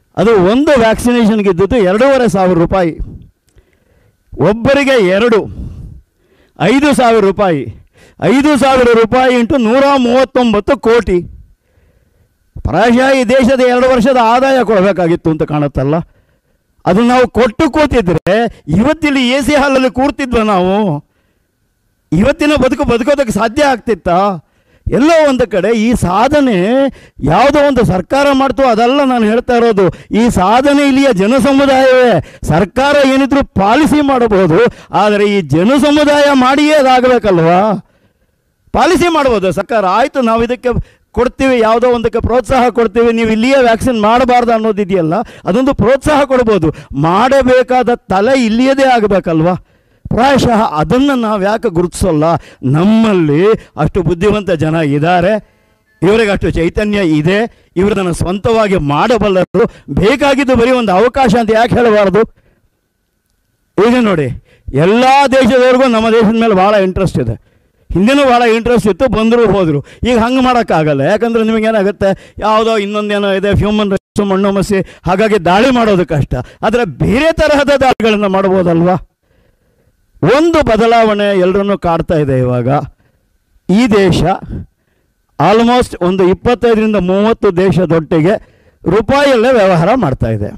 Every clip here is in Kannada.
ಅದು ಒಂದು ವ್ಯಾಕ್ಸಿನೇಷನ್ಗೆ ಇದ್ದದ್ದು ಎರಡೂವರೆ ಸಾವಿರ ರೂಪಾಯಿ ಒಬ್ಬರಿಗೆ ಎರಡು ಐದು ಸಾವಿರ ರೂಪಾಯಿ ಐದು ಸಾವಿರ ರೂಪಾಯಿ ಇಂಟು ನೂರ ಮೂವತ್ತೊಂಬತ್ತು ಕೋಟಿ ಪ್ರಾಯಶಃ ಈ ದೇಶದ ಎರಡು ವರ್ಷದ ಆದಾಯ ಕೊಡಬೇಕಾಗಿತ್ತು ಅಂತ ಕಾಣುತ್ತಲ್ಲ ಅದು ನಾವು ಕೊಟ್ಟು ಕೂತಿದ್ರೆ ಇವತ್ತಿಲ್ಲಿ ಎ ಸಿ ಹಾಲಲ್ಲಿ ಕೂರ್ತಿದ್ವ ನಾವು ಇವತ್ತಿನ ಬದುಕು ಬದುಕೋದಕ್ಕೆ ಸಾಧ್ಯ ಆಗ್ತಿತ್ತಾ ಎಲ್ಲೋ ಒಂದು ಕಡೆ ಈ ಸಾಧನೆ ಯಾವುದೋ ಒಂದು ಸರ್ಕಾರ ಮಾಡ್ತು ಅದಲ್ಲ ನಾನು ಹೇಳ್ತಾ ಇರೋದು ಈ ಸಾಧನೆ ಇಲ್ಲಿಯ ಜನ ಸಮುದಾಯವೇ ಸರ್ಕಾರ ಏನಿದ್ರು ಪಾಲಿಸಿ ಮಾಡಬಹುದು ಆದರೆ ಈ ಜನ ಸಮುದಾಯ ಮಾಡಿಯೇ ಅದಾಗಬೇಕಲ್ವಾ ಪಾಲಿಸಿ ಮಾಡ್ಬೋದು ಸರ್ಕಾರ ಆಯಿತು ನಾವು ಇದಕ್ಕೆ ಕೊಡ್ತೀವಿ ಯಾವುದೋ ಒಂದಕ್ಕೆ ಪ್ರೋತ್ಸಾಹ ಕೊಡ್ತೀವಿ ನೀವು ಇಲ್ಲಿಯೇ ವ್ಯಾಕ್ಸಿನ್ ಮಾಡಬಾರ್ದು ಅನ್ನೋದಿದೆಯಲ್ಲ ಅದೊಂದು ಪ್ರೋತ್ಸಾಹ ಕೊಡ್ಬೋದು ಮಾಡಬೇಕಾದ ತಲೆ ಇಲ್ಲಿಯದೇ ಆಗಬೇಕಲ್ವಾ ಪ್ರಾಯಶಃ ಅದನ್ನು ನಾವು ಯಾಕೆ ಗುರುತಿಸೋಲ್ಲ ನಮ್ಮಲ್ಲಿ ಅಷ್ಟು ಬುದ್ಧಿವಂತ ಜನ ಇದ್ದಾರೆ ಇವರಿಗೆ ಅಷ್ಟು ಚೈತನ್ಯ ಇದೆ ಇವರನ್ನು ಸ್ವಂತವಾಗಿ ಮಾಡಬಲ್ಲರು ಬೇಕಾಗಿದ್ದು ಬರೀ ಒಂದು ಅವಕಾಶ ಅಂತ ಯಾಕೆ ಹೇಳಬಾರ್ದು ಈಗ ನೋಡಿ ಎಲ್ಲ ದೇಶದವ್ರಿಗೂ ನಮ್ಮ ದೇಶದ ಮೇಲೆ ಭಾಳ ಇಂಟ್ರೆಸ್ಟ್ ಇದೆ ಹಿಂದೆನೂ ಭಾಳ ಇಂಟ್ರೆಸ್ಟ್ ಇತ್ತು ಬಂದರು ಹೋದರು ಈಗ ಹಂಗೆ ಮಾಡೋಕ್ಕಾಗಲ್ಲ ಯಾಕಂದರೆ ನಿಮಗೇನಾಗುತ್ತೆ ಯಾವುದೋ ಇನ್ನೊಂದೇನೋ ಇದೆ ಹ್ಯೂಮನ್ ರೈಟ್ಸು ಮಣ್ಣು ಮಸಿ ಹಾಗಾಗಿ ದಾಳಿ ಮಾಡೋದು ಕಷ್ಟ ಆದರೆ ಬೇರೆ ತರಹದ ದಾಳಿಗಳನ್ನು ಮಾಡ್ಬೋದಲ್ವಾ ಒಂದು ಬದಲಾವಣೆ ಎಲ್ಲರನ್ನೂ ಕಾಡ್ತಾ ಇದೆ ಇವಾಗ ಈ ದೇಶ ಆಲ್ಮೋಸ್ಟ್ ಒಂದು ಇಪ್ಪತ್ತೈದರಿಂದ ಮೂವತ್ತು ದೇಶದೊಟ್ಟಿಗೆ ರೂಪಾಯಲ್ಲೇ ವ್ಯವಹಾರ ಮಾಡ್ತಾ ಇದೆ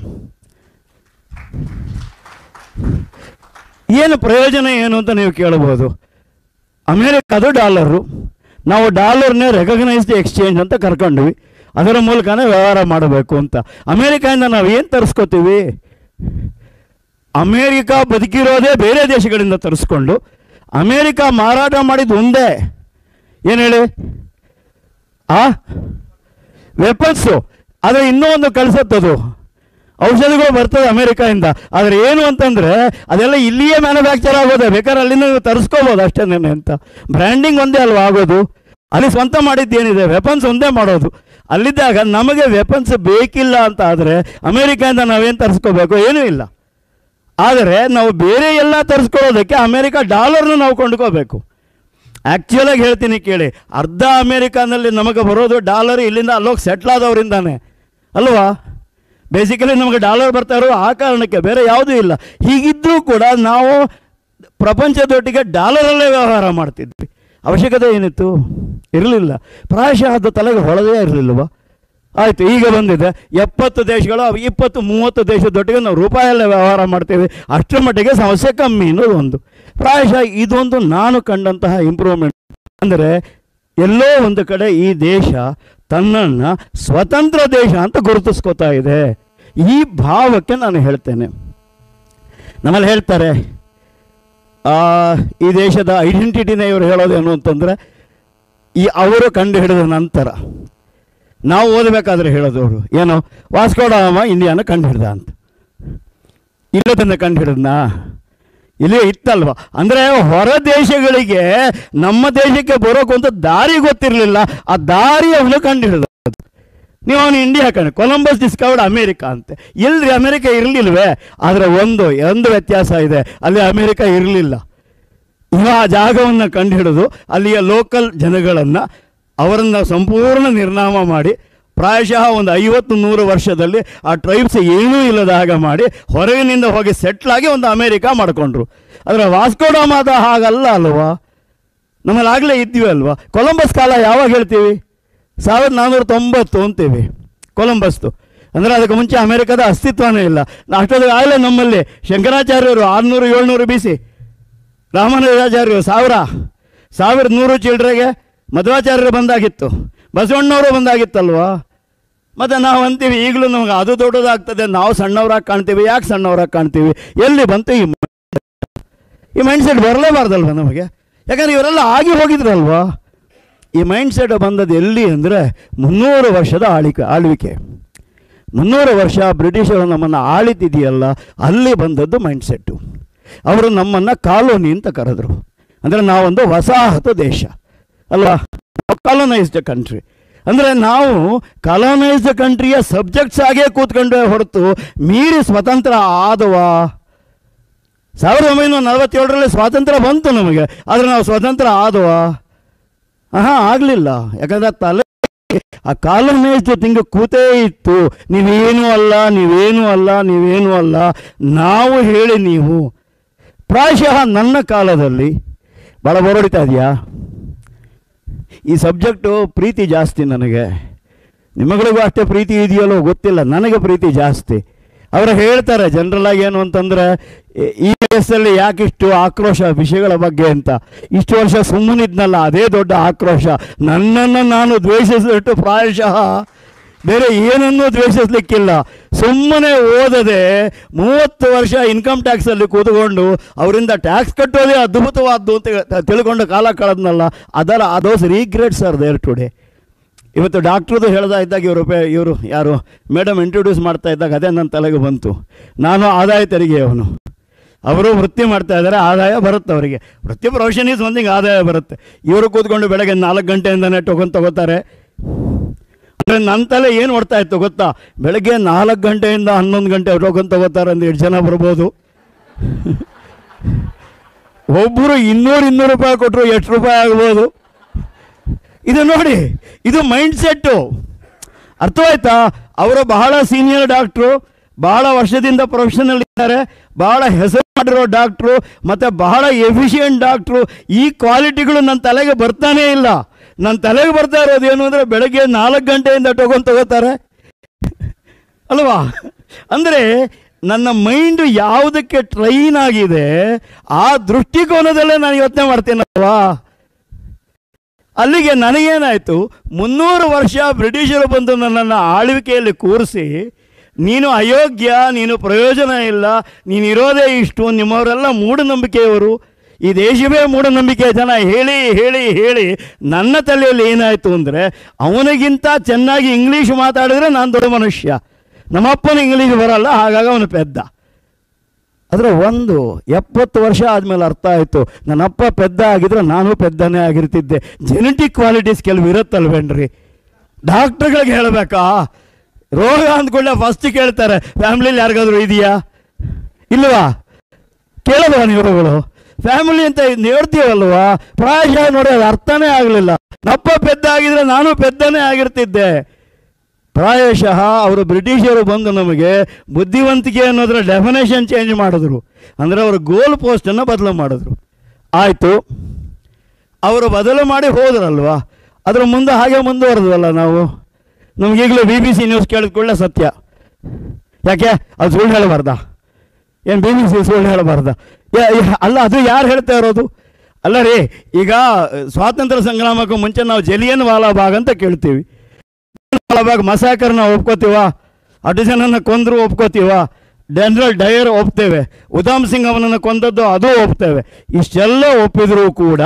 ಏನು ಪ್ರಯೋಜನ ಏನು ಅಂತ ನೀವು ಕೇಳ್ಬೋದು ಅಮೇರಿಕದು ಡಾಲರು ನಾವು ಡಾಲರ್ನೇ ರೆಕಗ್ನೈಸ್ಡ್ ಎಕ್ಸ್ಚೇಂಜ್ ಅಂತ ಕರ್ಕೊಂಡ್ವಿ ಅದರ ಮೂಲಕನೇ ವ್ಯವಹಾರ ಮಾಡಬೇಕು ಅಂತ ಅಮೇರಿಕಾಯಿಂದ ನಾವು ಏನು ತರಿಸ್ಕೋತೀವಿ ಅಮೇರಿಕಾ ಬದುಕಿರೋದೇ ಬೇರೆ ದೇಶಗಳಿಂದ ತರಿಸ್ಕೊಂಡು ಅಮೇರಿಕಾ ಮಾರಾಟ ಮಾಡಿದ್ದು ಒಂದೇ ಏನು ಹೇಳಿ ಆ ವೆಪನ್ಸು ಆದರೆ ಇನ್ನೂ ಒಂದು ಕಳಿಸತ್ತದು ಔಷಧಿಗಳು ಬರ್ತದೆ ಅಮೇರಿಕಾಯಿಂದ ಆದರೆ ಏನು ಅಂತಂದರೆ ಅದೆಲ್ಲ ಇಲ್ಲಿಯೇ ಮ್ಯಾನುಫ್ಯಾಕ್ಚರ್ ಆಗೋದೆ ಬೇಕಾದ್ರೆ ಅಲ್ಲಿಂದ ನೀವು ತರಿಸ್ಕೋಬೋದು ಅಷ್ಟೇನೆ ಅಂತ ಬ್ರ್ಯಾಂಡಿಂಗ್ ಒಂದೇ ಅಲ್ವಾ ಆಗೋದು ಅಲ್ಲಿ ಸ್ವಂತ ಮಾಡಿದ್ದೇನಿದೆ ವೆಪನ್ಸ್ ಒಂದೇ ಮಾಡೋದು ಅಲ್ಲಿದ್ದಾಗ ನಮಗೆ ವೆಪನ್ಸ್ ಬೇಕಿಲ್ಲ ಅಂತ ಆದರೆ ಅಮೇರಿಕಾಯಿಂದ ನಾವೇನು ತರಿಸ್ಕೋಬೇಕು ಏನೂ ಇಲ್ಲ ಆದರೆ ನಾವು ಬೇರೆ ಎಲ್ಲ ತರಿಸ್ಕೊಳ್ಳೋದಕ್ಕೆ ಅಮೇರಿಕ ಡಾಲರ್ನ ನಾವು ಕೊಂಡ್ಕೋಬೇಕು ಆ್ಯಕ್ಚುಲಾಗಿ ಹೇಳ್ತೀನಿ ಕೇಳಿ ಅರ್ಧ ಅಮೇರಿಕಾನಲ್ಲಿ ನಮಗೆ ಬರೋದು ಡಾಲರ್ ಇಲ್ಲಿಂದ ಅಲ್ಲೋಗಿ ಸೆಟ್ಲ್ ಆದವರಿಂದಾನೆ ಅಲ್ವಾ ಬೇಸಿಕಲಿ ನಮಗೆ ಡಾಲರ್ ಬರ್ತಾ ಇರೋ ಆ ಕಾರಣಕ್ಕೆ ಬೇರೆ ಯಾವುದೂ ಇಲ್ಲ ಹೀಗಿದ್ದರೂ ಕೂಡ ನಾವು ಪ್ರಪಂಚದೊಟ್ಟಿಗೆ ಡಾಲರಲ್ಲೇ ವ್ಯವಹಾರ ಮಾಡ್ತಿದ್ವಿ ಅವಶ್ಯಕತೆ ಏನಿತ್ತು ಇರಲಿಲ್ಲ ಪ್ರಾಯಶಃ ಅದು ತಲೆಗೆ ಹೊಳದೇ ಇರಲಿಲ್ವ ಆಯಿತು ಈಗ ಬಂದಿದೆ ಎಪ್ಪತ್ತು ದೇಶಗಳು ಅವು ಇಪ್ಪತ್ತು ಮೂವತ್ತು ದೇಶದೊಟ್ಟಿಗೆ ನಾವು ರೂಪಾಯಲ್ಲೇ ವ್ಯವಹಾರ ಮಾಡ್ತೀವಿ ಅಷ್ಟರ ಮಟ್ಟಿಗೆ ಸಮಸ್ಯೆ ಕಮ್ಮಿ ಅನ್ನೋದು ಒಂದು ಪ್ರಾಯಶಃ ಇದೊಂದು ನಾನು ಕಂಡಂತಹ ಇಂಪ್ರೂವ್ಮೆಂಟ್ ಅಂದರೆ ಎಲ್ಲೋ ಒಂದು ಕಡೆ ಈ ದೇಶ ತನ್ನನ್ನು ಸ್ವತಂತ್ರ ದೇಶ ಅಂತ ಗುರುತಿಸ್ಕೋತಾ ಇದೆ ಈ ಭಾವಕ್ಕೆ ನಾನು ಹೇಳ್ತೇನೆ ನಮ್ಮಲ್ಲಿ ಹೇಳ್ತಾರೆ ಆ, ಈ ದೇಶದ ಐಡೆಂಟಿಟಿನೇ ಇವರು ಹೇಳೋದೇನು ಅಂತಂದರೆ ಈ ಅವರು ಕಂಡು ಹಿಡಿದ ನಂತರ ನಾವು ಓದಬೇಕಾದ್ರೆ ಹೇಳೋದು ಅವರು ಏನು ವಾಸ್ಕೋಡಾಮ ಇಂಡಿಯಾನ ಕಂಡು ಹಿಡ್ದ ಅಂತ ಇಲ್ಲದನ್ನು ಕಂಡು ಹಿಡಿದ್ನಾ ಇಲ್ಲೇ ಇತ್ತಲ್ವ ಅಂದರೆ ಹೊರ ದೇಶಗಳಿಗೆ ನಮ್ಮ ದೇಶಕ್ಕೆ ಬರೋಕ್ಕಂತ ದಾರಿ ಗೊತ್ತಿರಲಿಲ್ಲ ಆ ದಾರಿ ಅವನು ಕಂಡು ಹಿಡಿದ ನೀವು ಅವನು ಇಂಡಿಯಾ ಕಂಡು ಕೊಲಂಬಸ್ ಡಿಸ್ಕವರ್ಡ್ ಅಮೇರಿಕಾ ಅಂತೆ ಇಲ್ರಿ ಅಮೇರಿಕ ಇರಲಿಲ್ವೇ ಆದರೆ ಒಂದು ಒಂದು ವ್ಯತ್ಯಾಸ ಇದೆ ಅಲ್ಲಿ ಅಮೇರಿಕ ಇರಲಿಲ್ಲ ಇವ ಆ ಜಾಗವನ್ನು ಕಂಡುಹಿಡಿದು ಅಲ್ಲಿಯ ಲೋಕಲ್ ಜನಗಳನ್ನು ಅವರನ್ನು ಸಂಪೂರ್ಣ ನಿರ್ನಾಮ ಮಾಡಿ ಪ್ರಾಯಶಃ ಒಂದು ಐವತ್ತು ನೂರು ವರ್ಷದಲ್ಲಿ ಆ ಟ್ರೈಬ್ಸ್ ಏನೂ ಇಲ್ಲದ ಹಾಗೆ ಮಾಡಿ ಹೊರಗಿನಿಂದ ಹೋಗಿ ಸೆಟ್ಲಾಗಿ ಒಂದು ಅಮೇರಿಕಾ ಮಾಡಿಕೊಂಡ್ರು ಆದರೆ ವಾಸ್ಕೋಡಾಮಾದ ಹಾಗಲ್ಲ ಅಲ್ವಾ ನಮ್ಮಲ್ಲಿ ಆಗಲೇ ಇದ್ವಿ ಅಲ್ವಾ ಕೊಲಂಬಸ್ ಕಾಲ ಯಾವಾಗ ಹೇಳ್ತೀವಿ ಸಾವಿರದ ನಾನ್ನೂರ ತೊಂಬತ್ತು ಅಂತೀವಿ ಕೊಲಂಬಸ್ದು ಅಂದರೆ ಅದಕ್ಕೆ ಮುಂಚೆ ಅಮೇರಿಕದ ಅಸ್ತಿತ್ವನೇ ಇಲ್ಲ ಅಷ್ಟೊತ್ತಿಗೆ ಆಗಲೇ ನಮ್ಮಲ್ಲಿ ಶಂಕರಾಚಾರ್ಯರು ಆರುನೂರು ಏಳ್ನೂರು ಬಿ ಸಿ ರಾಮಾನುಜಾಚಾರ್ಯರು ಸಾವಿರ ಸಾವಿರದ ನೂರು ಚಿಲ್ಡ್ರೆಗೆ ಮಧ್ವಾಚಾರ್ಯರು ಬಂದಾಗಿತ್ತು ಬಸವಣ್ಣವರು ಬಂದಾಗಿತ್ತಲ್ವಾ ಮತ್ತು ನಾವು ಅಂತೀವಿ ಈಗಲೂ ನಮಗೆ ಅದು ದೊಡ್ಡದಾಗ್ತದೆ ನಾವು ಸಣ್ಣವರಾಗಿ ಕಾಣ್ತೀವಿ ಯಾಕೆ ಸಣ್ಣವರಾಗಿ ಕಾಣ್ತೀವಿ ಎಲ್ಲಿ ಬಂತು ಈ ಮ- ಈ ಮೈಂಡ್ ಸೆಟ್ ಬರಲೇಬಾರ್ದಲ್ವ ನಮಗೆ ಯಾಕಂದ್ರೆ ಇವರೆಲ್ಲ ಆಗಿ ಹೋಗಿದ್ರಲ್ವಾ ಈ ಮೈಂಡ್ ಸೆಟ್ ಬಂದದ್ದು ಎಲ್ಲಿ ಅಂದರೆ ಮುನ್ನೂರು ವರ್ಷದ ಆಳಿಕೆ ಆಳ್ವಿಕೆ ಮುನ್ನೂರು ವರ್ಷ ಬ್ರಿಟಿಷರು ನಮ್ಮನ್ನು ಆಳಿತಿದೆಯಲ್ಲ ಅಲ್ಲಿ ಬಂದದ್ದು ಮೈಂಡ್ ಸೆಟ್ಟು ಅವರು ನಮ್ಮನ್ನು ಕಾಲೋನಿ ಅಂತ ಕರೆದ್ರು ಅಂದರೆ ನಾವೊಂದು ವಸಾಹತು ದೇಶ ಅಲ್ವಾ ಕಾಲೋನೈಸ್ಡ್ ಕಂಟ್ರಿ ಅಂದರೆ ನಾವು ಕಾಲೋನೈಸ್ಡ್ ಕಂಟ್ರಿಯ ಸಬ್ಜೆಕ್ಟ್ಸ್ ಆಗೇ ಕೂತ್ಕೊಂಡ್ರೆ ಹೊರತು ಮೀರಿ ಸ್ವತಂತ್ರ ಆದವಾ ಸಾವಿರದ ಒಂಬೈನೂರ ನಲವತ್ತೇಳರಲ್ಲಿ ಸ್ವಾತಂತ್ರ್ಯ ಬಂತು ನಮಗೆ ಆದರೆ ನಾವು ಸ್ವತಂತ್ರ ಆದವಾ ಹಾಂ ಆಗಲಿಲ್ಲ ಯಾಕಂದರೆ ತಲೆ ಆ ಕಾಲೋನಿಯಸ್ ಜೊತೆ ಹಿಂಗೆ ಕೂತೇ ಇತ್ತು ನೀವೇನೂ ಅಲ್ಲ ನೀವೇನೂ ಅಲ್ಲ ನೀವೇನೂ ಅಲ್ಲ ನಾವು ಹೇಳಿ ನೀವು ಪ್ರಾಯಶಃ ನನ್ನ ಕಾಲದಲ್ಲಿ ಭಾಳ ಹೊರಡಿತಾ ಇದೆಯಾ ಈ ಸಬ್ಜೆಕ್ಟು ಪ್ರೀತಿ ಜಾಸ್ತಿ ನನಗೆ ನಿಮಗಳಿಗೂ ಅಷ್ಟೇ ಪ್ರೀತಿ ಇದೆಯಲ್ಲೋ ಗೊತ್ತಿಲ್ಲ ನನಗೆ ಪ್ರೀತಿ ಜಾಸ್ತಿ ಅವರು ಹೇಳ್ತಾರೆ ಜನರಲ್ ಆಗಿ ಏನು ಅಂತಂದರೆ ಈ- ಈ ವಯಸ್ಸಲ್ಲಿ ಯಾಕಿಷ್ಟು ಆಕ್ರೋಶ ವಿಷಯಗಳ ಬಗ್ಗೆ ಅಂತ ಇಷ್ಟು ವರ್ಷ ಸುಮ್ಮನಿದ್ನಲ್ಲ ಅದೇ ದೊಡ್ಡ ಆಕ್ರೋಶ ನನ್ನನ್ನು ನಾನು ದ್ವೇಷಿಸಿಟ್ಟು ಪ್ರಾಯಶಃ ಬೇರೆ ಏನನ್ನೂ ದ್ವೇಷಿಸ್ಲಿಕ್ಕಿಲ್ಲ ಸುಮ್ಮನೆ ಓದದೆ ಮೂವತ್ತು ವರ್ಷ ಇನ್ಕಮ್ ಟ್ಯಾಕ್ಸಲ್ಲಿ ಕೂತ್ಕೊಂಡು ಅವರಿಂದ ಟ್ಯಾಕ್ಸ್ ಕಟ್ಟೋದೇ ಅದ್ಭುತವಾದ್ದು ಅಂತ ಹೇಳ್- ತಿಳ್ಕೊಂಡು ಕಾಲ ಕಳೆದ್ನಲ್ಲ ಅದರ those regrets are there today ಇವತ್ತು ಡಾಕ್ಟ್ರದು ಹೇಳ್ತಾ ಇದ್ದಾಗ ಇವರು ಇವರು ಯಾರು ಮೇಡಮ್ ಇಂಟ್ರೊಡ್ಯೂಸ್ ಮಾಡ್ತಾ ಇದ್ದಾಗ ಅದೇ ನನ್ನ ತಲೆಗೆ ಬಂತು ನಾನು ಆದಾಯ ತೆರಿಗೆಯವನು ಅವರು ವೃತ್ತಿ ಮಾಡ್ತಾ ಇದ್ದಾರೆ ಆದಾಯ ಬರುತ್ತೆ ಅವರಿಗೆ ವೃತ್ತಿ ಪ್ರೊಫೆಷನ್ ಈಸ್ ಒಂದಿಗೆ ಆದಾಯ ಬರುತ್ತೆ ಇವರು ಕೂತ್ಕೊಂಡು ಬೆಳಗ್ಗೆ ನಾಲ್ಕು ಗಂಟೆಯಿಂದನೇ ಟೊಗೊಂಡು ತಗೋತಾರೆ ಅಂದರೆ ನನ್ನ ತಲೆ ಏನು ಓಡ್ತಾ ಇತ್ತು ಗೊತ್ತಾ ಬೆಳಗ್ಗೆ ನಾಲ್ಕು ಗಂಟೆಯಿಂದ ಹನ್ನೊಂದು ಗಂಟೆ ಟೋಕನ್ ತಗೋತಾರೆ ಅಂದ್ರೆ ಎಷ್ಟು ಜನ ಬರ್ಬೋದು ಒಬ್ಬರು ಇನ್ನೂರು ಇನ್ನೂರು ರೂಪಾಯಿ ಕೊಟ್ಟರು ಎಷ್ಟು ರೂಪಾಯಿ ಆಗ್ಬೋದು ಇದು ನೋಡಿ ಇದು ಮೈಂಡ್ ಸೆಟ್ಟು ಅರ್ಥವಾಯ್ತಾ ಅವರು ಬಹಳ ಸೀನಿಯರ್ ಡಾಕ್ಟ್ರು ಬಹಳ ವರ್ಷದಿಂದ ಪ್ರೊಫೆಷನಲ್ ಇದ್ದಾರೆ ಬಹಳ ಹೆಸರು ಮಾಡಿರೋ ಡಾಕ್ಟ್ರು ಮತ್ತು ಬಹಳ ಎಫಿಷಿಯೆಂಟ್ ಡಾಕ್ಟ್ರು ಈ ಕ್ವಾಲಿಟಿಗಳು ನನ್ನ ತಲೆಗೆ ಬರ್ತಾನೇ ಇಲ್ಲ ನನ್ನ ತಲೆಗೆ ಬರ್ತಾ ಇರೋದು ಏನು ಅಂದರೆ ಬೆಳಗ್ಗೆ ನಾಲ್ಕು ಗಂಟೆಯಿಂದ ಟೊಗೊಂಡು ತಗೋತಾರೆ ಅಲ್ವಾ ಅಂದರೆ ನನ್ನ ಮೈಂಡು ಯಾವುದಕ್ಕೆ ಟ್ರೈನ್ ಆಗಿದೆ ಆ ದೃಷ್ಟಿಕೋನದಲ್ಲೇ ನಾನು ಯೋಚನೆ ಮಾಡ್ತೀನಲ್ವಾ ಅಲ್ಲಿಗೆ ನನಗೇನಾಯಿತು ಮುನ್ನೂರು ವರ್ಷ ಬ್ರಿಟಿಷರು ಬಂದು ನನ್ನನ್ನು ಆಳ್ವಿಕೆಯಲ್ಲಿ ಕೂರಿಸಿ ನೀನು ಅಯೋಗ್ಯ ನೀನು ಪ್ರಯೋಜನ ಇಲ್ಲ ನೀನು ಇರೋದೇ ಇಷ್ಟು ನಿಮ್ಮವರೆಲ್ಲ ಮೂಢನಂಬಿಕೆಯವರು ಈ ದೇಶವೇ ಮೂಢನಂಬಿಕೆ ಜನ ಹೇಳಿ ಹೇಳಿ ಹೇಳಿ ನನ್ನ ತಲೆಯಲ್ಲಿ ಏನಾಯಿತು ಅಂದರೆ ಅವನಿಗಿಂತ ಚೆನ್ನಾಗಿ ಇಂಗ್ಲೀಷ್ ಮಾತಾಡಿದ್ರೆ ನಾನು ದೊಡ್ಡ ಮನುಷ್ಯ ನಮ್ಮಪ್ಪನ ಇಂಗ್ಲೀಷ್ ಬರಲ್ಲ ಹಾಗಾಗಿ ಅವನು ಪೆದ್ದ ಅದರ ಒಂದು ಎಪ್ಪತ್ತು ವರ್ಷ ಆದಮೇಲೆ ಅರ್ಥ ಆಯಿತು ನನ್ನಪ್ಪ ಪೆದ್ದ ಆಗಿದ್ರೆ ನಾನು ಪೆದ್ದನೇ ಆಗಿರ್ತಿದ್ದೆ ಜೆನೆಟಿಕ್ ಕ್ವಾಲಿಟೀಸ್ ಕೆಲವು ಇರುತ್ತಲ್ವೇನ್ರಿ ಡಾಕ್ಟ್ರುಗಳಿಗೆ ಹೇಳಬೇಕಾ ರೋಗ ಅಂದ್ಕೊಳ್ಳೆ ಫಸ್ಟ್ ಕೇಳ್ತಾರೆ ಫ್ಯಾಮಿಲಿಲಿ ಯಾರಿಗಾದ್ರೂ ಇದೆಯಾ ಇಲ್ವಾ ಕೇಳಲ್ವಾ ನೀವುಗಳು ಫ್ಯಾಮಿಲಿ ಅಂತ ಹೇಳ್ತೀವಲ್ವಾ ಪ್ರಾಯಶಃ ನೋಡಿ ಅದು ಅರ್ಥನೇ ಆಗಲಿಲ್ಲ ನಪ್ಪ ಪೆದ್ದ ಆಗಿದ್ರೆ ನಾನು ಪೆದ್ದನೇ ಆಗಿರ್ತಿದ್ದೆ ಪ್ರಾಯಶಃ ಅವರು ಬ್ರಿಟಿಷರು ಬಂದು ನಮಗೆ ಬುದ್ಧಿವಂತಿಕೆ ಅನ್ನೋದರ ಡೆಫಿನೇಷನ್ ಚೇಂಜ್ ಮಾಡಿದ್ರು ಅಂದರೆ ಅವರು ಗೋಲ್ ಪೋಸ್ಟನ್ನು ಬದಲು ಮಾಡಿದ್ರು ಆಯಿತು ಅವರು ಬದಲು ಮಾಡಿ ಹೋದ್ರಲ್ವಾ ಅದ್ರ ಮುಂದೆ ಹಾಗೆ ಮುಂದುವರೆದ್ವಲ್ಲ ನಾವು ನಮಗೀಗಲೂ ಬಿ ಬಿ ಸಿ ನ್ಯೂಸ್ ಕೇಳಿದ ಕೂಡಲೇ ಸತ್ಯ ಯಾಕೆ ಅದು ಸುಳ್ಳು ಹೇಳಬಾರ್ದ ಏನು ಬಿ ಬಿ ಸಿ ಸುಳ್ಳು ಹೇಳಬಾರ್ದ ಅಲ್ಲ ಅದು ಯಾರು ಹೇಳ್ತಾ ಇರೋದು ಅಲ್ಲ ರೀ ಈಗ ಸ್ವಾತಂತ್ರ್ಯ ಸಂಗ್ರಾಮಕ್ಕೂ ಮುಂಚೆ ನಾವು ಜಲಿಯನ್ ವಾಲಾಬಾಗ್ ಅಂತ ಕೇಳ್ತೀವಿ ವಾಲಾಬಾಗ್ ಮಸಾಕರ್ನ ಒಪ್ಕೋತೀವ ಅಷ್ಟು ಜನನ ಕೊಂದ್ರು ಒಪ್ಕೋತೀವ ಜನರಲ್ ಡಯರ್ ಒಪ್ತೇವೆ ಉಧಾಮ್ ಸಿಂಗ್ ಅವನನ್ನು ಕೊಂದದ್ದು ಅದು ಒಪ್ತೇವೆ ಇಷ್ಟೆಲ್ಲ ಒಪ್ಪಿದರೂ ಕೂಡ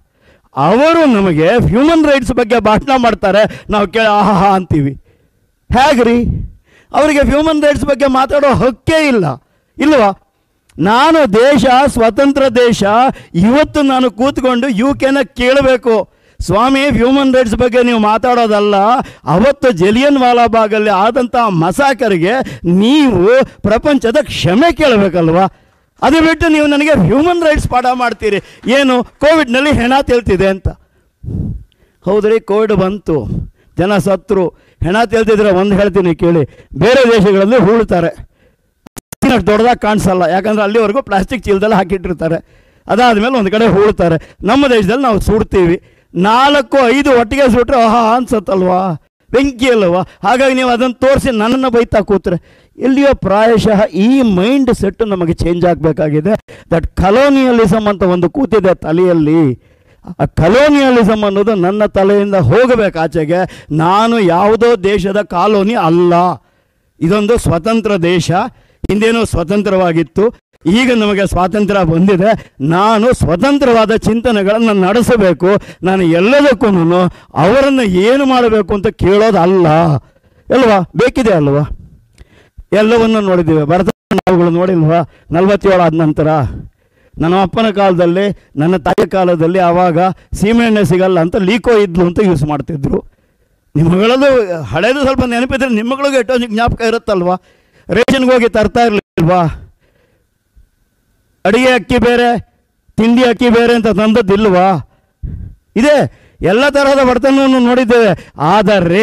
ಅವರು ನಮಗೆ ಹ್ಯೂಮನ್ ರೈಟ್ಸ್ ಬಗ್ಗೆ ಭಾಷಣ ಮಾಡ್ತಾರೆ ನಾವು ಕೇಳ ಆಹಾ ಅಂತೀವಿ ಹೇಗ್ರಿ ಅವರಿಗೆ ಹ್ಯೂಮನ್ ರೈಟ್ಸ್ ಬಗ್ಗೆ ಮಾತಾಡೋ ಹಕ್ಕೇ ಇಲ್ಲ ಇಲ್ವಾ ನಾನು ದೇಶ ಸ್ವತಂತ್ರ ದೇಶ ಇವತ್ತು ನಾನು ಕೂತ್ಕೊಂಡು ಯು ಕೆನ ಕೇಳಬೇಕು ಸ್ವಾಮಿ ಹ್ಯೂಮನ್ ರೈಟ್ಸ್ ಬಗ್ಗೆ ನೀವು ಮಾತಾಡೋದಲ್ಲ ಅವತ್ತು ಜಲಿಯನ್ ವಾಲಾಬಾಗಲ್ಲಿ ಆದಂಥ ಮಸಾಕರಿಗೆ ನೀವು ಪ್ರಪಂಚದ ಕ್ಷಮೆ ಕೇಳಬೇಕಲ್ವಾ ಅದು ಬಿಟ್ಟು ನೀವು ನನಗೆ ಹ್ಯೂಮನ್ ರೈಟ್ಸ್ ಪಾಠ ಮಾಡ್ತೀರಿ ಏನು ಕೋವಿಡ್ನಲ್ಲಿ ಹೆಣ ತೇಲ್ತಿದೆ ಅಂತ ಹೌದ್ರಿ ಕೋವಿಡ್ ಬಂತು ಜನ ಸತ್ರು ಹೆಣ ತೇಲ್ತಿದ್ರೆ ಒಂದು ಹೇಳ್ತೀನಿ ಕೇಳಿ ಬೇರೆ ದೇಶಗಳಲ್ಲಿ ಹೂಳ್ತಾರೆ ಅಷ್ಟು ದೊಡ್ಡದಾಗಿ ಕಾಣಿಸಲ್ಲ ಯಾಕಂದ್ರೆ ಅಲ್ಲಿವರೆಗೂ ಪ್ಲಾಸ್ಟಿಕ್ ಚೀಲದಲ್ಲಿ ಹಾಕಿಟ್ಟಿರ್ತಾರೆ ಅದಾದಮೇಲೆ ಒಂದು ಕಡೆ ಹೂಳ್ತಾರೆ ನಮ್ಮ ದೇಶದಲ್ಲಿ ನಾವು ಸುಡ್ತೀವಿ ನಾಲ್ಕು ಐದು ಒಟ್ಟಿಗೆ ಸುಟ್ರೆ ಆಹಾ ಅನ್ಸತ್ತಲ್ವಾ ಬೆಂಕಿ ಅಲ್ವಾ ಹಾಗಾಗಿ ನೀವು ಅದನ್ನು ತೋರಿಸಿ ನನ್ನನ್ನು ಬೈತಾ ಕೂತ್ರೆ ಎಲ್ಲಿಯೋ ಪ್ರಾಯಶಃ ಈ ಮೈಂಡ್ ಸೆಟ್ ನಮಗೆ ಚೇಂಜ್ ಆಗಬೇಕಾಗಿದೆ ದಟ್ ಕಲೋನಿಯಲಿಸಮ್ ಅಂತ ಒಂದು ಕೂತಿದೆ ತಲೆಯಲ್ಲಿ ಆ ಕಲೋನಿಯಲಿಸಮ್ ಅನ್ನೋದು ನನ್ನ ತಲೆಯಿಂದ ಹೋಗಬೇಕು ಆಚೆಗೆ ನಾನು ಯಾವುದೋ ದೇಶದ ಕಾಲೋನಿ ಅಲ್ಲ ಇದೊಂದು ಸ್ವತಂತ್ರ ದೇಶ ಹಿಂದೇನೋ ಸ್ವತಂತ್ರವಾಗಿತ್ತು ಈಗ ನಮಗೆ ಸ್ವಾತಂತ್ರ್ಯ ಬಂದಿದೆ ನಾನು ಸ್ವತಂತ್ರವಾದ ಚಿಂತನೆಗಳನ್ನು ನಡೆಸಬೇಕು ನಾನು ಎಲ್ಲದಕ್ಕೂ ಅವರನ್ನು ಏನು ಮಾಡಬೇಕು ಅಂತ ಕೇಳೋದಲ್ಲ ಅಲ್ವಾ ಬೇಕಿದೆ ಅಲ್ವಾ ಎಲ್ಲವನ್ನು ನೋಡಿದ್ದೀವಿ ಭರತ ನಾವುಗಳು ನೋಡಿಲ್ವಾ ನಲವತ್ತೇಳು ಆದ ನಂತರ ನನ್ನ ಅಪ್ಪನ ಕಾಲದಲ್ಲಿ ನನ್ನ ತಾಯಿ ಕಾಲದಲ್ಲಿ ಆವಾಗ ಸೀಮೆಎಣ್ಣೆ ಸಿಗಲ್ಲ ಅಂತ ಲೀಕೋ ಇದ್ಲು ಅಂತ ಯೂಸ್ ಮಾಡ್ತಿದ್ರು ನಿಮ್ಮಗಳದು ಹಳೇದು ಸ್ವಲ್ಪ ನೆನಪಿದ್ರೆ ನಿಮ್ಮಗಳಿಗೆ ಎಷ್ಟೋ ಜ್ಞಾಪಕ ಇರುತ್ತಲ್ವಾ ರೇಷನ್ಗೆ ಹೋಗಿ ತರ್ತಾ ಇರಲಿಲ್ವಾ ಅಡಿಗೆ ಅಕ್ಕಿ ಬೇರೆ ತಿಂಡಿ ಅಕ್ಕಿ ಬೇರೆ ಅಂತ ತಂದದ್ದಿಲ್ವಾ ಇದೆ ಎಲ್ಲ ತರಹದ ಬಡತನವನ್ನು ನೋಡಿದ್ದೇವೆ ಆದರೆ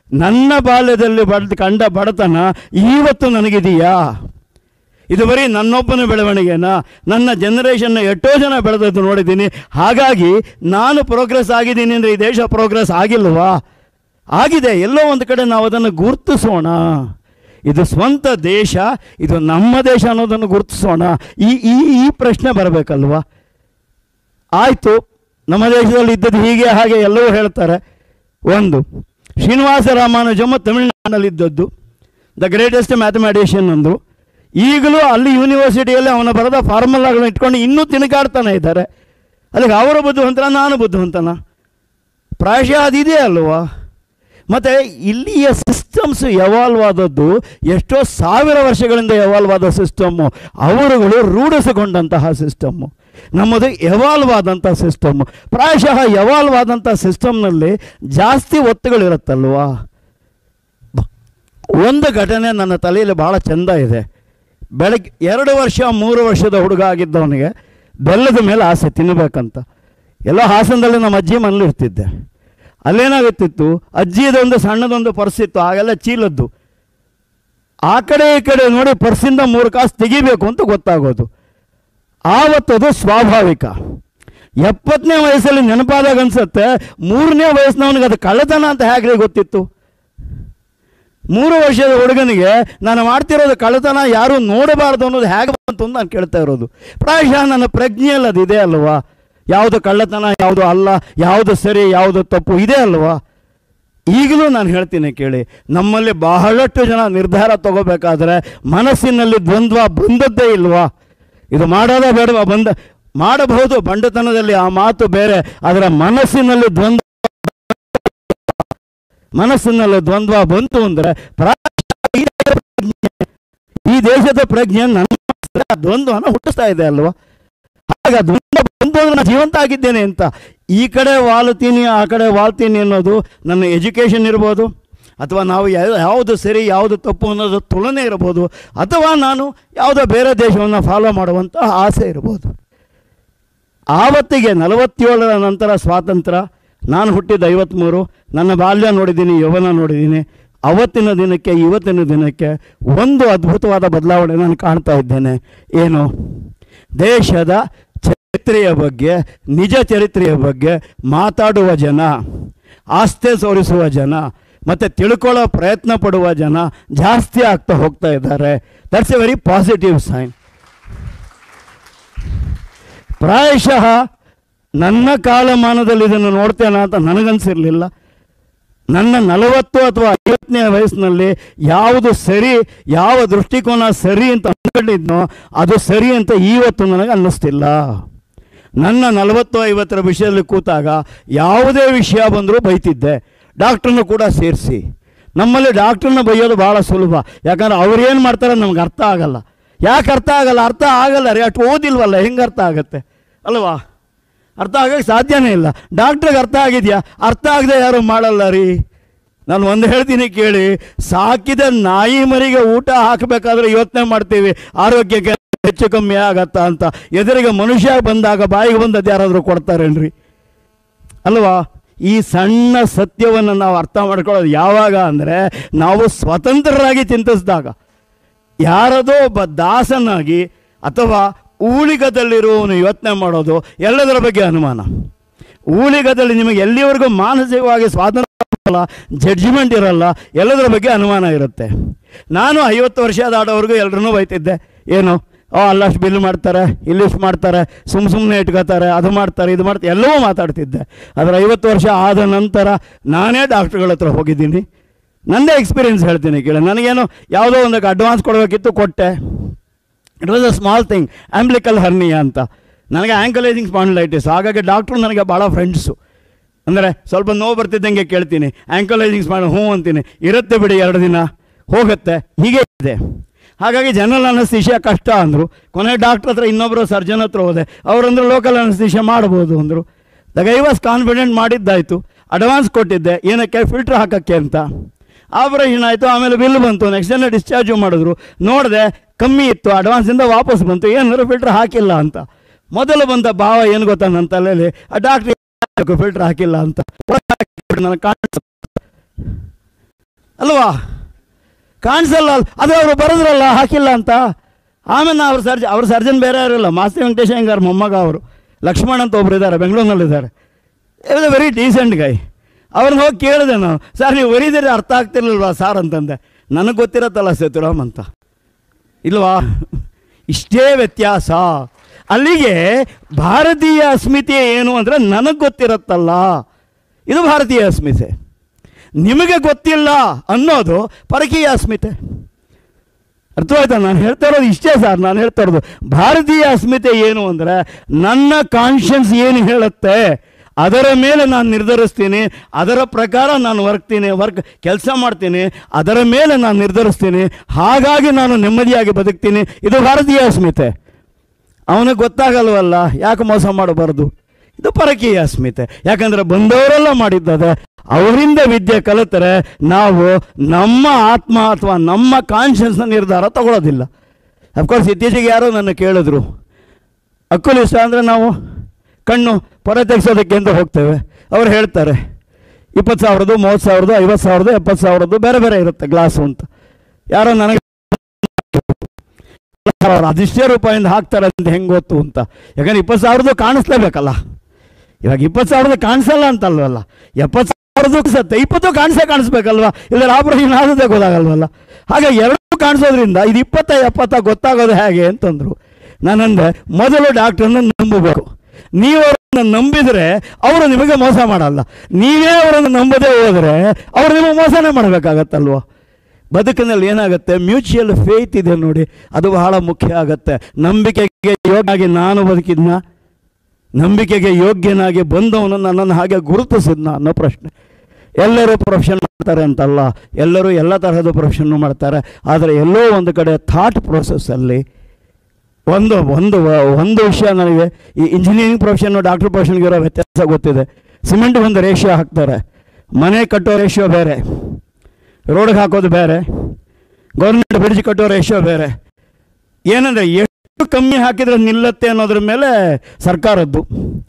ನನ್ನ ಬಾಲ್ಯದಲ್ಲಿ ಬಡ್ ಕಂಡ ಬಡತನ ಇವತ್ತು ನನಗಿದೆಯಾ ಇದು ಬರೀ ನನ್ನೊಬ್ಬನ ಬೆಳವಣಿಗೆನಾ ನನ್ನ ಜನ್ರೇಷನ್ನ ಎಷ್ಟೋ ಜನ ಬೆಳೆದದ್ದು ನೋಡಿದ್ದೀನಿ ಹಾಗಾಗಿ ನಾನು ಪ್ರೋಗ್ರೆಸ್ ಆಗಿದ್ದೀನಿ ಅಂದರೆ ಈ ದೇಶ ಪ್ರೋಗ್ರೆಸ್ ಆಗಿಲ್ವಾ ಆಗಿದೆ ಎಲ್ಲೋ ಒಂದು ಕಡೆ ನಾವು ಅದನ್ನು ಗುರುತಿಸೋಣ ಇದು ಸ್ವಂತ ದೇಶ ಇದು ನಮ್ಮ ದೇಶ ಅನ್ನೋದನ್ನು ಗುರುತಿಸೋಣ ಈ ಈ ಈ ಪ್ರಶ್ನೆ ಬರಬೇಕಲ್ವಾ ಆಯಿತು ನಮ್ಮ ದೇಶದಲ್ಲಿ ಇದ್ದದ್ದು ಹೀಗೆ ಹಾಗೆ ಎಲ್ಲವೂ ಹೇಳ್ತಾರೆ ಒಂದು ಶ್ರೀನಿವಾಸ ರಾಮಾನುಜಮ ತಮಿಳುನಾಡಿನಲ್ಲಿದ್ದದ್ದು ದ ಗ್ರೇಟೆಸ್ಟ್ ಮ್ಯಾಥಮ್ಯಾಟಿಷಿಯನ್ ಅಂದರು ಈಗಲೂ ಅಲ್ಲಿ ಯೂನಿವರ್ಸಿಟಿಯಲ್ಲಿ ಅವನ ಬರೆದ ಫಾರ್ಮುಲಾಗಳನ್ನ ಇಟ್ಕೊಂಡು ಇನ್ನೂ ತಿರುಗಾಡ್ತಾನೆ ಇದ್ದಾರೆ ಅಲ್ಲಿಗೆ ಅವರು ಬುದ್ಧಿವಂತನ ನಾನು ಬುದ್ಧಿವಂತನ ಪ್ರಾಯಶಃ ಅದಿದೆ ಅಲ್ವಾ ಮತ್ತು ಇಲ್ಲಿಯ ಸಿಸ್ಟಮ್ಸ್ ಎವಾಲ್ವ್ ಆದದ್ದು ಎಷ್ಟೋ ಸಾವಿರ ವರ್ಷಗಳಿಂದ ಎವಾಲ್ವ್ ಆದ ಸಿಸ್ಟಮ್ಮು ಅವರುಗಳು ರೂಢಿಸಿಕೊಂಡಂತಹ ಸಿಸ್ಟಮ್ಮು ನಮ್ಮದು ಎವಾಲ್ವ್ ಆದಂಥ ಸಿಸ್ಟಮ್ಮು ಪ್ರಾಯಶಃ ಎವಾಲ್ವ್ ಆದಂಥ ಸಿಸ್ಟಮ್ನಲ್ಲಿ ಜಾಸ್ತಿ ಒತ್ತುಗಳಿರುತ್ತಲ್ವಾ ಬ- ಒಂದು ಘಟನೆ ನನ್ನ ತಲೆಯಲ್ಲಿ ಭಾಳ ಚೆಂದ ಇದೆ ಬೆಳಗ್ಗೆ ಎರಡು ವರ್ಷ ಮೂರು ವರ್ಷದ ಹುಡುಗ ಆಗಿದ್ದವನಿಗೆ ಬೆಲ್ಲದ ಮೇಲೆ ಆಸೆ ತಿನ್ನಬೇಕಂತ ಎಲ್ಲೋ ಹಾಸನದಲ್ಲಿ ನಮ್ಮ ಅಜ್ಜಿ ಮನೇಲಿ ಇರ್ತಿದ್ದೆ ಅಲ್ಲೇನಾಗುತ್ತಿತ್ತು ಅಜ್ಜಿದೊಂದು ಸಣ್ಣದೊಂದು ಪರ್ಸ್ ಇತ್ತು ಆಗೆಲ್ಲ ಚೀಲದ್ದು ಆ ಕಡೆ ಈ ಕಡೆ ನೋಡಿ ಪರ್ಸಿಂದ ಮೂರು ಕಾಸು ತೆಗಿಬೇಕು ಅಂತ ಗೊತ್ತಾಗೋದು ಆವತ್ತದು ಸ್ವಾಭಾವಿಕ ಎಪ್ಪತ್ತನೇ ವಯಸ್ಸಲ್ಲಿ ನೆನಪಾದಾಗ ಅನ್ಸುತ್ತೆ ಮೂರನೇ ವಯಸ್ಸಿನವನಿಗೆ ಅದು ಕಳ್ಳತನ ಅಂತ ಹೇಗೆ ಗೊತ್ತಿತ್ತು ಮೂರು ವರ್ಷದ ಹುಡುಗನಿಗೆ ನಾನು ಮಾಡ್ತಿರೋದು ಕಳ್ಳತನ ಯಾರೂ ನೋಡಬಾರ್ದು ಅನ್ನೋದು ಹೇಗೆ ಬಂತು ಅಂತ ನಾನು ಕೇಳ್ತಾ ಇರೋದು ಪ್ರಾಯಶಃ ನನ್ನ ಪ್ರಜ್ಞೆಯಲ್ಲಿ ಅದು ಇದೆ ಅಲ್ವಾ ಯಾವುದು ಕಳ್ಳತನ ಯಾವುದು ಅಲ್ಲ ಯಾವುದು ಸರಿ ಯಾವುದು ತಪ್ಪು ಇದೆ ಅಲ್ವಾ ಈಗಲೂ ನಾನು ಹೇಳ್ತೀನಿ ಕೇಳಿ ನಮ್ಮಲ್ಲಿ ಬಹಳಷ್ಟು ಜನ ನಿರ್ಧಾರ ತಗೋಬೇಕಾದ್ರೆ ಮನಸ್ಸಿನಲ್ಲಿ ದ್ವಂದ್ವ ಬಂದದ್ದೇ ಇಲ್ವಾ ಇದು ಮಾಡೋದ ಬೇಡವಾ ಬಂದ ಮಾಡಬಹುದು ಬಂಡತನದಲ್ಲಿ ಆ ಮಾತು ಬೇರೆ ಆದರೆ ಮನಸ್ಸಿನಲ್ಲಿ ದ್ವಂದ್ವ ಮನಸ್ಸಿನಲ್ಲಿ ದ್ವಂದ್ವ ಬಂತು ಅಂದರೆ ಪ್ರಾಯಶಃ ಈ ದೇಶದ ಪ್ರಜ್ಞೆ- ಈ ದೇಶದ ಪ್ರಜ್ಞೆ ನನ್ನ ಮನಸ್ಸಲ್ಲಿ ಆ ದ್ವಂದ್ವನ ಹುಟ್ಟಿಸ್ತಾ ಇದೆ ಅಲ್ವಾ ಆಗ ದ್ವಂದ್ವ ಬಂತು ಅಂದ್ರೆ ನಾನು ಜೀವಂತ ಆಗಿದ್ದೇನೆ ಅಂತ ಈ ಕಡೆ ವಾಲ್ತೀನಿ ಆ ಕಡೆ ವಾಲ್ತೀನಿ ಅನ್ನೋದು ನನ್ನ ಎಜುಕೇಷನ್ ಇರ್ಬೋದು ಅಥವಾ ನಾವು ಯಾ- ಯಾವುದು ಸರಿ ಯಾವುದು ತಪ್ಪು ಅನ್ನೋದು ತುಲನೆ ಇರ್ಬೋದು ಅಥವಾ ನಾನು ಯಾವುದೋ ಬೇರೆ ದೇಶವನ್ನು ಫಾಲೋ ಮಾಡುವಂಥ ಆಸೆ ಇರ್ಬೋದು ಆವತ್ತಿಗೆ ನಲವತ್ತೇಳರ ನಂತರ ಸ್ವಾತಂತ್ರ್ಯ ನಾನು ಹುಟ್ಟಿದ ಐವತ್ತ್ಮೂರು ನನ್ನ ಬಾಲ್ಯ ನೋಡಿದ್ದೀನಿ ಯೌವನ ನೋಡಿದ್ದೀನಿ ಅವತ್ತಿನ ದಿನಕ್ಕೆ ಇವತ್ತಿನ ದಿನಕ್ಕೆ ಒಂದು ಅದ್ಭುತವಾದ ಬದಲಾವಣೆ ನಾನು ಕಾಣ್ತಾ ಇದ್ದೇನೆ ಏನು ದೇಶದ ಚರಿತ್ರೆಯ ಬಗ್ಗೆ ನಿಜ ಚರಿತ್ರೆಯ ಬಗ್ಗೆ ಮಾತಾಡುವ ಜನ ಆಸ್ತೆ ತೋರಿಸುವ ಜನ ಮತ್ತು ತಿಳ್ಕೊಳ್ಳೋ ಪ್ರಯತ್ನ ಪಡುವ ಜನ ಜಾಸ್ತಿ ಆಗ್ತಾ ಹೋಗ್ತಾ ಇದ್ದಾರೆ that's a very positive sign ಪ್ರಾಯಶಃ ನನ್ನ ಕಾಲಮಾನದಲ್ಲಿ ಇದನ್ನು ನೋಡ್ತೇನೆ ಅಂತ ನನಗನ್ಸಿರಲಿಲ್ಲ ನನ್ನ ನಲವತ್ತು ಅಥವಾ ಐವತ್ತನೇ ವಯಸ್ಸಿನಲ್ಲಿ ಯಾವುದು ಸರಿ ಯಾವ ದೃಷ್ಟಿಕೋನ ಸರಿ ಅಂತ ಅಂದ್ಕೊಂಡಿದ್ನೋ ಅದು ಸರಿ ಅಂತ ಇವತ್ತು ನನಗೆ ಅನ್ನಿಸ್ತಿಲ್ಲ ನನ್ನ ನಲವತ್ತು ಐವತ್ತರ ವಿಷಯದಲ್ಲಿ ಕೂತಾಗ ಯಾವುದೇ ವಿಷಯ ಬಂದರೂ ಬೈತಿದ್ದೆ ಡಾಕ್ಟ್ರನ್ನು ಕೂಡ ಸೇರಿಸಿ ನಮ್ಮಲ್ಲಿ ಡಾಕ್ಟ್ರನ್ನ ಬೈಯೋದು ಭಾಳ ಸುಲಭ ಯಾಕಂದ್ರೆ ಅವ್ರು ಏನು ಮಾಡ್ತಾರೆ ನಮ್ಗೆ ಅರ್ಥ ಆಗಲ್ಲ ಯಾಕೆ ಅರ್ಥ ಆಗಲ್ಲ ಅರ್ಥ ಆಗಲ್ಲ ರೀ ಅಷ್ಟು ಓದಿಲ್ವಲ್ಲ ಹೆಂಗೆ ಅರ್ಥ ಆಗುತ್ತೆ ಅಲ್ವಾ ಅರ್ಥ ಆಗಕ್ಕೆ ಸಾಧ್ಯನೇ ಇಲ್ಲ ಡಾಕ್ಟ್ರಿಗೆ ಅರ್ಥ ಆಗಿದೆಯಾ ಅರ್ಥ ಆಗದೆ ಯಾರು ಮಾಡಲ್ಲ ರೀ ನಾನು ಒಂದು ಹೇಳ್ತೀನಿ ಕೇಳಿ ಸಾಕಿದ ನಾಯಿ ಮರಿಗೆ ಊಟ ಹಾಕಬೇಕಾದ್ರೆ ಯೋಚನೆ ಮಾಡ್ತೀವಿ ಆರೋಗ್ಯಕ್ಕೆ ಹೆಚ್ಚು ಕಮ್ಮಿ ಆಗತ್ತಾ ಅಂತ ಎದುರಿಗೆ ಮನುಷ್ಯ ಬಂದಾಗ ಬಾಯಿಗೆ ಬಂದದ್ದು ಯಾರಾದರೂ ಕೊಡ್ತಾರೇನ್ರಿ ಅಲ್ವಾ ಈ ಸಣ್ಣ ಸತ್ಯವನ್ನು ನಾವು ಅರ್ಥ ಮಾಡ್ಕೊಳ್ಳೋದು ಯಾವಾಗ ಅಂದರೆ ನಾವು ಸ್ವತಂತ್ರರಾಗಿ ಚಿಂತಿಸಿದಾಗ ಯಾರದೋ ಒಬ್ಬ ದಾಸನಾಗಿ ಅಥವಾ ಊಳಿಗದಲ್ಲಿರುವವನು ಯೋಚನೆ ಮಾಡೋದು ಎಲ್ಲದರ ಬಗ್ಗೆ ಅನುಮಾನ ಊಳಿಗದಲ್ಲಿ ನಿಮಗೆ ಎಲ್ಲಿವರೆಗೂ ಮಾನಸಿಕವಾಗಿ ಸ್ವಾತಂತ್ರ್ಯ ಇರಲ್ಲ ಜಡ್ಜ್ಮೆಂಟ್ ಇರಲ್ಲ ಎಲ್ಲದರ ಬಗ್ಗೆ ಅನುಮಾನ ಇರುತ್ತೆ ನಾನು ಐವತ್ತು ವರ್ಷ ಆಡೋವರೆಗೂ ಎಲ್ಲರನ್ನೂ ಬೈತಿದ್ದೆ ಏನು ಓ ಅಲ್ಲಷ್ಟು ಬಿಲ್ ಮಾಡ್ತಾರೆ ಇಲ್ಲಿಷ್ಟು ಮಾಡ್ತಾರೆ ಸುಮ್ಮ ಸುಮ್ಮನೆ ಇಟ್ಕೋತಾರೆ ಅದು ಮಾಡ್ತಾರೆ ಇದು ಮಾಡ್ತಾರೆ ಎಲ್ಲವೂ ಮಾತಾಡ್ತಿದ್ದೆ ಆದರೆ ಐವತ್ತು ವರ್ಷ ಆದ ನಂತರ ನಾನೇ ಡಾಕ್ಟ್ರುಗಳ ಹತ್ರ ಹೋಗಿದ್ದೀನಿ ನನ್ನದೇ ಎಕ್ಸ್ಪೀರಿಯನ್ಸ್ ಹೇಳ್ತೀನಿ ಕೇಳಿ ನನಗೇನು ಯಾವುದೋ ಒಂದಕ್ಕೆ ಅಡ್ವಾನ್ಸ್ ಕೊಡಬೇಕಿತ್ತು ಕೊಟ್ಟೆ it was a small thing umbilical hernia ಅಂತ ನನಗೆ ಆ್ಯಂಕಲೈಸಿಂಗ್ ಸ್ಪಾಂಡ್ಲೈಟಿಸ್ ಹಾಗಾಗಿ ಡಾಕ್ಟ್ರು ನನಗೆ ಭಾಳ ಫ್ರೆಂಡ್ಸು ಅಂದರೆ ಸ್ವಲ್ಪ ನೋವು ಬರ್ತಿದ್ದಂಗೆ ಕೇಳ್ತೀನಿ ಆ್ಯಂಕಲೈಸಿಂಗ್ ಸ್ಪಾಂಡ್ ಹ್ಞೂ ಅಂತೀನಿ ಇರುತ್ತೆ ಬಿಡಿ ಎರಡು ದಿನ ಹೋಗುತ್ತೆ ಹೀಗೆ ಇದೆ ಹಾಗಾಗಿ ಜನರಲ್ ಅನಸ್ತೀಶಿಯಾ ಕಷ್ಟ ಅಂದರು ಕೊನೆ ಡಾಕ್ಟ್ರ್ ಹತ್ರ ಇನ್ನೊಬ್ಬರು ಸರ್ಜನ್ ಹತ್ರ ಹೋದೆ ಅವರಂದ್ರು ಲೋಕಲ್ ಅನಸ್ತೀಶಿಯಾ ಮಾಡ್ಬೋದು ಅಂದರು ದಾಗ ಐ ವಾಸ್ ಕಾನ್ಫಿಡೆಂಟ್ ಮಾಡಿದ್ದಾಯಿತು ಅಡ್ವಾನ್ಸ್ ಕೊಟ್ಟಿದ್ದೆ ಏನಕ್ಕೆ ಫಿಲ್ಟ್ರ್ ಹಾಕೋಕ್ಕೆ ಅಂತ ಆಪರೇಷನ್ ಆಯಿತು ಆಮೇಲೆ ಬಿಲ್ ಬಂತು ನೆಕ್ಸ್ಟ್ ಡೇ ಡಿಸ್ಚಾರ್ಜು ಮಾಡಿದ್ರು ನೋಡಿದೆ ಕಮ್ಮಿ ಇತ್ತು ಅಡ್ವಾನ್ಸಿಂದ ವಾಪಸ್ ಬಂತು ಏನಾದ್ರು ಫಿಲ್ಟ್ರ್ ಹಾಕಿಲ್ಲ ಅಂತ ಮೊದಲು ಬಂದ ಭಾವ ಏನು ಗೊತ್ತಾ ನನ್ನ ತಲೆಯಲ್ಲಿ ಆ ಡಾಕ್ಟ್ರ್ ಫಿಲ್ಟ್ರ್ ಹಾಕಿಲ್ಲ ಅಂತ ನನಗೆ ಕಾಣಿಸ್ತು ಅಲ್ವಾ ಕಾಣಿಸಲ್ಲ ಅಲ್- ಅದೇ ಅವರು ಬರೆದ್ರಲ್ಲ ಹಾಕಿಲ್ಲ ಅಂತ ಆಮೇಲೆ ಅವ್ರ ಸರ್ಜ ಅವ್ರ ಸರ್ಜನ್ ಬೇರೆ ಯಾರಿಲ್ಲ ಮಾಸ್ತಿ ವೆಂಕಟೇಶ ಹೆಂಗಾರ ಮೊಮ್ಮಗ ಅವರು ಲಕ್ಷ್ಮಣ್ ಅಂತ ಒಬ್ರು ಇದ್ದಾರೆ ಬೆಂಗಳೂರಿನಲ್ಲಿದ್ದಾರೆ ಇಸ್ ವೆರಿ ಡೀಸೆಂಟ್ ಗೈ ಅವ್ರನ್ನ ಹೋಗಿ ಕೇಳಿದೆ ನಾನು ಸರ್ ನೀವು ಬರೀದಿರಿ ಅರ್ಥ ಆಗ್ತಿರ್ಲಿಲ್ವಾ ಸಾರ್ ಅಂತಂದೆ ನನಗೆ ಗೊತ್ತಿರತ್ತಲ್ಲ ಸೇತುರಾಮ್ ಅಂತ ಇಲ್ವಾ ಇಷ್ಟೇ ವ್ಯತ್ಯಾಸ ಅಲ್ಲಿಗೆ ಭಾರತೀಯ ಅಸ್ಮಿತೆ ಏನು ಅಂದರೆ ನನಗೆ ಗೊತ್ತಿರತ್ತಲ್ಲ ಇದು ಭಾರತೀಯ ಅಸ್ಮಿತೆ ನಿಮಗೆ ಗೊತ್ತಿಲ್ಲ ಅನ್ನೋದು ಪರಕೀಯ ಅಸ್ಮಿತೆ ಅರ್ಥವಾಯ್ತಾ ನಾನು ಹೇಳ್ತಾ ಇರೋದು ಇಷ್ಟೇ ಸರ್ ನಾನು ಹೇಳ್ತಾ ಇರೋದು ಭಾರತೀಯ ಅಸ್ಮಿತೆ ಏನು ಅಂದರೆ ನನ್ನ ಕಾನ್ಷಿಯನ್ಸ್ ಏನು ಹೇಳುತ್ತೆ ಅದರ ಮೇಲೆ ನಾನು ನಿರ್ಧರಿಸ್ತೀನಿ ಅದರ ಪ್ರಕಾರ ನಾನು ವರ್ಕ್ತೀನಿ ವರ್ಕ್ ಕೆಲಸ ಮಾಡ್ತೀನಿ ಅದರ ಮೇಲೆ ನಾನು ನಿರ್ಧರಿಸ್ತೀನಿ ಹಾಗಾಗಿ ನಾನು ನೆಮ್ಮದಿಯಾಗಿ ಬದುಕ್ತೀನಿ ಇದು ಭಾರತೀಯ ಅಸ್ಮಿತೆ ಅವನಿಗೆ ಗೊತ್ತಾಗಲ್ವಲ್ಲ ಯಾಕೆ ಮೋಸ ಮಾಡಬಾರ್ದು ಇದು ಪರಕೀಯ ಅಸ್ಮಿತೆ ಯಾಕಂದರೆ ಬಂದವರೆಲ್ಲ ಮಾಡಿದ್ದದೆ ಅವರಿಂದ ವಿದ್ಯೆ ಕಲಿತರೆ ನಾವು ನಮ್ಮ ಆತ್ಮ ಅಥವಾ ನಮ್ಮ ಕಾನ್ಷಿಯನ್ಸ್ನ ನಿರ್ಧಾರ ತಗೊಳ್ಳೋದಿಲ್ಲ ಅಫ್ಕೋರ್ಸ್ ಇತ್ತೀಚೆಗೆ ಯಾರೋ ನನ್ನ ಕೇಳಿದ್ರು ಅಕ್ಕುಲಿಷ್ಟ ಅಂದರೆ ನಾವು ಕಣ್ಣು ಪೊರೆ ತೆಗೆಸೋದಕ್ಕೆ ಅಂತ ಹೋಗ್ತೇವೆ ಅವ್ರು ಹೇಳ್ತಾರೆ ಇಪ್ಪತ್ತು ಸಾವಿರದ್ದು ಮೂವತ್ತು ಸಾವಿರದ್ದು ಐವತ್ತು ಸಾವಿರದ್ದು ಎಪ್ಪತ್ತು ಸಾವಿರದ್ದು ಬೇರೆ ಬೇರೆ ಇರುತ್ತೆ ಗ್ಲಾಸು ಅಂತ ಯಾರೋ ನನಗೆ ಅವ್ರು ಅದಿಷ್ಟೇ ರೂಪಾಯಿಂದ ಹಾಕ್ತಾರೆ ಅಂತ ಹೆಂಗೆ ಗೊತ್ತು ಅಂತ ಯಾಕಂದ್ರೆ ಇಪ್ಪತ್ತು ಸಾವಿರದ್ದು ಕಾಣಿಸ್ಲೇಬೇಕಲ್ಲ ಇವಾಗ ಇಪ್ಪತ್ತು ಸಾವಿರದ ಕಾಣಿಸಲ್ಲ ಅಂತಲ್ವಲ್ಲ ಎಪ್ಪತ್ತು ಸಾವಿರದ್ದು ಸತ್ತೆ ಇಪ್ಪತ್ತು ಕಾಣಿಸೇ ಕಾಣಿಸ್ಬೇಕಲ್ವಾ ಇಲ್ಲ ಆಪರೇಷನ್ ಆದದೇ ಗೊತ್ತಾಗಲ್ವಲ್ಲ ಹಾಗೆ ಎರಡು ಕಾಣಿಸೋದ್ರಿಂದ ಇದು ಇಪ್ಪತ್ತ ಎಪ್ಪತ್ತ ಗೊತ್ತಾಗೋದು ಹೇಗೆ ಅಂತಂದರು ನಾನಂದೆ ಮೊದಲು ಡಾಕ್ಟ್ರನ್ನ ನಂಬಬೇಕು ನೀವು ಅವರನ್ನು ನಂಬಿದರೆ ಅವರು ನಿಮಗೆ ಮೋಸ ಮಾಡಲ್ಲ ನೀವೇ ಅವರನ್ನು ನಂಬದೇ ಹೋದರೆ ಅವರು ನಿಮಗೆ ಮೋಸನೇ ಮಾಡಬೇಕಾಗತ್ತಲ್ವ ಬದುಕಿನಲ್ಲಿ ಏನಾಗುತ್ತೆ ಮ್ಯೂಚುವಲ್ ಫೇತ್ ಇದೆ ನೋಡಿ ಅದು ಬಹಳ ಮುಖ್ಯ ಆಗುತ್ತೆ ನಂಬಿಕೆಗೆ ಯೋಗ್ಯನಾಗಿ ನಾನು ಬದುಕಿದ್ನ ನಂಬಿಕೆಗೆ ಯೋಗ್ಯನಾಗಿ ಬಂದವನು ನನ್ನನ್ನು ಹಾಗೆ ಗುರುತಿಸಿದ್ನ ಅನ್ನೋ ಪ್ರಶ್ನೆ ಎಲ್ಲರೂ ಪ್ರೊಫೆಷನ್ ಮಾಡ್ತಾರೆ ಅಂತಲ್ಲ ಎಲ್ಲರೂ ಎಲ್ಲ ತರಹದ ಪ್ರೊಫೆಷನ್ನು ಮಾಡ್ತಾರೆ ಆದರೆ ಎಲ್ಲೋ ಒಂದು ಕಡೆ ಥಾಟ್ ಪ್ರೋಸೆಸ್ಸಲ್ಲಿ ಒಂದು ಒಂದು ಒಂದು ವಿಷಯ ನನಗೆ ಈ ಇಂಜಿನಿಯರಿಂಗ್ ಪ್ರೊಫೆಷನ್ನು ಡಾಕ್ಟರ್ ಪ್ರೊಫೆಷನ್ಗೆ ಇರೋ ವ್ಯತ್ಯಾಸ ಗೊತ್ತಿದೆ ಸಿಮೆಂಟ್ ಒಂದು ರೇಷಿಯೋ ಹಾಕ್ತಾರೆ ಮನೆ ಕಟ್ಟೋ ರೇಷಿಯೋ ಬೇರೆ ರೋಡ್ಗೆ ಹಾಕೋದು ಬೇರೆ ಗೌರ್ಮೆಂಟ್ ಬ್ರಿಡ್ಜ್ ಕಟ್ಟೋ ರೇಷಿಯೋ ಬೇರೆ ಏನಂದರೆ ಎಷ್ಟು ಕಮ್ಮಿ ಹಾಕಿದ್ರೆ ನಿಲ್ಲತ್ತೆ ಅನ್ನೋದ್ರ ಮೇಲೆ ಸರ್ಕಾರದ್ದು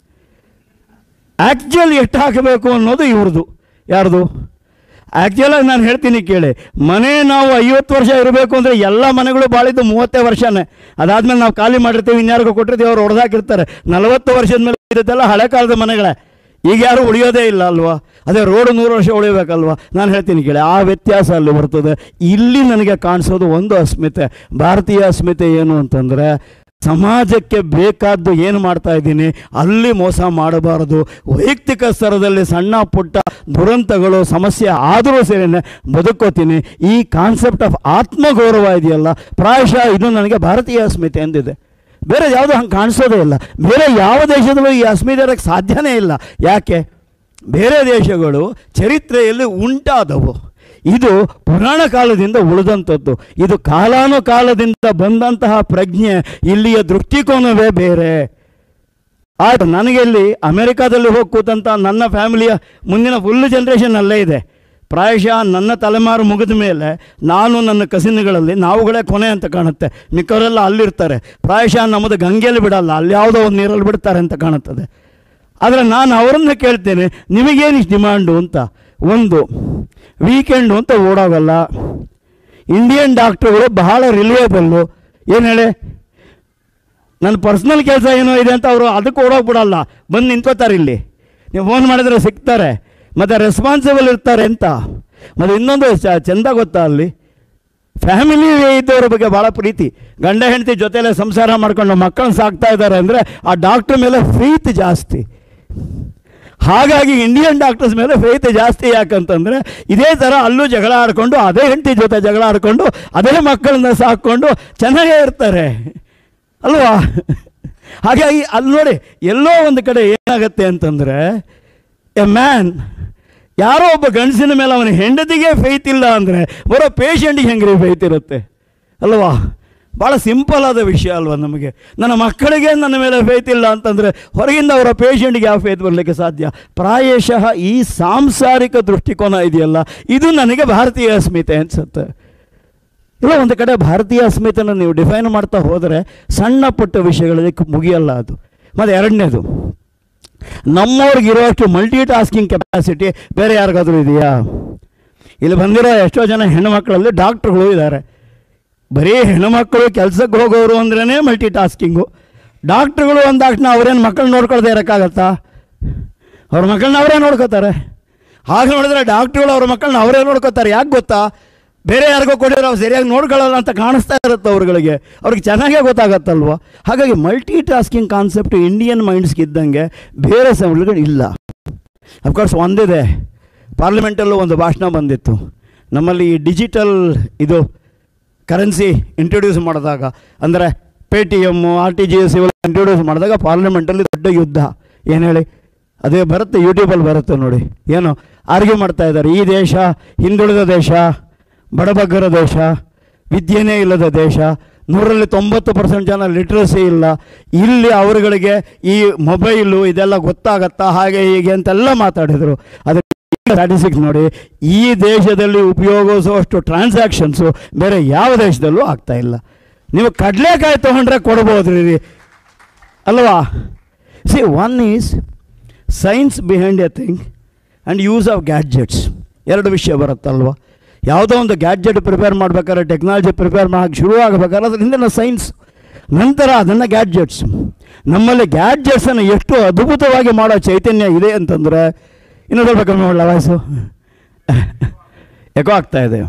ಆ್ಯಕ್ಚುಲಿ ಎಷ್ಟು ಹಾಕಬೇಕು ಅನ್ನೋದು ಇವ್ರದ್ದು ಯಾರ್ದು ಆ್ಯಕ್ಚುಲಾಗಿ ನಾನು ಹೇಳ್ತೀನಿ ಕೇಳಿ ಮನೆ ನಾವು ಐವತ್ತು ವರ್ಷ ಇರಬೇಕು ಅಂದರೆ ಎಲ್ಲ ಮನೆಗಳು ಬಾಳಿದ್ದು ಮೂವತ್ತೇ ವರ್ಷನೇ ಅದಾದಮೇಲೆ ನಾವು ಖಾಲಿ ಮಾಡಿರ್ತೀವಿ ಇನ್ಯಾರಿಗೂ ಕೊಟ್ಟಿರ್ತೀವಿ ಅವ್ರು ಹೊಡೆದಾಕಿರ್ತಾರೆ ನಲವತ್ತು ವರ್ಷದ ಮೇಲೆ ಇರುತ್ತಲ್ಲ ಹಳೆ ಕಾಲದ ಮನೆಗಳೇ ಈಗ ಯಾರು ಉಳಿಯೋದೇ ಇಲ್ಲ ಅಲ್ವಾ ಅದೇ ರೋಡ್ ನೂರು ವರ್ಷ ಉಳಿಬೇಕಲ್ವಾ ನಾನು ಹೇಳ್ತೀನಿ ಕೇಳಿ ಆ ವ್ಯತ್ಯಾಸ ಅಲ್ಲಿ ಬರ್ತದೆ ಇಲ್ಲಿ ನನಗೆ ಕಾಣಿಸೋದು ಒಂದು ಅಸ್ಮಿತೆ ಭಾರತೀಯ ಅಸ್ಮಿತೆ ಏನು ಅಂತಂದರೆ ಸಮಾಜಕ್ಕೆ ಬೇಕಾದ್ದು ಏನು ಮಾಡ್ತಾ ಇದ್ದೀನಿ ಅಲ್ಲಿ ಮೋಸ ಮಾಡಬಾರದು ವೈಯಕ್ತಿಕ ಸ್ತರದಲ್ಲಿ ಸಣ್ಣ ಪುಟ್ಟ ದುರಂತಗಳು ಸಮಸ್ಯೆ ಆದರೂ ಸೇರಿನೇ ಬದುಕೋತೀನಿ ಈ ಕಾನ್ಸೆಪ್ಟ್ ಆಫ್ ಆತ್ಮಗೌರವ ಇದೆಯಲ್ಲ ಪ್ರಾಯಶಃ ಇದು ನನಗೆ ಭಾರತೀಯ ಅಸ್ಮಿತೆ ಎಂದಿದೆ ಬೇರೆ ಯಾವುದೂ ಹಂಗೆ ಕಾಣಿಸೋದೇ ಇಲ್ಲ ಬೇರೆ ಯಾವ ದೇಶದಲ್ಲೂ ಈ ಅಸ್ಮಿತೆ ಇರೋಕ್ಕೆ ಸಾಧ್ಯನೇ ಇಲ್ಲ ಯಾಕೆ ಬೇರೆ ದೇಶಗಳು ಚರಿತ್ರೆಯಲ್ಲಿ ಉಂಟಾದವು ಇದು ಪುರಾಣ ಕಾಲದಿಂದ ಉಳಿದಂಥದ್ದು ಇದು ಕಾಲಾನುಕಾಲದಿಂದ ಬಂದಂತಹ ಪ್ರಜ್ಞೆ ಇಲ್ಲಿಯ ದೃಷ್ಟಿಕೋನವೇ ಬೇರೆ ಆಯ್ತು ನನಗೆ ಇಲ್ಲಿ ಅಮೆರಿಕಾದಲ್ಲಿ ಹೋಗಿ ಕೂತಂಥ ನನ್ನ ಫ್ಯಾಮಿಲಿಯ ಮುಂದಿನ ಫುಲ್ ಜನ್ರೇಷನ್ ಅಲ್ಲೇ ಇದೆ ಪ್ರಾಯಶಃ ನನ್ನ ತಲೆಮಾರು ಮುಗಿದ ಮೇಲೆ ನಾನು ನನ್ನ ಕಸಿನ್ಗಳಲ್ಲಿ ನಾವುಗಳೇ ಕೊನೆ ಅಂತ ಕಾಣುತ್ತೆ ಮಿಕ್ಕವರೆಲ್ಲ ಅಲ್ಲಿರ್ತಾರೆ ಪ್ರಾಯಶಃ ನಮ್ಮದು ಗಂಗೆಯಲ್ಲಿ ಬಿಡಲ್ಲ ಅಲ್ಲಿ ಯಾವುದೋ ಒಂದು ನೀರಲ್ಲಿ ಬಿಡ್ತಾರೆ ಅಂತ ಕಾಣುತ್ತದೆ ಆದರೆ ನಾನು ಅವರನ್ನ ಕೇಳ್ತೇನೆ ನಿಮಗೇನು ಇಷ್ಟು ಡಿಮಾಂಡು ಅಂತ ಒಂದು ವೀಕೆಂಡು ಅಂತ ಓಡೋಗಲ್ಲ ಇಂಡಿಯನ್ ಡಾಕ್ಟ್ರುಗಳು ಬಹಳ ರಿಲಿಯಬಲ್ಲು ಏನು ಹೇಳಿ ನನ್ನ ಪರ್ಸ್ನಲ್ ಕೆಲಸ ಏನೋ ಇದೆ ಅಂತ ಅವರು ಅದಕ್ಕೆ ಓಡೋಗ್ಬಿಡಲ್ಲ ಬಂದು ನಿಂತ್ಕೋತಾರೆ ಇಲ್ಲಿ ನೀವು ಫೋನ್ ಮಾಡಿದ್ರೆ ಸಿಗ್ತಾರೆ ಮತ್ತು ರೆಸ್ಪಾನ್ಸಿಬಲ್ ಇರ್ತಾರೆ ಅಂತ ಮತ್ತು ಇನ್ನೊಂದು ಚ- ಚಂದ ಗೊತ್ತಾ ಅಲ್ಲಿ ಫ್ಯಾಮಿಲಿ ಇದ್ದವ್ರ ಬಗ್ಗೆ ಭಾಳ ಪ್ರೀತಿ ಗಂಡ ಹೆಂಡತಿ ಜೊತೆಲೆ ಸಂಸಾರ ಮಾಡ್ಕೊಂಡು ಮಕ್ಕಳನ್ನ ಸಾಕ್ತಾ ಇದ್ದಾರೆ ಅಂದರೆ ಆ ಡಾಕ್ಟ್ರ್ ಮೇಲೆ ಪ್ರೀತಿ ಜಾಸ್ತಿ ಹಾಗಾಗಿ ಇಂಡಿಯನ್ ಡಾಕ್ಟರ್ಸ್ ಮೇಲೆ ಫೇತ್ ಜಾಸ್ತಿ ಯಾಕಂತಂದರೆ ಇದೇ ಥರ ಅಲ್ಲೂ ಜಗಳ ಆಡಿಕೊಂಡು ಅದೇ ಹೆಂಡತಿ ಜೊತೆ ಜಗಳ ಆಡಿಕೊಂಡು ಅದೇ ಮಕ್ಕಳನ್ನ ಸಾಕ್ಕೊಂಡು ಚೆನ್ನಾಗೇ ಇರ್ತಾರೆ ಅಲ್ವಾ ಹಾಗಾಗಿ ಅಲ್ಲಿ ನೋಡಿ ಎಲ್ಲೋ ಒಂದು ಕಡೆ ಏನಾಗುತ್ತೆ ಅಂತಂದರೆ ಎ ಮ್ಯಾನ್ ಯಾರೋ ಒಬ್ಬ ಗಂಡಸಿನ ಮೇಲೆ ಅವನ ಹೆಂಡತಿಗೆ ಫೈತ್ ಇಲ್ಲ ಅಂದರೆ ಬರೋ ಪೇಷಂಟಿಗೆ ಹೆಂಗ್ರಿ ಫೈತ್ ಇರುತ್ತೆ ಅಲ್ವಾ ಭಾಳ ಸಿಂಪಲ್ ಆದ ವಿಷಯ ಅಲ್ವಾ ನಮಗೆ ನನ್ನ ಮಕ್ಕಳಿಗೆ ನನ್ನ ಮೇಲೆ ಫೇತ್ ಇಲ್ಲ ಅಂತಂದರೆ ಹೊರಗಿಂದ ಅವರ ಪೇಷಂಟ್ಗೆ ಯಾವ ಫೇತ್ ಬರಲಿಕ್ಕೆ ಸಾಧ್ಯ ಪ್ರಾಯಶಃ ಈ ಸಾಂಸಾರಿಕ ದೃಷ್ಟಿಕೋನ ಇದೆಯಲ್ಲ ಇದು ನನಗೆ ಭಾರತೀಯ ಅಸ್ಮಿತೆ ಅನಿಸುತ್ತೆ ಇಲ್ಲ ಒಂದು ಕಡೆ ಭಾರತೀಯ ಅಸ್ಮಿತೆನ ನೀವು ಡಿಫೈನ್ ಮಾಡ್ತಾ ಹೋದರೆ ಸಣ್ಣ ಪುಟ್ಟ ವಿಷಯಗಳಲ್ಲಿ ಕ- ಮುಗಿಯಲ್ಲ ಅದು ಮತ್ತು ಎರಡನೇದು ನಮ್ಮವ್ರಿಗಿರುವಷ್ಟು ಮಲ್ಟಿ ಟಾಸ್ಕಿಂಗ್ ಕೆಪಾಸಿಟಿ ಬೇರೆ ಯಾರಿಗಾದ್ರೂ ಇದೆಯಾ ಇಲ್ಲಿ ಬಂದಿರೋ ಎಷ್ಟೋ ಜನ ಹೆಣ್ಣುಮಕ್ಕಳಲ್ಲಿ ಡಾಕ್ಟ್ರುಗಳು ಇದ್ದಾರೆ ಬರೀ ಹೆಣ್ಣುಮಕ್ಕಳು ಕೆಲಸಕ್ಕೆ ಹೋಗೋರು ಅಂದ್ರೇ ಮಲ್ಟಿ ಟಾಸ್ಕಿಂಗು ಡಾಕ್ಟ್ರುಗಳು ಅಂದಾಕ್ಷಣ ಅವ್ರೇನು ಮಕ್ಕಳು ನೋಡ್ಕೊಳ್ದೇ ಇರೋಕ್ಕಾಗತ್ತಾ ಅವ್ರ ಮಕ್ಕಳನ್ನ ಅವರೇ ನೋಡ್ಕೋತಾರೆ ಹಾಗೆ ನೋಡಿದ್ರೆ ಡಾಕ್ಟ್ರುಗಳು ಅವ್ರ ಮಕ್ಕಳನ್ನ ಅವರೇ ನೋಡ್ಕೋತಾರೆ ಯಾಕೆ ಗೊತ್ತಾ ಬೇರೆ ಯಾರಿಗೋ ಕೊಡಿದ್ರೆ ಅವ್ರು ಸರಿಯಾಗಿ ನೋಡ್ಕೊಳ್ಳಲ್ಲ ಅಂತ ಕಾಣಿಸ್ತಾ ಇರುತ್ತೆ ಅವ್ರುಗಳಿಗೆ ಅವ್ರಿಗೆ ಚೆನ್ನಾಗೇ ಗೊತ್ತಾಗತ್ತಲ್ವ ಹಾಗಾಗಿ ಮಲ್ಟಿ ಟಾಸ್ಕಿಂಗ್ ಕಾನ್ಸೆಪ್ಟ್ ಇಂಡಿಯನ್ ಮೈಂಡ್ಸ್ಗೆ ಇದ್ದಂಗೆ ಬೇರೆ ಸಂಸ್ಥೆಗಳು ಇಲ್ಲ ಅಫ್ಕೋರ್ಸ್ ಒಂದಿದೆ ಪಾರ್ಲಿಮೆಂಟಲ್ಲೂ ಒಂದು ಭಾಷಣ ಬಂದಿತ್ತು ನಮ್ಮಲ್ಲಿ ಈ ಡಿಜಿಟಲ್ ಇದು ಕರೆನ್ಸಿ ಇಂಟ್ರೊಡ್ಯೂಸ್ ಮಾಡಿದಾಗ ಅಂದರೆ Paytm R T G S ಇವೆಲ್ಲ ಇಂಟ್ರೊಡ್ಯೂಸ್ ಮಾಡಿದಾಗ ಪಾರ್ಲಿಮೆಂಟಲ್ಲಿ ದೊಡ್ಡ ಯುದ್ಧ ಏನು ಹೇಳಿ ಅದೇ ಬರುತ್ತೆ ಯೂಟ್ಯೂಬಲ್ಲಿ ಬರುತ್ತೆ ನೋಡಿ ಏನು ಆರ್ಗ್ಯೂ ಮಾಡ್ತಾ ಇದ್ದಾರೆ ಈ ದೇಶ ಹಿಂದುಳಿದ ದೇಶ ಬಡಬಗ್ಗರ ದೇಶ ವಿದ್ಯೆನೇ ಇಲ್ಲದ ದೇಶ ನೂರಲ್ಲಿ ತೊಂಬತ್ತು ಪರ್ಸೆಂಟ್ ಜನ ಲಿಟ್ರಸಿ ಇಲ್ಲ ಇಲ್ಲಿ ಅವರುಗಳಿಗೆ ಈ ಮೊಬೈಲು ಇದೆಲ್ಲ ಗೊತ್ತಾಗತ್ತಾ ಹಾಗೆ ಹೀಗೆ ಅಂತೆಲ್ಲ ಮಾತಾಡಿದರು ಅದಕ್ಕೆ ಸ್ಟ್ಯಾಟಿಸ್ಟಿಕ್ಸ್ ನೋಡಿ ಈ ದೇಶದಲ್ಲಿ ಉಪಯೋಗಿಸುವಷ್ಟು ಟ್ರಾನ್ಸಾಕ್ಷನ್ಸು ಬೇರೆ ಯಾವ ದೇಶದಲ್ಲೂ ಆಗ್ತಾ ಇಲ್ಲ ನೀವು ಕಡಲೆಕಾಯಿ ತೊಗೊಂಡ್ರೆ ಕೊಡ್ಬೋದು ರೀ ಅಲ್ವಾ see one is science behind a thing and use of gadgets ಎರಡು ವಿಷಯ ಬರುತ್ತಲ್ವ ಯಾವುದೋ ಒಂದು ಗ್ಯಾಡ್ಜೆಟ್ ಪ್ರಿಪೇರ್ ಮಾಡ್ಬೇಕಾದ್ರೆ ಟೆಕ್ನಾಲಜಿ ಪ್ರಿಪೇರ್ ಮಾಡೋಕ್ಕೆ ಶುರು ಆಗಬೇಕಾದ್ರೆ ಅದ್ರ ಹಿಂದಿನ ಸೈನ್ಸ್ ನಂತರ ಅದನ್ನು ಗ್ಯಾಡ್ಜೆಟ್ಸ್ ನಮ್ಮಲ್ಲಿ ಗ್ಯಾಡ್ಜೆಟ್ಸನ್ನು ಎಷ್ಟು ಅದ್ಭುತವಾಗಿ ಮಾಡೋ ಚೈತನ್ಯ ಇದೆ ಅಂತಂದರೆ ಇನ್ನೂ ಸ್ವಲ್ಪ ಕಮ್ಮಿ ಮಾಡಲ ವಾಯ್ಸು ಎಕೋ ಆಗ್ತಾ ಇದೆ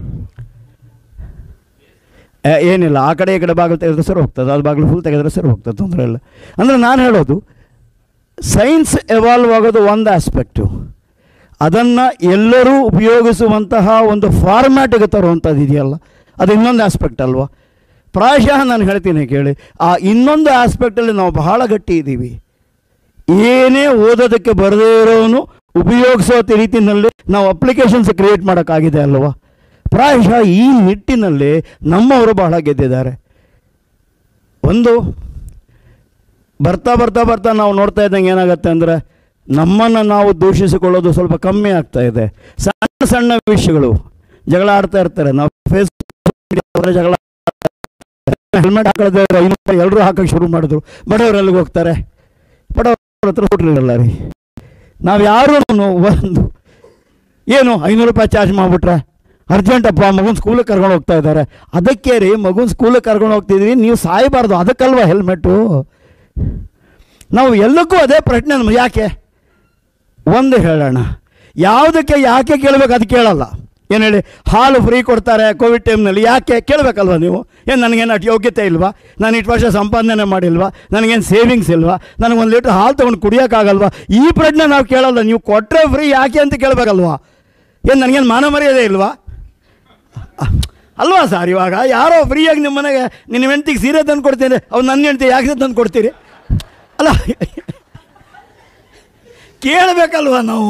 ಏ, ಏನಿಲ್ಲ ಆ ಕಡೆ ಈ ಕಡೆ ಬಾಗಿಲು ತೆಗೆದ್ರೆ ಸರಿ ಹೋಗ್ತದೆ ಅದು ಬಾಗಿಲು ಫುಲ್ ತೆಗೆದ್ರೆ ಸರಿ ಹೋಗ್ತದೆ ತೊಂದರೆ ಇಲ್ಲ ಅಂದರೆ ನಾನು ಹೇಳೋದು ಸೈನ್ಸ್ ಎವಾಲ್ವ್ ಆಗೋದು ಒಂದು ಆಸ್ಪೆಕ್ಟು ಅದನ್ನು ಎಲ್ಲರೂ ಉಪಯೋಗಿಸುವಂತಹ ಒಂದು ಫಾರ್ಮ್ಯಾಟಿಗೆ ತರುವಂಥದ್ದು ಇದೆಯಲ್ಲ ಅದು ಇನ್ನೊಂದು ಆಸ್ಪೆಕ್ಟ್ ಅಲ್ವಾ ಪ್ರಾಯಶಃ ನಾನು ಹೇಳ್ತೀನಿ ಕೇಳಿ ಆ ಇನ್ನೊಂದು ಆಸ್ಪೆಕ್ಟಲ್ಲಿ ನಾವು ಬಹಳ ಗಟ್ಟಿ ಇದ್ದೀವಿ ಏನೇ ಓದೋದಕ್ಕೆ ಬರದೇ ಇರೋನು ಉಪಯೋಗಿಸೋ ರೀತಿಯಲ್ಲಿ ನಾವು ಅಪ್ಲಿಕೇಶನ್ಸ್ ಕ್ರಿಯೇಟ್ ಮಾಡೋಕ್ಕಾಗಿದೆ ಅಲ್ವಾ ಪ್ರಾಯಶಃ ಈ ನಿಟ್ಟಿನಲ್ಲಿ ನಮ್ಮವರು ಬಹಳ ಗೆದ್ದಿದ್ದಾರೆ ಒಂದು ಬರ್ತಾ ಬರ್ತಾ ಬರ್ತಾ ನಾವು ನೋಡ್ತಾ ಇದ್ದಂಗೆ ಏನಾಗುತ್ತೆ ಅಂದರೆ ನಮ್ಮನ್ನು ನಾವು ದೂಷಿಸಿಕೊಳ್ಳೋದು ಸ್ವಲ್ಪ ಕಮ್ಮಿ ಆಗ್ತಾ ಇದೆ ಸಣ್ಣ ಸಣ್ಣ ವಿಷಯಗಳು ಜಗಳ ಆಡ್ತಾ ಇರ್ತಾರೆ ನಾವು ಫೇಸ್ಬುಕ್ ಜಗಳ ಹೆಲ್ಮೆಟ್ ಹಾಕೊಳ್ಳೋದೇ ಐನೂರು ಎಲ್ಲರೂ ಹಾಕಕ್ಕೆ ಶುರು ಮಾಡಿದ್ರು ಬಡವರು ಎಲ್ಲಿಗೆ ಹೋಗ್ತಾರೆ ಬಡವ್ರ ಹತ್ರ ಹುಟ್ಟಿರಲ್ಲ ರೀ ನಾವು ಯಾರೂ ಒಂದು ಏನು ಐನೂರು ರೂಪಾಯಿ ಚಾರ್ಜ್ ಮಾಡಿಬಿಟ್ರೆ ಅರ್ಜೆಂಟಪ್ಪ ಮಗುನ ಸ್ಕೂಲಿಗೆ ಕರ್ಕೊಂಡು ಹೋಗ್ತಾ ಇದ್ದಾರೆ ಅದಕ್ಕೆ ರೀ ಮಗುನ ಸ್ಕೂಲಿಗೆ ಕರ್ಕೊಂಡು ಹೋಗ್ತಿದ್ವಿ ನೀವು ಸಾಯಬಾರ್ದು ಅದಕ್ಕಲ್ವ ಹೆಲ್ಮೆಟ್ಟು ನಾವು ಎಲ್ಲಕ್ಕೂ ಅದೇ ಪ್ರಶ್ನೆ ನಮ್ಗೆ ಯಾಕೆ ಒಂದು ಹೇಳೋಣ ಯಾವುದಕ್ಕೆ ಯಾಕೆ ಕೇಳಬೇಕು ಅದು ಕೇಳಲ್ಲ ಏನು ಹೇಳಿ ಹಾಲು ಫ್ರೀ ಕೊಡ್ತಾರೆ ಕೋವಿಡ್ ಟೈಮ್ನಲ್ಲಿ ಯಾಕೆ ಕೇಳಬೇಕಲ್ವ ನೀವು ಏನು ನನಗೇನು ಅಷ್ಟು ಯೋಗ್ಯತೆ ಇಲ್ವಾ ನಾನು ಇಷ್ಟು ವರ್ಷ ಸಂಪಾದನೆ ಮಾಡಿಲ್ವಾ ನನಗೇನು ಸೇವಿಂಗ್ಸ್ ಇಲ್ವಾ ನನಗೆ ಒಂದು ಲೀಟ್ರ್ ಹಾಲು ತೊಗೊಂಡು ಕುಡಿಯೋಕ್ಕಾಗಲ್ವಾ ಈ ಪ್ರಶ್ನೆ ನಾವು ಕೇಳಲ್ಲ ನೀವು ಕೊಟ್ಟರೆ ಫ್ರೀ ಯಾಕೆ ಅಂತ ಕೇಳಬೇಕಲ್ವಾ ಏನು ನನಗೇನು ಮಾನ ಮರ್ಯಾದೆ ಇಲ್ವಾ ಅಲ್ವಾ ಸರ್ ಇವಾಗ ಯಾರೋ ಫ್ರೀಯಾಗಿ ನಿಮ್ಮ ಮನೆಗೆ ನಿನ್ನ ಹೆಂಡ್ತಿಗೆ ಸೀರೆ ತಂದು ಕೊಡ್ತೀನಿ ಅವ್ರು ನನ್ನ ಹೆಂಡ್ತಿ ಯಾಕೆ ತಂದು ಕೊಡ್ತೀರಿ ಅಲ್ಲ ಕೇಳಬೇಕಲ್ವ ನಾವು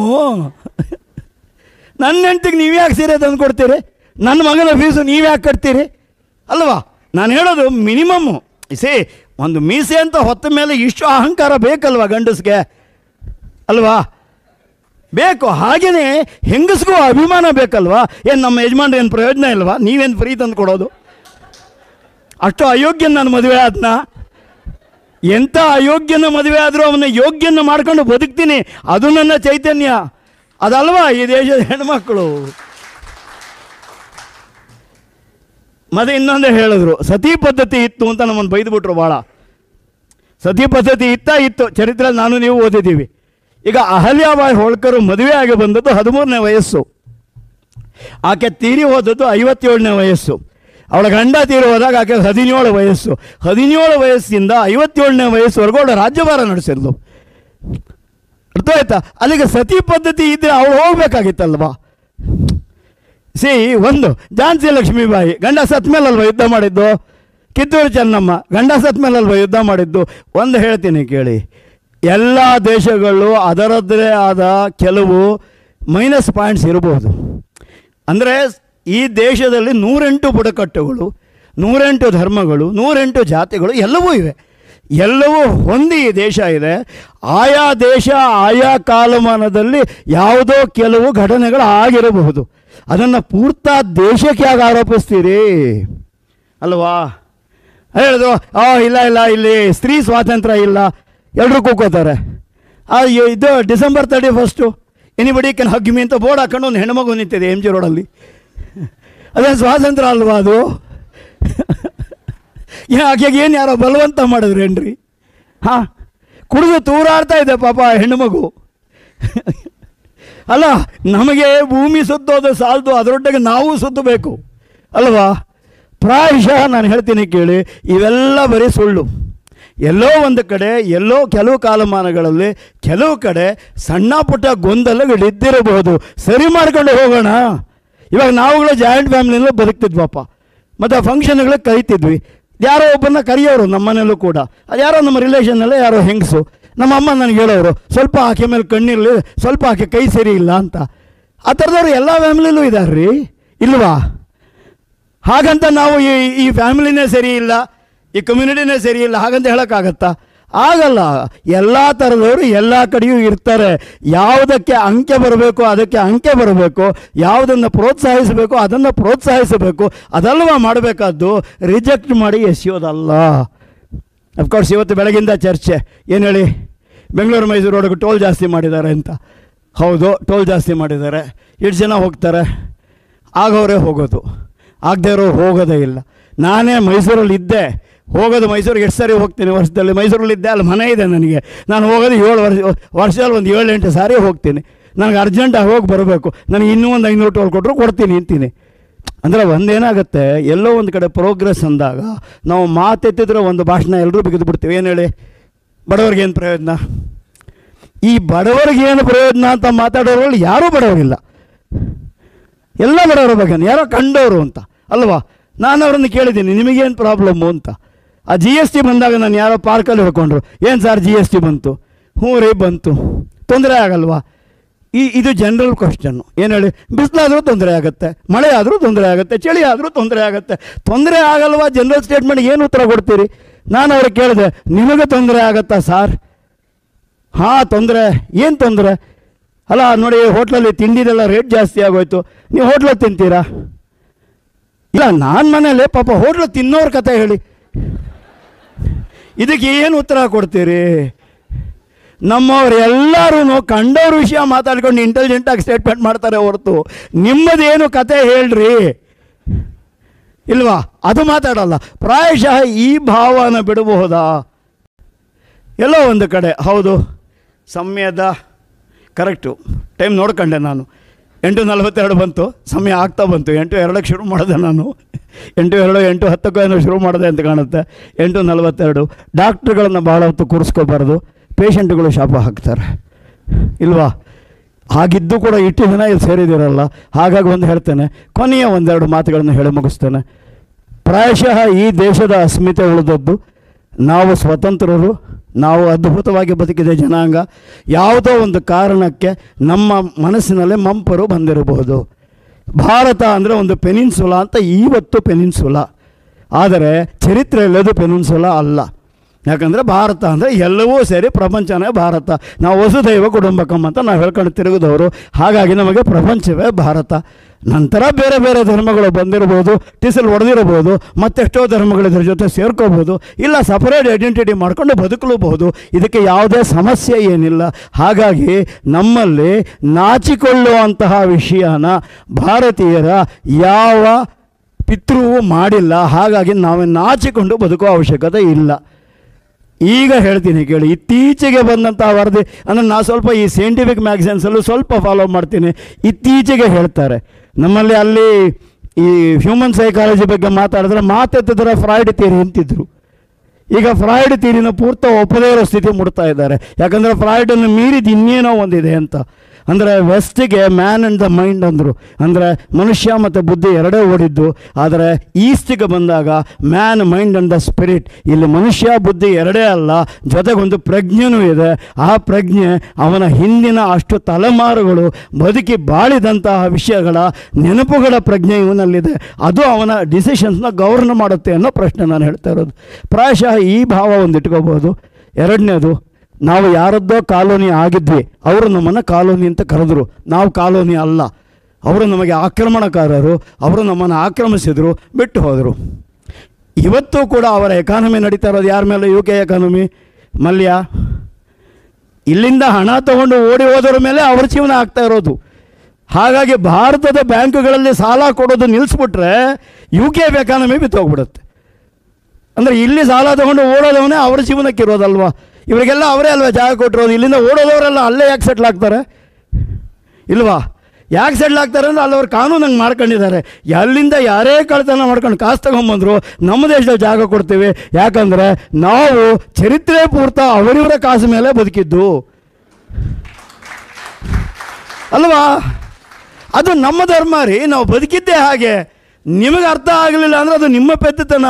ನನ್ನ ಹೆಂಡ್ತಿಗೆ ನೀವು ಯಾಕೆ ಸೀರೆ ತಂದು ಕೊಡ್ತೀರಿ ನನ್ನ ಮಗನ ಫೀಸು ನೀವು ಯಾಕೆ ಕಟ್ತೀರಿ ಅಲ್ವಾ ನಾನು ಹೇಳೋದು ಮಿನಿಮಮ್ಮು ಸೇ ಒಂದು ಮೀಸೆ ಅಂತ ಹೊತ್ತ ಮೇಲೆ ಇಷ್ಟು ಅಹಂಕಾರ ಬೇಕಲ್ವಾ ಗಂಡಸ್ಗೆ ಅಲ್ವಾ ಬೇಕು ಹಾಗೆಯೇ ಹೆಂಗಸ್ಗೂ ಅಭಿಮಾನ ಬೇಕಲ್ವಾ ಏನು ನಮ್ಮ ಯಜಮಾನ್ರು ಏನು ಪ್ರಯೋಜನ ಇಲ್ವಾ ನೀವೇನು ಫ್ರೀ ತಂದು ಕೊಡೋದು ಅಷ್ಟು ಅಯೋಗ್ಯ ನಾನು ಮದುವೆ ಆದ್ನ ಎಂಥ ಅಯೋಗ್ಯನ ಮದುವೆ ಆದರೂ ಅವನ ಯೋಗ್ಯನ ಮಾಡ್ಕೊಂಡು ಬದುಕ್ತೀನಿ ಅದು ನನ್ನ ಚೈತನ್ಯ ಅದಲ್ವಾ ಈ ದೇಶದ ಹೆಣ್ಮಕ್ಳು ಮತ್ತೆ ಇನ್ನೊಂದೇ ಹೇಳಿದ್ರು ಸತಿ ಪದ್ಧತಿ ಇತ್ತು ಅಂತ ನಮ್ಮನ್ನು ಬೈದ್ಬಿಟ್ರು ಭಾಳ ಸತಿ ಪದ್ಧತಿ ಇತ್ತ ಇತ್ತು ಚರಿತ್ರೆ ನಾನು ನೀವು ಓದಿದ್ದೀವಿ ಈಗ ಅಹಲ್ಯಾಬಾಯಿ ಹೋಳ್ಕರು ಮದುವೆ ಆಗಿ ಬಂದದ್ದು ಹದಿಮೂರನೇ ವಯಸ್ಸು ಆಕೆ ತೀರಿ ಹೋದದ್ದು ಐವತ್ತೇಳನೇ ವಯಸ್ಸು ಅವಳ ಗಂಡ ತೀರಿ ಹೋದಾಗ ಆಕೆ ಹದಿನೇಳು ವಯಸ್ಸು ಹದಿನೇಳು ವಯಸ್ಸಿಂದ ಐವತ್ತೇಳನೇ ವಯಸ್ಸುವರೆಗೂ ಅವಳ ರಾಜ್ಯಭಾರ ನಡೆಸಿದ್ಲು ಅರ್ಥ ಆಯ್ತಾ ಅಲ್ಲಿಗೆ ಸತಿ ಪದ್ಧತಿ ಇದ್ದರೆ ಅವಳು ಹೋಗ್ಬೇಕಾಗಿತ್ತಲ್ವಾ ಸಿ ಒಂದು ಝಾನ್ಸಿ ಲಕ್ಷ್ಮೀಬಾಯಿ ಗಂಡ ಸತ್ ಮೇಲಲ್ವ ಯುದ್ಧ ಮಾಡಿದ್ದು ಕಿತ್ತೂರು ಚೆನ್ನಮ್ಮ ಗಂಡ ಸತ್ ಮೇಲಲ್ವ ಯುದ್ಧ ಮಾಡಿದ್ದು ಒಂದು ಹೇಳ್ತೀನಿ ಕೇಳಿ ಎಲ್ಲ ದೇಶಗಳು ಅದರದ್ದೇ ಆದ ಕೆಲವು ಮೈನಸ್ ಪಾಯಿಂಟ್ಸ್ ಇರಬಹುದು ಅಂದರೆ ಈ ದೇಶದಲ್ಲಿ ನೂರೆಂಟು ಬುಡಕಟ್ಟುಗಳು ನೂರೆಂಟು ಧರ್ಮಗಳು ನೂರೆಂಟು ಜಾತಿಗಳು ಎಲ್ಲವೂ ಇವೆ ಎಲ್ಲವೂ ಹೊಂದಿ ಈ ದೇಶ ಇದೆ ಆಯಾ ದೇಶ ಆಯಾ ಕಾಲಮಾನದಲ್ಲಿ ಯಾವುದೋ ಕೆಲವು ಘಟನೆಗಳು ಆಗಿರಬಹುದು ಅದನ್ನು ಪೂರ್ತ ದೇಶಕ್ಕೆ ಯಾಕೆ ಆರೋಪಿಸ್ತೀರಿ ಅಲ್ವಾ ಹೇಳಿದ್ರು ಆ ಇಲ್ಲ ಇಲ್ಲ ಇಲ್ಲಿ ಸ್ತ್ರೀ ಸ್ವಾತಂತ್ರ್ಯ ಇಲ್ಲ ಎಲ್ಲರೂ ಕೂಕೋತಾರೆ ಆ ಇ- ಇದು December thirty first anybody can hug me ಅಂತ ಬೋರ್ಡ್ ಹಾಕೊಂಡು ಒಂದು ಹೆಣ್ಮಗು ನಿಂತಿದೆ ಎಮ್ ಜಿ ರೋಡಲ್ಲಿ ಅದೇ ಸ್ವಾತಂತ್ರ್ಯ ಅಲ್ವಾ ಅದು ಆಕೆಗೆ ಏನು ಯಾರೋ ಬಲವಂತ ಮಾಡಿದ್ರೇನ್ರಿ ಹಾಂ ಕುಡಿದು ತೂರಾಡ್ತಾ ಇದೆ ಪಾಪ ಆ ಹೆಣ್ಣುಮಗು ಅಲ್ಲ ನಮಗೆ ಭೂಮಿ ಸುತ್ತೋದು ಸಾಲದು ಅದರೊಟ್ಟಿಗೆ ನಾವು ಸುತ್ತಬೇಕು ಅಲ್ವಾ ಪ್ರಾಯಶಃ ನಾನು ಹೇಳ್ತೀನಿ ಕೇಳಿ ಇವೆಲ್ಲ ಬರೀ ಸುಳ್ಳು ಎಲ್ಲೋ ಒಂದು ಕಡೆ ಎಲ್ಲೋ ಕೆಲವು ಕಾಲಮಾನಗಳಲ್ಲಿ ಕೆಲವು ಕಡೆ ಸಣ್ಣ ಪುಟ್ಟ ಗೊಂದಲಗಳಿದ್ದಿರಬಹುದು ಸರಿ ಮಾಡ್ಕೊಂಡು ಹೋಗೋಣ ಇವಾಗ ನಾವುಗಳು ಜಾಯಿಂಟ್ ಫ್ಯಾಮಿಲಿನಲ್ಲೂ ಬದುಕ್ತಿದ್ವಪ್ಪ ಮತ್ತು ಫಂಕ್ಷನ್ಗಳಿಗೆ ಕರಿತಿದ್ವಿ ಯಾರೋ ಒಬ್ಬರನ್ನ ಕರೆಯೋರು ನಮ್ಮನೆಯಲ್ಲೂ ಕೂಡ ಅದು ಯಾರೋ ನಮ್ಮ ರಿಲೇಷನ್ನಲ್ಲೇ ಯಾರೋ ಹೆಂಗಸು ನಮ್ಮ ಅಮ್ಮ ನನಗೆ ಹೇಳೋರು ಸ್ವಲ್ಪ ಆಕೆ ಮೇಲೆ ಕಣ್ಣಿರಲಿ ಸ್ವಲ್ಪ ಆಕೆ ಕೈ ಸರಿ ಇಲ್ಲ ಅಂತ ಆ ಥರದವ್ರು ಎಲ್ಲ ಫ್ಯಾಮಿಲಿಲೂ ಇದ್ದಾರೆ ರೀ ಇಲ್ವಾ ಹಾಗಂತ ನಾವು ಈ ಈ ಫ್ಯಾಮಿಲಿನೇ ಸರಿ ಇಲ್ಲ ಈ ಕಮ್ಯುನಿಟಿನೇ ಸರಿ ಇಲ್ಲ ಹಾಗಂತ ಹೇಳೋಕ್ಕಾಗತ್ತಾ ಆಗಲ್ಲ ಎಲ್ಲ ಥರದವರು ಎಲ್ಲ ಕಡೆಯೂ ಇರ್ತಾರೆ ಯಾವುದಕ್ಕೆ ಅಂಕೆ ಬರಬೇಕು ಅದಕ್ಕೆ ಅಂಕೆ ಬರಬೇಕು ಯಾವುದನ್ನು ಪ್ರೋತ್ಸಾಹಿಸಬೇಕು ಅದನ್ನು ಪ್ರೋತ್ಸಾಹಿಸಬೇಕು ಅದಲ್ವಾ ಮಾಡಬೇಕಾದ್ದು ರಿಜೆಕ್ಟ್ ಮಾಡಿ ಎಸೆಯೋದಲ್ಲ ಅಫ್ಕೋರ್ಸ್ ಇವತ್ತು ಬೆಳಗಿಂದ ಚರ್ಚೆ ಏನು ಹೇಳಿ ಬೆಂಗಳೂರು ಮೈಸೂರು ರೋಡ್ಗೆ ಟೋಲ್ ಜಾಸ್ತಿ ಮಾಡಿದ್ದಾರೆ ಅಂತ ಹೌದು ಟೋಲ್ ಜಾಸ್ತಿ ಮಾಡಿದ್ದಾರೆ ಎಷ್ಟು ಜನ ಹೋಗ್ತಾರೆ ಆಗೋರೇ ಹೋಗೋದು ಆಗದೇ ಇರೋರು ಹೋಗೋದೇ ಇಲ್ಲ ನಾನೇ ಮೈಸೂರಲ್ಲಿ ಇದ್ದೆ ಹೋಗೋದು ಮೈಸೂರಿಗೆ ಎಷ್ಟು ಸಾರಿ ಹೋಗ್ತೀನಿ ವರ್ಷದಲ್ಲಿ ಮೈಸೂರಲ್ಲಿ ಇದ್ದೆ ಅಲ್ಲಿ ಮನೆ ಇದೆ ನನಗೆ ನಾನು ಹೋಗೋದು ಏಳು ವರ್ಷ ವರ್ಷದಲ್ಲಿ ಒಂದು ಏಳು ಎಂಟು ಸಾರಿ ಹೋಗ್ತೀನಿ ನನಗೆ ಅರ್ಜೆಂಟಾಗಿ ಹೋಗಿ ಬರಬೇಕು ನನಗೆ ಇನ್ನೂ ಒಂದು ಐನೂರು ಟೋಲ್ ಕೊಟ್ಟರು ಕೊಡ್ತೀನಿ ಅಂತೀನಿ ಅಂದರೆ ಒಂದೇನಾಗುತ್ತೆ ಎಲ್ಲೋ ಒಂದು ಕಡೆ ಪ್ರೋಗ್ರೆಸ್ ಅಂದಾಗ ನಾವು ಮಾತೆತ್ತಿದ್ರೆ ಒಂದು ಭಾಷಣ ಎಲ್ಲರೂ ಬಿಗಿದು ಬಿಡ್ತೀವಿ ಏನು ಹೇಳಿ ಬಡವರಿಗೆ ಏನು ಪ್ರಯೋಜನ ಈ ಬಡವರಿಗೆ ಏನು ಪ್ರಯೋಜನ ಅಂತ ಮಾತಾಡೋರಲ್ಲಿ ಯಾರೂ ಬಡವರಿಲ್ಲ ಎಲ್ಲ ಬಡವರ ಬಗ್ಗೆ ಯಾರೋ ಕಂಡವರು ಅಂತ ಅಲ್ವಾ ನಾನು ಅವರನ್ನು ಕೇಳಿದ್ದೀನಿ ನಿಮಗೇನು ಪ್ರಾಬ್ಲಮ್ಮು ಅಂತ ಆ ಜಿ ಎಸ್ ಟಿ ಬಂದಾಗ ನಾನು ಯಾರೋ ಪಾರ್ಕಲ್ಲಿ ಹಿಡ್ಕೊಂಡ್ರು ಏನು ಸರ್ ಜಿ ಎಸ್ ಟಿ ಬಂತು ಹ್ಞೂ ರೀ ಬಂತು ತೊಂದರೆ ಆಗಲ್ವಾ ಈ ಇದು ಜನರಲ್ ಕ್ವಶನ್ನು ಏನು ಹೇಳಿ ಬಿಸಿಲಾದರೂ ತೊಂದರೆ ಆಗುತ್ತೆ ಮಳೆ ಆದರೂ ತೊಂದರೆ ಆಗುತ್ತೆ ಚಳಿ ಆದರೂ ತೊಂದರೆ ಆಗುತ್ತೆ ತೊಂದರೆ ಆಗಲ್ವಾ ಜನರಲ್ ಸ್ಟೇಟ್ಮೆಂಟ್ ಏನು ಉತ್ತರ ಕೊಡ್ತೀರಿ ನಾನು ಅವ್ರಿಗೆ ಕೇಳಿದೆ ನಿಮಗೆ ತೊಂದರೆ ಆಗತ್ತಾ ಸಾರ್ ಹಾಂ ತೊಂದರೆ ಏನು ತೊಂದರೆ ಅಲ್ಲ ನೋಡಿ ಹೋಟ್ಲಲ್ಲಿ ತಿಂಡಿದೆಲ್ಲ ರೇಟ್ ಜಾಸ್ತಿ ಆಗೋಯ್ತು ನೀವು ಹೋಟ್ಲಲ್ಲಿ ತಿಂತೀರಾ ಇಲ್ಲ ನಾನು ಮನೇಲಿ ಪಾಪ ಹೋಟ್ಲು ತಿನ್ನೋರ ಕತೆ ಹೇಳಿ ಇದಕ್ಕೆ ಏನು ಉತ್ತರ ಕೊಡ್ತೀರಿ ನಮ್ಮವ್ರು ಎಲ್ಲರೂ ಕಂಡವ್ರ ವಿಷಯ ಮಾತಾಡ್ಕೊಂಡು ಇಂಟೆಲಿಜೆಂಟಾಗಿ ಸ್ಟೇಟ್ಮೆಂಟ್ ಮಾಡ್ತಾರೆ ಹೊರತು ನಿಮ್ಮದೇನು ಕತೆ ಹೇಳ್ರಿ ಇಲ್ವಾ ಅದು ಮಾತಾಡಲ್ಲ ಪ್ರಾಯಶಃ ಈ ಭಾವನ ಬಿಡಬಹುದಾ ಎಲ್ಲೋ ಒಂದು ಕಡೆ ಹೌದು ಸಮಯದ ಕರೆಕ್ಟು ಟೈಮ್ ನೋಡ್ಕೊಂಡೆ ನಾನು ಎಂಟು ನಲವತ್ತೆರಡು ಬಂತು ಸಮಯ ಆಗ್ತಾ ಬಂತು ಎಂಟು ಎರಡಕ್ಕೆ ಶುರು ಮಾಡಿದೆ ನಾನು ಎಂಟು ಎರಡು ಎಂಟು ಹತ್ತಕ್ಕೂ ಏನೋ ಶುರು ಮಾಡಿದೆ ಅಂತ ಕಾಣುತ್ತೆ ಎಂಟು ನಲವತ್ತೆರಡು ಡಾಕ್ಟ್ರುಗಳನ್ನು ಭಾಳ ಹೊತ್ತು ಕೂರಿಸ್ಕೋಬಾರ್ದು ಪೇಷಂಟ್ಗಳು ಶಾಪ ಹಾಕ್ತಾರೆ ಇಲ್ವಾ ಹಾಗಿದ್ದು ಕೂಡ ಇಟ್ಟು ದಿನ ಇಲ್ಲಿ ಸೇರಿದಿರಲ್ಲ ಹಾಗಾಗಿ ಒಂದು ಹೇಳ್ತೇನೆ ಕೊನೆಯ ಒಂದೆರಡು ಮಾತುಗಳನ್ನು ಹೇಳಿ ಮುಗಿಸ್ತೇನೆ ಪ್ರಾಯಶಃ ಈ ದೇಶದ ಅಸ್ಮಿತೆ ಉಳಿದದ್ದು ನಾವು ಸ್ವತಂತ್ರರು ನಾವು ಅದ್ಭುತವಾಗಿ ಬದುಕಿದ ಜನಾಂಗ ಯಾವುದೋ ಒಂದು ಕಾರಣಕ್ಕೆ ನಮ್ಮ ಮನಸ್ಸಿನಲ್ಲೇ ಮಂಪರು ಬಂದಿರಬಹುದು ಭಾರತ ಅಂದರೆ ಒಂದು ಪೆನಿನ್ಸುಲಾ ಅಂತ ಇವತ್ತು ಪೆನಿನ್ಸುಲಾ ಆದರೆ ಚರಿತ್ರೆಯಲ್ಲಿ ಅದು ಪೆನಿನ್ಸುಲಾ ಅಲ್ಲ ಯಾಕಂದರೆ ಭಾರತ ಅಂದರೆ ಎಲ್ಲವೂ ಸೇರಿ ಪ್ರಪಂಚನೇ ಭಾರತ ನಾವು ವಸುದೈವ ಕುಟುಂಬಕಂ ಅಂತ ನಾವು ಹೇಳ್ಕೊಂಡು ತಿರುಗಿದವರು ಹಾಗಾಗಿ ನಮಗೆ ಪ್ರಪಂಚವೇ ಭಾರತ ನಂತರ ಬೇರೆ ಬೇರೆ ಧರ್ಮಗಳು ಬಂದಿರ್ಬೋದು ಟಿಸಲ್ ಹೊಡೆದಿರ್ಬೋದು ಮತ್ತೆಷ್ಟೋ ಧರ್ಮಗಳು ಇದ್ರ ಜೊತೆ ಸೇರ್ಕೋಬೋದು ಇಲ್ಲ ಸಪರೇಟ್ ಐಡೆಂಟಿಟಿ ಮಾಡ್ಕೊಂಡು ಬದುಕಲೂಬಹುದು ಇದಕ್ಕೆ ಯಾವುದೇ ಸಮಸ್ಯೆ ಏನಿಲ್ಲ ಹಾಗಾಗಿ ನಮ್ಮಲ್ಲಿ ನಾಚಿಕೊಳ್ಳುವಂತಹ ವಿಷಯನ ಭಾರತೀಯರ ಯಾವ ಪಿತೃವು ಮಾಡಿಲ್ಲ ಹಾಗಾಗಿ ನಾವೇ ನಾಚಿಕೊಂಡು ಬದುಕುವ ಅವಶ್ಯಕತೆ ಇಲ್ಲ ಈಗ ಹೇಳ್ತೀನಿ ಕೇಳಿ ಇತ್ತೀಚೆಗೆ ಬಂದಂಥ ವರದಿ ಅಂದರೆ ನಾನು ಸ್ವಲ್ಪ ಈ ಸೈಂಟಿಫಿಕ್ ಮ್ಯಾಗ್ಝಿನ್ಸಲ್ಲೂ ಸ್ವಲ್ಪ ಫಾಲೋ ಮಾಡ್ತೀನಿ ಇತ್ತೀಚೆಗೆ ಹೇಳ್ತಾರೆ ನಮ್ಮಲ್ಲಿ ಅಲ್ಲಿ ಈ ಹ್ಯೂಮನ್ ಸೈಕಾಲಜಿ ಬಗ್ಗೆ ಮಾತಾಡಿದ್ರೆ ಮಾತೆತ್ತಿದ್ರೆ ಫ್ರಾಯ್ಡ್ ತೀರಿ ಅಂತಿದ್ರು ಈಗ ಫ್ರಾಯ್ಡ್ ತೀರಿನ ಪೂರ್ತ ಒಪ್ಪದೇ ಇರೋ ಸ್ಥಿತಿ ಮುಡ್ತಾ ಇದ್ದಾರೆ ಯಾಕಂದರೆ ಫ್ರಾಯ್ಡನ್ನು ಮೀರಿದ ಇನ್ನೇನೋ ಒಂದಿದೆ ಅಂತ ಅಂದರೆ ವೆಸ್ಟಿಗೆ ಮ್ಯಾನ್ ಆ್ಯಂಡ್ ದ ಮೈಂಡ್ ಅಂದರು ಅಂದರೆ ಮನುಷ್ಯ ಮತ್ತು ಬುದ್ಧಿ ಎರಡೇ ಓಡಿದ್ದು ಆದರೆ ಈಸ್ಟಿಗೆ ಬಂದಾಗ man mind and the spirit ಇಲ್ಲಿ ಮನುಷ್ಯ ಬುದ್ಧಿ ಎರಡೇ ಅಲ್ಲ ಜೊತೆಗೊಂದು ಪ್ರಜ್ಞೆನೂ ಇದೆ ಆ ಪ್ರಜ್ಞೆ ಅವನ ಹಿಂದಿನ ಅಷ್ಟು ತಲೆಮಾರುಗಳು ಬದುಕಿ ಬಾಳಿದಂತಹ ವಿಷಯಗಳ ನೆನಪುಗಳ ಪ್ರಜ್ಞೆ ಇವನಲ್ಲಿದೆ ಅದು ಅವನ ಡಿಸಿಷನ್ಸ್ನ ಗವರ್ನ್ ಮಾಡುತ್ತೆ ಅನ್ನೋ ಪ್ರಶ್ನೆ ನಾನು ಹೇಳ್ತಾ ಇರೋದು ಪ್ರಾಯಶಃ ಈ ಭಾವ ಒಂದು ಇಟ್ಕೋಬೋದು ಎರಡನೇದು ನಾವು ಯಾರದ್ದೋ ಕಾಲೋನಿ ಆಗಿದ್ವಿ ಅವರು ನಮ್ಮನ್ನು ಕಾಲೋನಿ ಅಂತ ಕರೆದ್ರು ನಾವು ಕಾಲೋನಿ ಅಲ್ಲ ಅವರು ನಮಗೆ ಆಕ್ರಮಣಕಾರರು ಅವರು ನಮ್ಮನ್ನು ಆಕ್ರಮಿಸಿದರು ಬಿಟ್ಟು ಹೋದರು ಇವತ್ತು ಕೂಡ ಅವರ ಎಕಾನಮಿ ನಡೀತಾ ಇರೋದು ಯಾರ ಮೇಲೆ ಯು ಕೆ ಎಕಾನಮಿ ಮಲ್ಯ ಇಲ್ಲಿಂದ ಹಣ ತಗೊಂಡು ಓಡಿ ಹೋದವ್ರ ಮೇಲೆ ಅವ್ರ ಜೀವನ ಆಗ್ತಾ ಇರೋದು ಹಾಗಾಗಿ ಭಾರತದ ಬ್ಯಾಂಕುಗಳಲ್ಲಿ ಸಾಲ ಕೊಡೋದು ನಿಲ್ಲಿಸ್ಬಿಟ್ರೆ ಯು ಕೆ ಎಕಾನಮಿ ಬಿತ್ತೋಗ್ಬಿಡುತ್ತೆ ಅಂದರೆ ಇಲ್ಲಿ ಸಾಲ ತಗೊಂಡು ಓಡೋದವನೇ ಅವ್ರ ಜೀವನಕ್ಕೆ ಇರೋದಲ್ವಾ ಇವರಿಗೆಲ್ಲ ಅವರೇ ಅಲ್ವಾ ಜಾಗ ಕೊಟ್ಟಿರೋದು ಇಲ್ಲಿಂದ ಓಡೋದವರೆಲ್ಲ ಅಲ್ಲೇ ಯಾಕೆ ಸೆಟ್ಲ್ ಆಗ್ತಾರೆ ಇಲ್ವಾ ಯಾಕೆ ಸೆಟ್ಲ್ ಆಗ್ತಾರೆ ಅಂದ್ರೆ ಅಲ್ಲಿ ಅವ್ರು ಕಾನೂನು ಹಂಗೆ ಮಾಡ್ಕೊಂಡಿದ್ದಾರೆ ಎಲ್ಲಿಂದ ಯಾರೇ ಕಳ್ತನ ಮಾಡ್ಕೊಂಡು ಕಾಸು ತಗೊಂಬಂದ್ರು ನಮ್ಮ ದೇಶದಲ್ಲಿ ಜಾಗ ಕೊಡ್ತೀವಿ ಯಾಕಂದರೆ ನಾವು ಚರಿತ್ರೆ ಪೂರ್ತ ಅವರಿವರ ಕಾಸು ಮೇಲೆ ಬದುಕಿದ್ದು ಅಲ್ವಾ ಅದು ನಮ್ಮ ಧರ್ಮ ರೀ ನಾವು ಬದುಕಿದ್ದೇ ಹಾಗೆ ನಿಮಗೆ ಅರ್ಥ ಆಗಲಿಲ್ಲ ಅಂದರೆ ಅದು ನಿಮ್ಮ ಪೆದ್ದತನ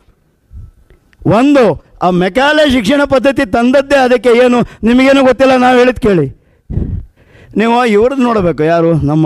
ಒಂದು ಆ ಮೆಕಾಲೆ ಶಿಕ್ಷಣ ಪದ್ಧತಿ ತಂದದ್ದೇ ಅದಕ್ಕೆ ಏನು ನಿಮಗೇನು ಗೊತ್ತಿಲ್ಲ ನಾವು ಹೇಳಿದ್ ಕೇಳಿ ನೀವು ಇವ್ರದ್ದು ನೋಡಬೇಕು ಯಾರು ನಮ್ಮ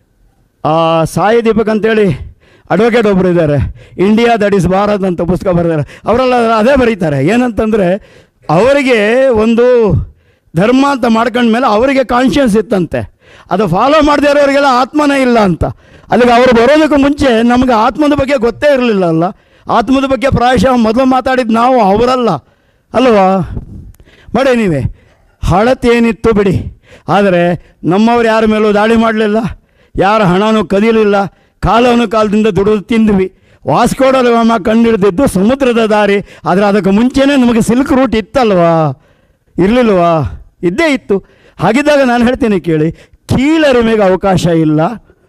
ಆ ಸಾಯಿ ದೀಪಕ್ ಅಂತೇಳಿ ಅಡ್ವೊಕೇಟ್ ಒಬ್ಬರು ಇದ್ದಾರೆ ಇಂಡಿಯಾ ದಟ್ ಇಸ್ ಭಾರತ್ ಅಂತ ಪುಸ್ತಕ ಬರೆದಾರೆ ಅವರೆಲ್ಲ ಅದೇ ಬರೀತಾರೆ ಏನಂತಂದರೆ ಅವರಿಗೆ ಒಂದು ಧರ್ಮ ಅಂತ ಮಾಡ್ಕೊಂಡ್ಮೇಲೆ ಅವರಿಗೆ ಕಾನ್ಷಿಯನ್ಸ್ ಇತ್ತಂತೆ ಅದು ಫಾಲೋ ಮಾಡದೇ ಇರೋರಿಗೆಲ್ಲ ಆತ್ಮನೇ ಇಲ್ಲ ಅಂತ ಅಲ್ಲಿಗೆ ಅವರು ಬರೋದಕ್ಕೂ ಮುಂಚೆ ನಮಗೆ ಆತ್ಮದ ಬಗ್ಗೆ ಗೊತ್ತೇ ಇರಲಿಲ್ಲ ಅಲ್ಲ ಆತ್ಮದ ಬಗ್ಗೆ ಪ್ರಾಯಶಃ ಮೊದಲು ಮಾತಾಡಿದ್ದು ನಾವು ಅವರಲ್ಲ ಅಲ್ವಾ ಮಾಡಿ ನೀವೇ ಹಳತೆ ಏನಿತ್ತು ಬಿಡಿ ಆದರೆ ನಮ್ಮವ್ರು ಯಾರ ಮೇಲೂ ದಾಳಿ ಮಾಡಲಿಲ್ಲ ಯಾರ ಹಣನೂ ಕದಿಲಿಲ್ಲ ಕಾಲವನ್ನು ಕಾಲದಿಂದ ದುಡಿದು ತಿಂದ್ವಿ ವಾಸ್ಕೋಡಲಗಾಮ ಕಂಡಿಡ್ದಿದ್ದು ಸಮುದ್ರದ ದಾರಿ ಆದರೆ ಅದಕ್ಕೆ ಮುಂಚೆನೇ ನಮಗೆ ಸಿಲ್ಕ್ ರೂಟ್ ಇತ್ತಲ್ವಾ ಇರಲಿಲ್ವಾ ಇದ್ದೇ ಇತ್ತು ಹಾಗಿದ್ದಾಗ ನಾನು ಹೇಳ್ತೀನಿ ಕೇಳಿ ಕೀಳರಿಮೆಗೆ ಅವಕಾಶ ಇಲ್ಲ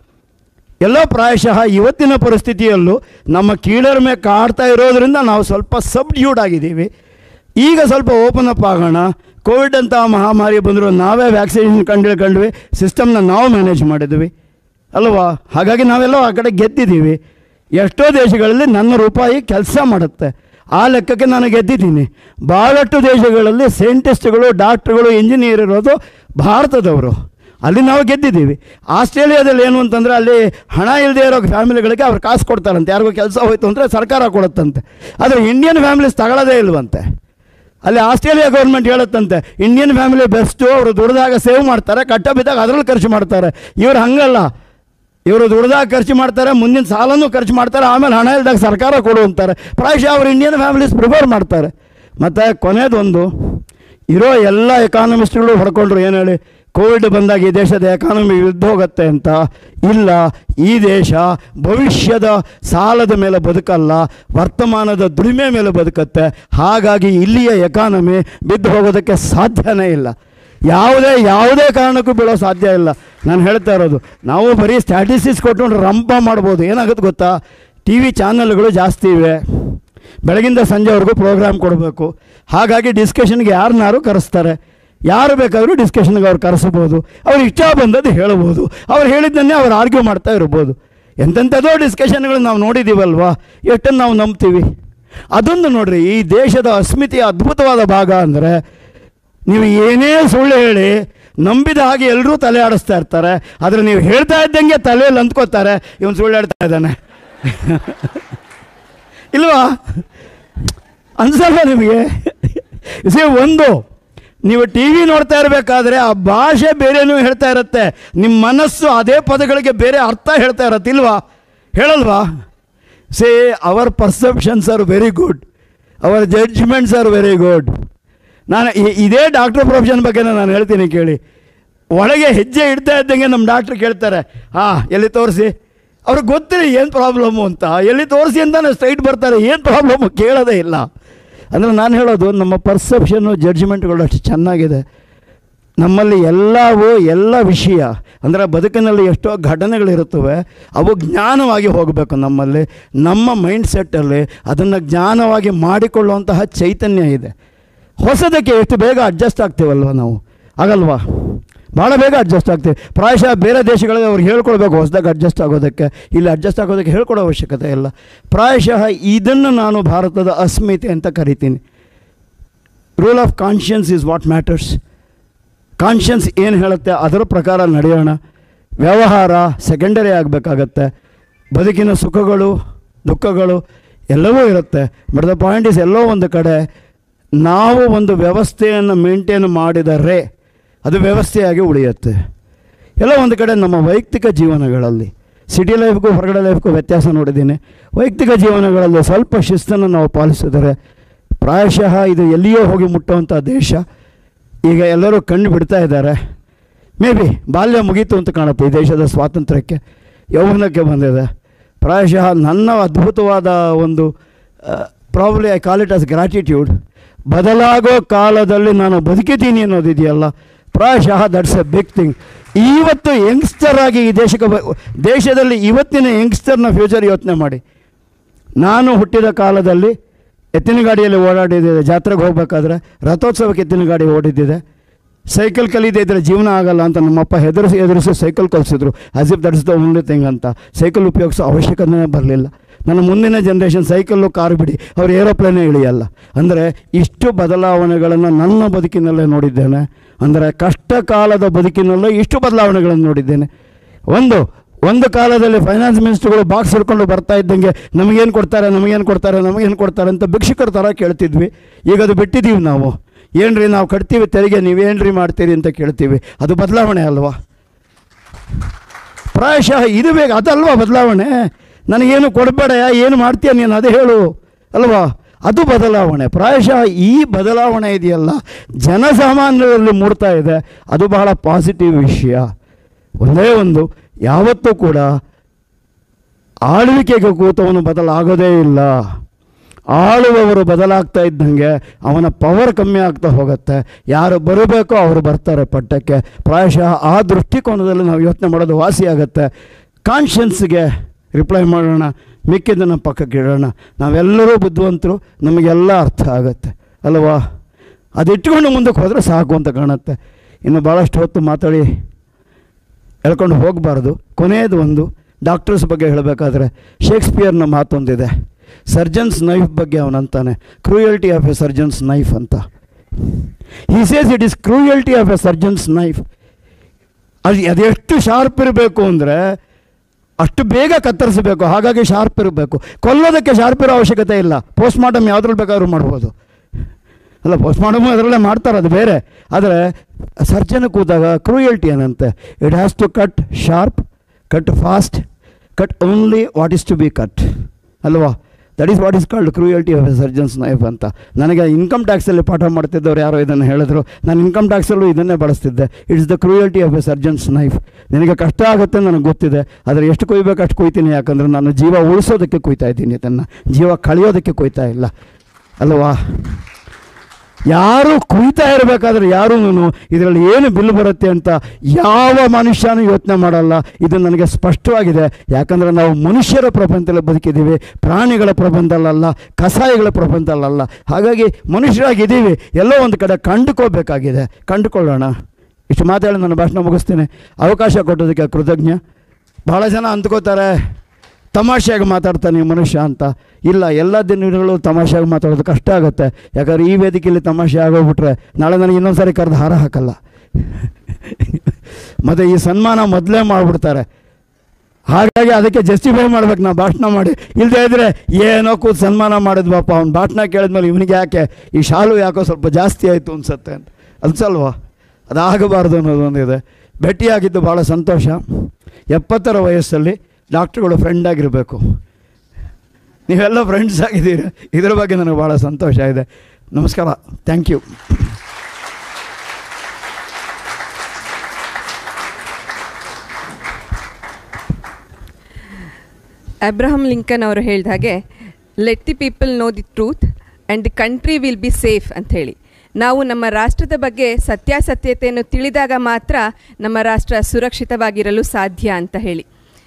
ಎಲ್ಲೋ ಪ್ರಾಯಶಃ ಇವತ್ತಿನ ಪರಿಸ್ಥಿತಿಯಲ್ಲೂ ನಮ್ಮ ಕೀಳರಿಮೆ ಕಾಡ್ತಾ ಇರೋದ್ರಿಂದ ನಾವು ಸ್ವಲ್ಪ ಸಬ್ಡ್ಯೂಡ್ ಆಗಿದ್ದೀವಿ ಈಗ ಸ್ವಲ್ಪ ಓಪನ್ ಅಪ್ ಆಗೋಣ ಕೋವಿಡ್ ಅಂತ ಮಹಾಮಾರಿ ಬಂದರೂ ನಾವೇ ವ್ಯಾಕ್ಸಿನೇಷನ್ ಕಂಡುಹಿಡ್ಕೊಂಡ್ವಿ ಸಿಸ್ಟಮ್ನ ನಾವು ಮ್ಯಾನೇಜ್ ಮಾಡಿದ್ವಿ ಅಲ್ವಾ ಹಾಗಾಗಿ ನಾವೆಲ್ಲೋ ಆ ಕಡೆ ಗೆದ್ದಿದ್ದೀವಿ ಎಷ್ಟೋ ದೇಶಗಳಲ್ಲಿ ನನ್ನ ರೂಪಾಯಿ ಕೆಲಸ ಮಾಡುತ್ತೆ ಆ ಲೆಕ್ಕಕ್ಕೆ ನಾನು ಗೆದ್ದಿದ್ದೀನಿ ಭಾಳಷ್ಟು ದೇಶಗಳಲ್ಲಿ ಸೈಂಟಿಸ್ಟ್ಗಳು ಡಾಕ್ಟ್ರುಗಳು ಇಂಜಿನಿಯರ್ ಇರೋದು ಭಾರತದವರು ಅಲ್ಲಿ ನಾವು ಗೆದ್ದಿದ್ದೀವಿ ಆಸ್ಟ್ರೇಲಿಯಾದಲ್ಲಿ ಏನು ಅಂತಂದರೆ ಅಲ್ಲಿ ಹಣ ಇಲ್ಲದೆ ಇರೋ ಫ್ಯಾಮಿಲಿಗಳಿಗೆ ಅವ್ರು ಕಾಸು ಕೊಡ್ತಾರಂತೆ ಯಾರಿಗೂ ಕೆಲಸ ಹೋಯ್ತು ಅಂದರೆ ಸರ್ಕಾರ ಕೊಡುತ್ತಂತೆ ಆದರೆ ಇಂಡಿಯನ್ ಫ್ಯಾಮಿಲೀಸ್ ತಗೊಳ್ಳೋದೇ ಇಲ್ವಂತೆ ಅಲ್ಲಿ ಆಸ್ಟ್ರೇಲಿಯಾ ಗೌರ್ಮೆಂಟ್ ಹೇಳುತ್ತಂತೆ ಇಂಡಿಯನ್ ಫ್ಯಾಮಿಲಿ ಬೆಸ್ಟು ಅವರು ದುಡ್ದಾಗ ಸೇವ್ ಮಾಡ್ತಾರೆ ಕಟ್ಟ ಬಿದ್ದಾಗ ಅದರಲ್ಲಿ ಖರ್ಚು ಮಾಡ್ತಾರೆ ಇವ್ರು ಹಂಗಲ್ಲ ಇವರು ದುಡ್ದಾಗ ಖರ್ಚು ಮಾಡ್ತಾರೆ ಮುಂದಿನ ಸಾಲನೂ ಖರ್ಚು ಮಾಡ್ತಾರೆ ಆಮೇಲೆ ಹಣ ಇಲ್ದಾಗ ಸರ್ಕಾರ ಕೊಡು ಅಂತಾರೆ ಪ್ರಾಯಶಃ ಅವರು ಇಂಡಿಯನ್ ಫ್ಯಾಮಿಲೀಸ್ ಪ್ರಿಫರ್ ಮಾಡ್ತಾರೆ ಮತ್ತು ಕೊನೆಯದೊಂದು ಇರೋ ಎಲ್ಲ ಎಕಾನಮಿಸ್ಟ್ಗಳು ಹೊಡ್ಕೊಂಡ್ರು ಏನು ಹೇಳಿ ಕೋವಿಡ್ ಬಂದಾಗ ಈ ದೇಶದ ಎಕಾನಮಿ ಹೋಗುತ್ತೆ ಅಂತ ಇಲ್ಲ ಈ ದೇಶ ಭವಿಷ್ಯದ ಸಾಲದ ಮೇಲೆ ಬದುಕಲ್ಲ ವರ್ತಮಾನದ ದುಡಿಮೆ ಮೇಲೆ ಬದುಕತ್ತೆ ಹಾಗಾಗಿ ಇಲ್ಲಿಯ ಎಕಾನಮಿ ಬಿದ್ದು ಹೋಗೋದಕ್ಕೆ ಸಾಧ್ಯನೇ ಇಲ್ಲ ಯಾವುದೇ ಯಾವುದೇ ಕಾರಣಕ್ಕೂ ಬೀಳೋ ಸಾಧ್ಯ ಇಲ್ಲ ನಾನು ಹೇಳ್ತಾ ಇರೋದು ನಾವು ಬರೀ ಸ್ಟ್ಯಾಟಿಸ್ಟಿಕ್ಸ್ ಕೊಟ್ಕೊಂಡು ರಂಪ ಮಾಡ್ಬೋದು ಏನಾಗುತ್ತೆ ಗೊತ್ತಾ ಟಿ ವಿ ಚಾನಲ್ಗಳು ಜಾಸ್ತಿ ಇವೆ ಬೆಳಗಿಂದ ಸಂಜೆವರೆಗೂ ಪ್ರೋಗ್ರಾಮ್ ಕೊಡಬೇಕು ಹಾಗಾಗಿ ಡಿಸ್ಕಷನ್ಗೆ ಯಾರನ್ನಾರು ಕರೆಸ್ತಾರೆ ಯಾರು ಬೇಕಾದರೂ ಡಿಸ್ಕಷನ್ಗೆ ಅವ್ರು ಕರೆಸ್ಬೋದು ಅವ್ರು ಇಷ್ಟ ಬಂದದ್ದು ಹೇಳ್ಬೋದು ಅವ್ರು ಹೇಳಿದ್ದನ್ನೇ ಅವ್ರು ಆರ್ಗ್ಯೂ ಮಾಡ್ತಾ ಇರ್ಬೋದು ಎಂತೆಂಥದೋ ಡಿಸ್ಕಷನ್ಗಳು ನಾವು ನೋಡಿದ್ದೀವಲ್ವಾ ಎಷ್ಟನ್ನು ನಾವು ನಂಬ್ತೀವಿ ಅದೊಂದು ನೋಡ್ರಿ ಈ ದೇಶದ ಅಸ್ಮಿತೆಯ ಅದ್ಭುತವಾದ ಭಾಗ ಅಂದರೆ ನೀವು ಏನೇ ಸುಳ್ಳು ಹೇಳಿ ನಂಬಿದ ಹಾಗೆ ಎಲ್ಲರೂ ತಲೆ ಆಡಿಸ್ತಾ ಇರ್ತಾರೆ ಆದರೆ ನೀವು ಹೇಳ್ತಾ ಇದ್ದಂಗೆ ತಲೆಯಲ್ಲಿ ಅಂದ್ಕೋತಾರೆ ಇವನು ಸುಳ್ಳು ಹೇಳ್ತಾ ಇದ್ದಾನೆ ಇಲ್ವಾ ಅನ್ಸಲ್ಲ ನಿಮಗೆ ಸಿ ಒಂದು ನೀವು ಟಿ ವಿ ನೋಡ್ತಾ ಇರಬೇಕಾದ್ರೆ ಆ ಭಾಷೆ ಬೇರೆನೂ ಹೇಳ್ತಾ ಇರುತ್ತೆ ನಿಮ್ಮ ಮನಸ್ಸು ಅದೇ ಪದಗಳಿಗೆ ಬೇರೆ ಅರ್ಥ ಹೇಳ್ತಾ ಇರತ್ತೆ ಇಲ್ವಾ ಹೇಳಲ್ವಾ say our perceptions are very good our judgements are very good ನಾನು ಇ- ಇದೇ ಡಾಕ್ಟರ್ ಪ್ರೊಫೆಷನ್ ಬಗ್ಗೆ ನಾನು ಹೇಳ್ತೀನಿ ಕೇಳಿ ಒಳಗೆ ಹೆಜ್ಜೆ ಇಡ್ತಾ ಇದ್ದಂಗೆ ನಮ್ಮ ಡಾಕ್ಟ್ರ್ ಕೇಳ್ತಾರೆ ಹಾಂ ಎಲ್ಲಿ ತೋರಿಸಿ ಅವ್ರಿಗೆ ಗೊತ್ತಿಲ್ಲ ಏನು ಪ್ರಾಬ್ಲಮ್ಮು ಅಂತ ಎಲ್ಲಿ ತೋರಿಸಿ ಅಂತಾನೆ ಸ್ಟ್ರೈಟ್ ಬರ್ತಾರೆ ಏನು ಪ್ರಾಬ್ಲಮ್ಮು ಕೇಳೋದೇ ಇಲ್ಲ ಅಂದರೆ ನಾನು ಹೇಳೋದು ನಮ್ಮ ಪರ್ಸೆಪ್ಷನ್ನು ಜಡ್ಜ್ಮೆಂಟ್ಗಳು ಅಷ್ಟು ಚೆನ್ನಾಗಿದೆ ನಮ್ಮಲ್ಲಿ ಎಲ್ಲವೂ ಎಲ್ಲ ವಿಷಯ ಅಂದರೆ ಬದುಕಿನಲ್ಲಿ ಎಷ್ಟೋ ಘಟನೆಗಳಿರುತ್ತವೆ ಅವು ಜ್ಞಾನವಾಗಿ ಹೋಗಬೇಕು ನಮ್ಮಲ್ಲಿ ನಮ್ಮ ಮೈಂಡ್ ಸೆಟ್ಟಲ್ಲಿ ಅದನ್ನು ಜ್ಞಾನವಾಗಿ ಮಾಡಿಕೊಳ್ಳುವಂತಹ ಚೈತನ್ಯ ಇದೆ ಹೊಸದಕ್ಕೆ ಎಷ್ಟು ಬೇಗ ಅಡ್ಜಸ್ಟ್ ಆಗ್ತೀವಲ್ವ ನಾವು ಆಗಲ್ವಾ ಭಾಳ ಬೇಗ ಅಡ್ಜಸ್ಟ್ ಆಗ್ತೀವಿ ಪ್ರಾಯಶಃ ಬೇರೆ ದೇಶಗಳಿಗೆ ಅವ್ರು ಹೇಳ್ಕೊಳ್ಬೇಕು ಹೊಸದಾಗಿ ಅಡ್ಜಸ್ಟ್ ಆಗೋದಕ್ಕೆ ಇಲ್ಲಿ ಅಡ್ಜಸ್ಟ್ ಆಗೋದಕ್ಕೆ ಹೇಳ್ಕೊಡೋ ಅವಶ್ಯಕತೆ ಇಲ್ಲ ಪ್ರಾಯಶಃ ಇದನ್ನು ನಾನು ಭಾರತದ ಅಸ್ಮಿತೆ ಅಂತ ಕರಿತೀನಿ rule of conscience is what matters conscience ಏನು ಹೇಳುತ್ತೆ ಅದರ ಪ್ರಕಾರ ನಡೆಯೋಣ ವ್ಯವಹಾರ ಸೆಕೆಂಡರಿ ಆಗಬೇಕಾಗತ್ತೆ ಬದುಕಿನ ಸುಖಗಳು ದುಃಖಗಳು ಎಲ್ಲವೂ ಇರುತ್ತೆ ಬಟ್ ದ ಪಾಯಿಂಟ್ ಇಸ್ ಎಲ್ಲೋ ಒಂದು ಕಡೆ ನಾವು ಒಂದು ವ್ಯವಸ್ಥೆಯನ್ನು ಮೇಂಟೈನ್ ಮಾಡಿದರೆ ಅದು ವ್ಯವಸ್ಥೆಯಾಗಿ ಉಳಿಯುತ್ತೆ ಎಲ್ಲೋ ಒಂದು ಕಡೆ ನಮ್ಮ ವೈಯಕ್ತಿಕ ಜೀವನಗಳಲ್ಲಿ ಸಿಟಿ ಲೈಫ್ಗೂ ಹೊರಗಡೆ ಲೈಫ್ಗೂ ವ್ಯತ್ಯಾಸ ನೋಡಿದ್ದೀನಿ ವೈಯಕ್ತಿಕ ಜೀವನಗಳಲ್ಲಿ ಸ್ವಲ್ಪ ಶಿಸ್ತನ್ನು ನಾವು ಪಾಲಿಸಿದರೆ ಪ್ರಾಯಶಃ ಇದು ಎಲ್ಲಿಯೋ ಹೋಗಿ ಮುಟ್ಟುವಂಥ ದೇಶ ಈಗ ಎಲ್ಲರೂ ಕಣ್ಣು ಬಿಡ್ತಾ ಇದ್ದಾರೆ ಮೇ ಬಿ ಬಾಲ್ಯ ಮುಗೀತು ಅಂತ ಕಾಣುತ್ತೆ ಈ ದೇಶದ ಸ್ವಾತಂತ್ರ್ಯಕ್ಕೆ ಯೌವನಕ್ಕೆ ಬಂದಿದೆ ಪ್ರಾಯಶಃ ನನ್ನ ಅದ್ಭುತವಾದ ಒಂದು probably I call it as gratitude ಬದಲಾಗೋ ಕಾಲದಲ್ಲಿ ನಾನು ಬದುಕಿದ್ದೀನಿ ಅನ್ನೋದಿದೆಯಲ್ಲ ಪ್ರಾಯಶಃ ದಟ್ಸ್ ಎ ಬಿಗ್ ಥಿಂಗ್ ಇವತ್ತು ಯಂಗ್ಸ್ಟರ್ ಆಗಿ ಈ ದೇಶಕ್ಕೆ ಬ ದೇಶದಲ್ಲಿ ಇವತ್ತಿನ ಯಂಗ್ಸ್ಟರ್ನ ಫ್ಯೂಚರ್ ಯೋಚನೆ ಮಾಡಿ ನಾನು ಹುಟ್ಟಿದ ಕಾಲದಲ್ಲಿ ಎತ್ತಿನ ಗಾಡಿಯಲ್ಲಿ ಓಡಾಡಿದ್ದೆ ಜಾತ್ರೆಗೆ ಹೋಗ್ಬೇಕಾದ್ರೆ ರಥೋತ್ಸವಕ್ಕೆ ಎತ್ತಿನ ಗಾಡಿ ಓಡಿದ್ದಿದೆ ಸೈಕಲ್ ಕಲಿದೇ ಇದ್ದರೆ ಜೀವನ ಆಗಲ್ಲ ಅಂತ ನಮ್ಮಪ್ಪ ಹೆದರಿಸಿ ಹೆದರಿಸಿ ಸೈಕಲ್ ಕಲಿಸಿದ್ರು as if that's the only thing ಅಂತ ಸೈಕಲ್ ಉಪಯೋಗಿಸೋ ಅವಶ್ಯಕತೆನೇ ಬರಲಿಲ್ಲ ನನ್ನ ಮುಂದಿನ ಜನ್ರೇಷನ್ ಸೈಕಲ್ಲು ಕಾರು ಬಿಡಿ ಅವ್ರು ಏರೋಪ್ಲೇನೇ ಇಳಿಯಲ್ಲ ಅಂದರೆ ಇಷ್ಟು ಬದಲಾವಣೆಗಳನ್ನು ನನ್ನ ಬದುಕಿನಲ್ಲೇ ನೋಡಿದ್ದೇನೆ ಅಂದರೆ ಕಷ್ಟ ಕಾಲದ ಬದುಕಿನಲ್ಲೇ ಇಷ್ಟು ಬದಲಾವಣೆಗಳನ್ನು ನೋಡಿದ್ದೇನೆ ಒಂದು ಒಂದು ಕಾಲದಲ್ಲಿ ಫೈನಾನ್ಸ್ ಮಿನಿಸ್ಟರ್ಗಳು ಬಾಕ್ಸ್ ಹಿಡ್ಕೊಂಡು ಬರ್ತಾ ಇದ್ದಂಗೆ ನಮಗೇನು ಕೊಡ್ತಾರೆ ನಮಗೇನು ಕೊಡ್ತಾರೆ ನಮಗೇನು ಕೊಡ್ತಾರೆ ಅಂತ ಭಿಕ್ಷುಕರ ಥರ ಕೇಳ್ತಿದ್ವಿ ಈಗ ಅದು ಬಿಟ್ಟಿದ್ದೀವಿ ನಾವು ಏನ್ರಿ ನಾವು ಕಟ್ತೀವಿ ತೆರಿಗೆ ನೀವೇನ್ರಿ ಮಾಡ್ತೀರಿ ಅಂತ ಕೇಳ್ತೀವಿ ಅದು ಬದಲಾವಣೆ ಅಲ್ವಾ ಪ್ರಾಯಶಃ ಇದು ಬೇಕು ಅದಲ್ವಾ ಬದಲಾವಣೆ ನನಗೇನು ಕೊಡಬೇಡ ಏನು ಮಾಡ್ತೀಯ ನೀನು ಅದೇ ಹೇಳು ಅಲ್ವಾ ಅದು ಬದಲಾವಣೆ ಪ್ರಾಯಶಃ ಈ ಬದಲಾವಣೆ ಇದೆಯಲ್ಲ ಜನಸಾಮಾನ್ಯರಲ್ಲಿ ಮೂಡ್ತಾ ಇದೆ ಅದು ಬಹಳ ಪಾಸಿಟಿವ್ ವಿಷಯ ಒಂದೇ ಒಂದು ಯಾವತ್ತೂ ಕೂಡ ಆಳ್ವಿಕೆಗೆ ಕೂತವನು ಬದಲಾಗೋದೇ ಇಲ್ಲ ಆಳುವವರು ಬದಲಾಗ್ತಾ ಇದ್ದಂಗೆ ಅವನ ಪವರ್ ಕಮ್ಮಿ ಆಗ್ತಾ ಹೋಗುತ್ತೆ ಯಾರು ಬರಬೇಕೋ ಅವರು ಬರ್ತಾರೆ ಪಟ್ಟಕ್ಕೆ ಪ್ರಾಯಶಃ ಆ ದೃಷ್ಟಿಕೋನದಲ್ಲಿ ನಾವು ಯೋಚನೆ ಮಾಡೋದು ವಾಸಿ ಆಗುತ್ತೆ ಕಾನ್ಷಿಯನ್ಸ್ಗೆ ರಿಪ್ಲೈ ಮಾಡೋಣ ಮಿಕ್ಕಿದ್ದನ್ನು ಪಕ್ಕಕ್ಕೆ ಇಡೋಣ ನಾವೆಲ್ಲರೂ ಬುದ್ಧಿವಂತರು ನಮಗೆಲ್ಲ ಅರ್ಥ ಆಗುತ್ತೆ ಅಲ್ವಾ ಅದು ಇಟ್ಕೊಂಡು ಮುಂದಕ್ಕೆ ಹೋದರೆ ಸಾಕು ಅಂತ ಕಾಣುತ್ತೆ ಇನ್ನು ಭಾಳಷ್ಟು ಹೊತ್ತು ಮಾತಾಡಿ ಹೇಳ್ಕೊಂಡು ಹೋಗಬಾರ್ದು ಕೊನೆಯದು ಒಂದು ಡಾಕ್ಟರ್ಸ್ ಬಗ್ಗೆ ಹೇಳಬೇಕಾದ್ರೆ ಶೇಕ್ಸ್ಪಿಯರ್ನ ಮಾತೊಂದಿದೆ ಸರ್ಜನ್ಸ್ ನೈಫ್ ಬಗ್ಗೆ ಅವನಂತಾನೆ cruelty of a surgeon's knife ಅಂತ he says it is cruelty of a surgeon's knife ಅದು ಅದೆಷ್ಟು ಶಾರ್ಪ್ ಇರಬೇಕು ಅಂದರೆ ಅಷ್ಟು ಬೇಗ ಕತ್ತರಿಸಬೇಕು ಹಾಗಾಗಿ ಶಾರ್ಪ್ ಇರಬೇಕು ಕೊಲ್ಲೋದಕ್ಕೆ ಶಾರ್ಪ್ ಇರೋ ಅವಶ್ಯಕತೆ ಇಲ್ಲ ಪೋಸ್ಟ್ ಮಾರ್ಟಮ್ ಯಾವುದ್ರಲ್ಲಿ ಬೇಕಾದ್ರೂ ಮಾಡ್ಬೋದು ಅಲ್ಲ ಪೋಸ್ಟ್ ಮಾರ್ಟಮ್ ಅದರಲ್ಲೇ ಮಾಡ್ತಾರೆ ಅದು ಬೇರೆ ಆದರೆ ಸರ್ಜನ್ ಕೂತಾಗ ಕ್ರೂಯಲ್ಟಿ ಏನಂತೆ it has to cut sharp cut fast cut only what is to be cut ಅಲ್ವಾ that is what is called cruelty of a surgeon's knife ಅಂತ ನನಗೆ ಇನ್ಕಮ್ ಟ್ಯಾಕ್ಸಲ್ಲಿ ಪಾಠ ಮಾಡ್ತಿದ್ದವ್ರು ಯಾರೋ ಇದನ್ನು ಹೇಳಿದ್ರು ನಾನು ಇನ್ಕಮ್ ಟ್ಯಾಕ್ಸಲ್ಲೂ ಇದನ್ನೇ ಬಳಸ್ತಿದ್ದೆ it's the cruelty of a surgeon's knife ನಿನಗೆ ಕಷ್ಟ ಆಗುತ್ತೆ ನನಗೆ ಗೊತ್ತಿದೆ ಆದರೆ ಎಷ್ಟು ಕೊಯ್ಬೇಕು ಅಷ್ಟು ಕೊಯ್ತೀನಿ ಯಾಕಂದರೆ ನಾನು ಜೀವ ಉಳಿಸೋದಕ್ಕೆ ಕೊಯ್ತಾ ಇದ್ದೀನಿ ಇದನ್ನು ಜೀವ ಕಳೆಯೋದಕ್ಕೆ ಕೊಯ್ತಾ ಇಲ್ಲ ಅಲ್ವಾ ಯಾರು ಕುಯ್ತಾ ಇರಬೇಕಾದ್ರೆ ಯಾರೂ ಇದರಲ್ಲಿ ಏನು ಬಿಲ್ ಬರುತ್ತೆ ಅಂತ ಯಾವ ಮನುಷ್ಯನೂ ಯೋಚನೆ ಮಾಡಲ್ಲ ಇದು ನನಗೆ ಸ್ಪಷ್ಟವಾಗಿದೆ ಯಾಕಂದರೆ ನಾವು ಮನುಷ್ಯರ ಪ್ರಪಂಚದಲ್ಲಿ ಬದುಕಿದ್ದೀವಿ ಪ್ರಾಣಿಗಳ ಪ್ರಪಂಚದಲ್ಲ ಕಸಾಯಿಗಳ ಪ್ರಪಂಚದಲ್ಲ ಹಾಗಾಗಿ ಮನುಷ್ಯರಾಗಿದ್ದೀವಿ ಎಲ್ಲೋ ಒಂದು ಕಡೆ ಕಂಡುಕೋಬೇಕಾಗಿದೆ ಕಂಡುಕೊಳ್ಳೋಣ ಇಷ್ಟು ಮಾತಾಡಿ ನಾನು ಭಾಷಣ ಮುಗಿಸ್ತೀನಿ ಅವಕಾಶ ಕೊಟ್ಟೋದಕ್ಕೆ ಕೃತಜ್ಞ ಭಾಳ ಜನ ಅಂದ್ಕೋತಾರೆ ತಮಾಷೆಯಾಗಿ ಮಾತಾಡ್ತಾನೆ ಈ ಮನುಷ್ಯ ಅಂತ ಇಲ್ಲ ಎಲ್ಲ ದಿನಗಳು ತಮಾಷೆಯಾಗಿ ಮಾತಾಡೋದು ಕಷ್ಟ ಆಗುತ್ತೆ ಯಾಕಂದ್ರೆ ಈ ವೇದಿಕೆಯಲ್ಲಿ ತಮಾಷೆ ಆಗೋಗ್ಬಿಟ್ರೆ ನಾಳೆ ನನಗೆ ಇನ್ನೊಂದು ಸಾರಿ ಕರೆದು ಹಾರ ಹಾಕಲ್ಲ ಮತ್ತು ಈ ಸನ್ಮಾನ ಮೊದಲೇ ಮಾಡಿಬಿಡ್ತಾರೆ ಹಾಗಾಗಿ ಅದಕ್ಕೆ ಜಸ್ಟಿಫೈ ಮಾಡ್ಬೇಕು ನಾ ಭಾಷಣ ಮಾಡಿ ಇಲ್ಲದೆ ಇದ್ದರೆ ಏನೋ ಕೂತ್ ಸನ್ಮಾನ ಮಾಡಿದ್ವಪ್ಪ ಅವ್ನು ಭಾಷಣ ಕೇಳಿದ್ಮೇಲೆ ಇವನಿಗೆ ಯಾಕೆ ಈ ಶಾಲು ಯಾಕೋ ಸ್ವಲ್ಪ ಜಾಸ್ತಿ ಆಯಿತು ಅನ್ಸುತ್ತೆ ಅಂತ ಅನ್ಸಲ್ವಾ ಅದಾಗಬಾರ್ದು ಅನ್ನೋದೊಂದಿದೆ ಭೇಟಿಯಾಗಿದ್ದು ಭಾಳ ಸಂತೋಷ ಎಪ್ಪತ್ತರ ವಯಸ್ಸಲ್ಲಿ ಡಾಕ್ಟ್ರುಗಳು ಫ್ರೆಂಡ್ ಆಗಿರಬೇಕು ನೀವೆಲ್ಲ ಫ್ರೆಂಡ್ಸ್ ಆಗಿದ್ದೀರಿ ಇದರ ಬಗ್ಗೆ ನನಗೆ ಭಾಳ ಸಂತೋಷ ಇದೆ ನಮಸ್ಕಾರ ಥ್ಯಾಂಕ್ ಯು ಅಬ್ರಹಂ ಲಿಂಕನ್ ಅವರು ಹೇಳಿದ ಹಾಗೆ let the people know the truth and the country will be safe ಅಂತ ಹೇಳಿ ನಾವು ನಮ್ಮ ರಾಷ್ಟ್ರದ ಬಗ್ಗೆ ಸತ್ಯಾಸತ್ಯತೆಯನ್ನು ತಿಳಿದಾಗ ಮಾತ್ರ ನಮ್ಮ ರಾಷ್ಟ್ರ ಸುರಕ್ಷಿತವಾಗಿರಲು ಸಾಧ್ಯ ಅಂತ ಹೇಳಿ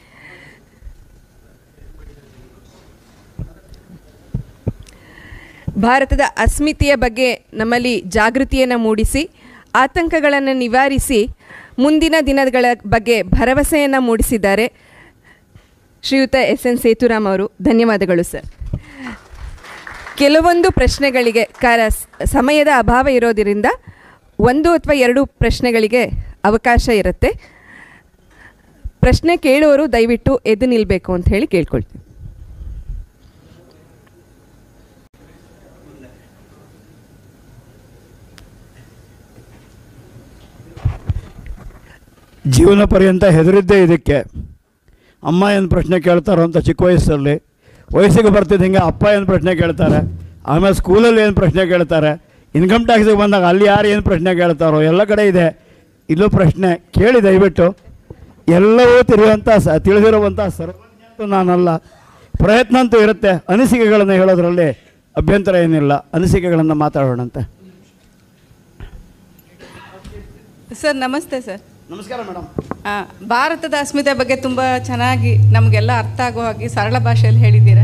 ಭಾರತದ ಅಸ್ಮಿತೆಯ ಬಗ್ಗೆ ನಮ್ಮಲ್ಲಿ ಜಾಗೃತಿಯನ್ನು ಮೂಡಿಸಿ ಆತಂಕಗಳನ್ನು ನಿವಾರಿಸಿ ಮುಂದಿನ ದಿನಗಳ ಬಗ್ಗೆ ಭರವಸೆಯನ್ನು ಮೂಡಿಸಿದ್ದಾರೆ ಶ್ರೀಯುತ ಎಸ್ ಎನ್ ಸೇತುರಾಮ್ ಅವರು ಧನ್ಯವಾದಗಳು ಸರ್ ಕೆಲವೊಂದು ಪ್ರಶ್ನೆಗಳಿಗೆ ಕಾರ ಸಮಯದ ಅಭಾವ ಇರೋದರಿಂದ ಒಂದು ಅಥವಾ ಎರಡು ಪ್ರಶ್ನೆಗಳಿಗೆ ಅವಕಾಶ ಇರುತ್ತೆ ಪ್ರಶ್ನೆ ಕೇಳುವವರು ದಯವಿಟ್ಟು ಎದ್ದು ನಿಲ್ಲಬೇಕು ಅಂತ ಹೇಳಿ ಕೇಳ್ಕೊಳ್ತೀನಿ ಜೀವನ ಪರ್ಯಂತ ಹೆದರಿದ್ದೇ ಇದಕ್ಕೆ ಅಮ್ಮ ಏನು ಪ್ರಶ್ನೆ ಕೇಳ್ತಾರೋ ಅಂತ ಚಿಕ್ಕ ವಯಸ್ಸಲ್ಲಿ ವಯಸ್ಸಿಗೆ ಬರ್ತಿದ್ದಂಗೆ ಅಪ್ಪ ಏನು ಪ್ರಶ್ನೆ ಕೇಳ್ತಾರೆ ಆಮೇಲೆ ಸ್ಕೂಲಲ್ಲಿ ಏನು ಪ್ರಶ್ನೆ ಕೇಳ್ತಾರೆ ಇನ್ಕಮ್ ಟ್ಯಾಕ್ಸಿಗೆ ಬಂದಾಗ ಅಲ್ಲಿ ಯಾರು ಏನು ಪ್ರಶ್ನೆ ಕೇಳ್ತಾರೋ ಎಲ್ಲ ಕಡೆ ಇದೆ ಇಲ್ಲೂ ಪ್ರಶ್ನೆ ಕೇಳಿ ದಯವಿಟ್ಟು ಎಲ್ಲವೂ ತಿರುವಂಥ ಸ ತಿಳಿದಿರುವಂಥ ಸರ್ವಜ್ಞ ನಾನಲ್ಲ ಪ್ರಯತ್ನ ಅಂತೂ ಇರುತ್ತೆ ಅನಿಸಿಕೆಗಳನ್ನು ಹೇಳೋದ್ರಲ್ಲಿ ಅಭ್ಯಂತರ ಏನಿಲ್ಲ ಅನಿಸಿಕೆಗಳನ್ನು ಮಾತಾಡೋಣಂತೆ ಸರ್ ನಮಸ್ತೆ ಸರ್ ನಮಸ್ಕಾರ ಮೇಡಮ್ ಆ, ಭಾರತದ ಅಸ್ಮಿತೆ ಬಗ್ಗೆ ತುಂಬ ಚೆನ್ನಾಗಿ ನಮಗೆಲ್ಲ ಅರ್ಥ ಆಗೋ ಹಾಗೆ ಸರಳ ಭಾಷೆಯಲ್ಲಿ ಹೇಳಿದ್ದೀರಾ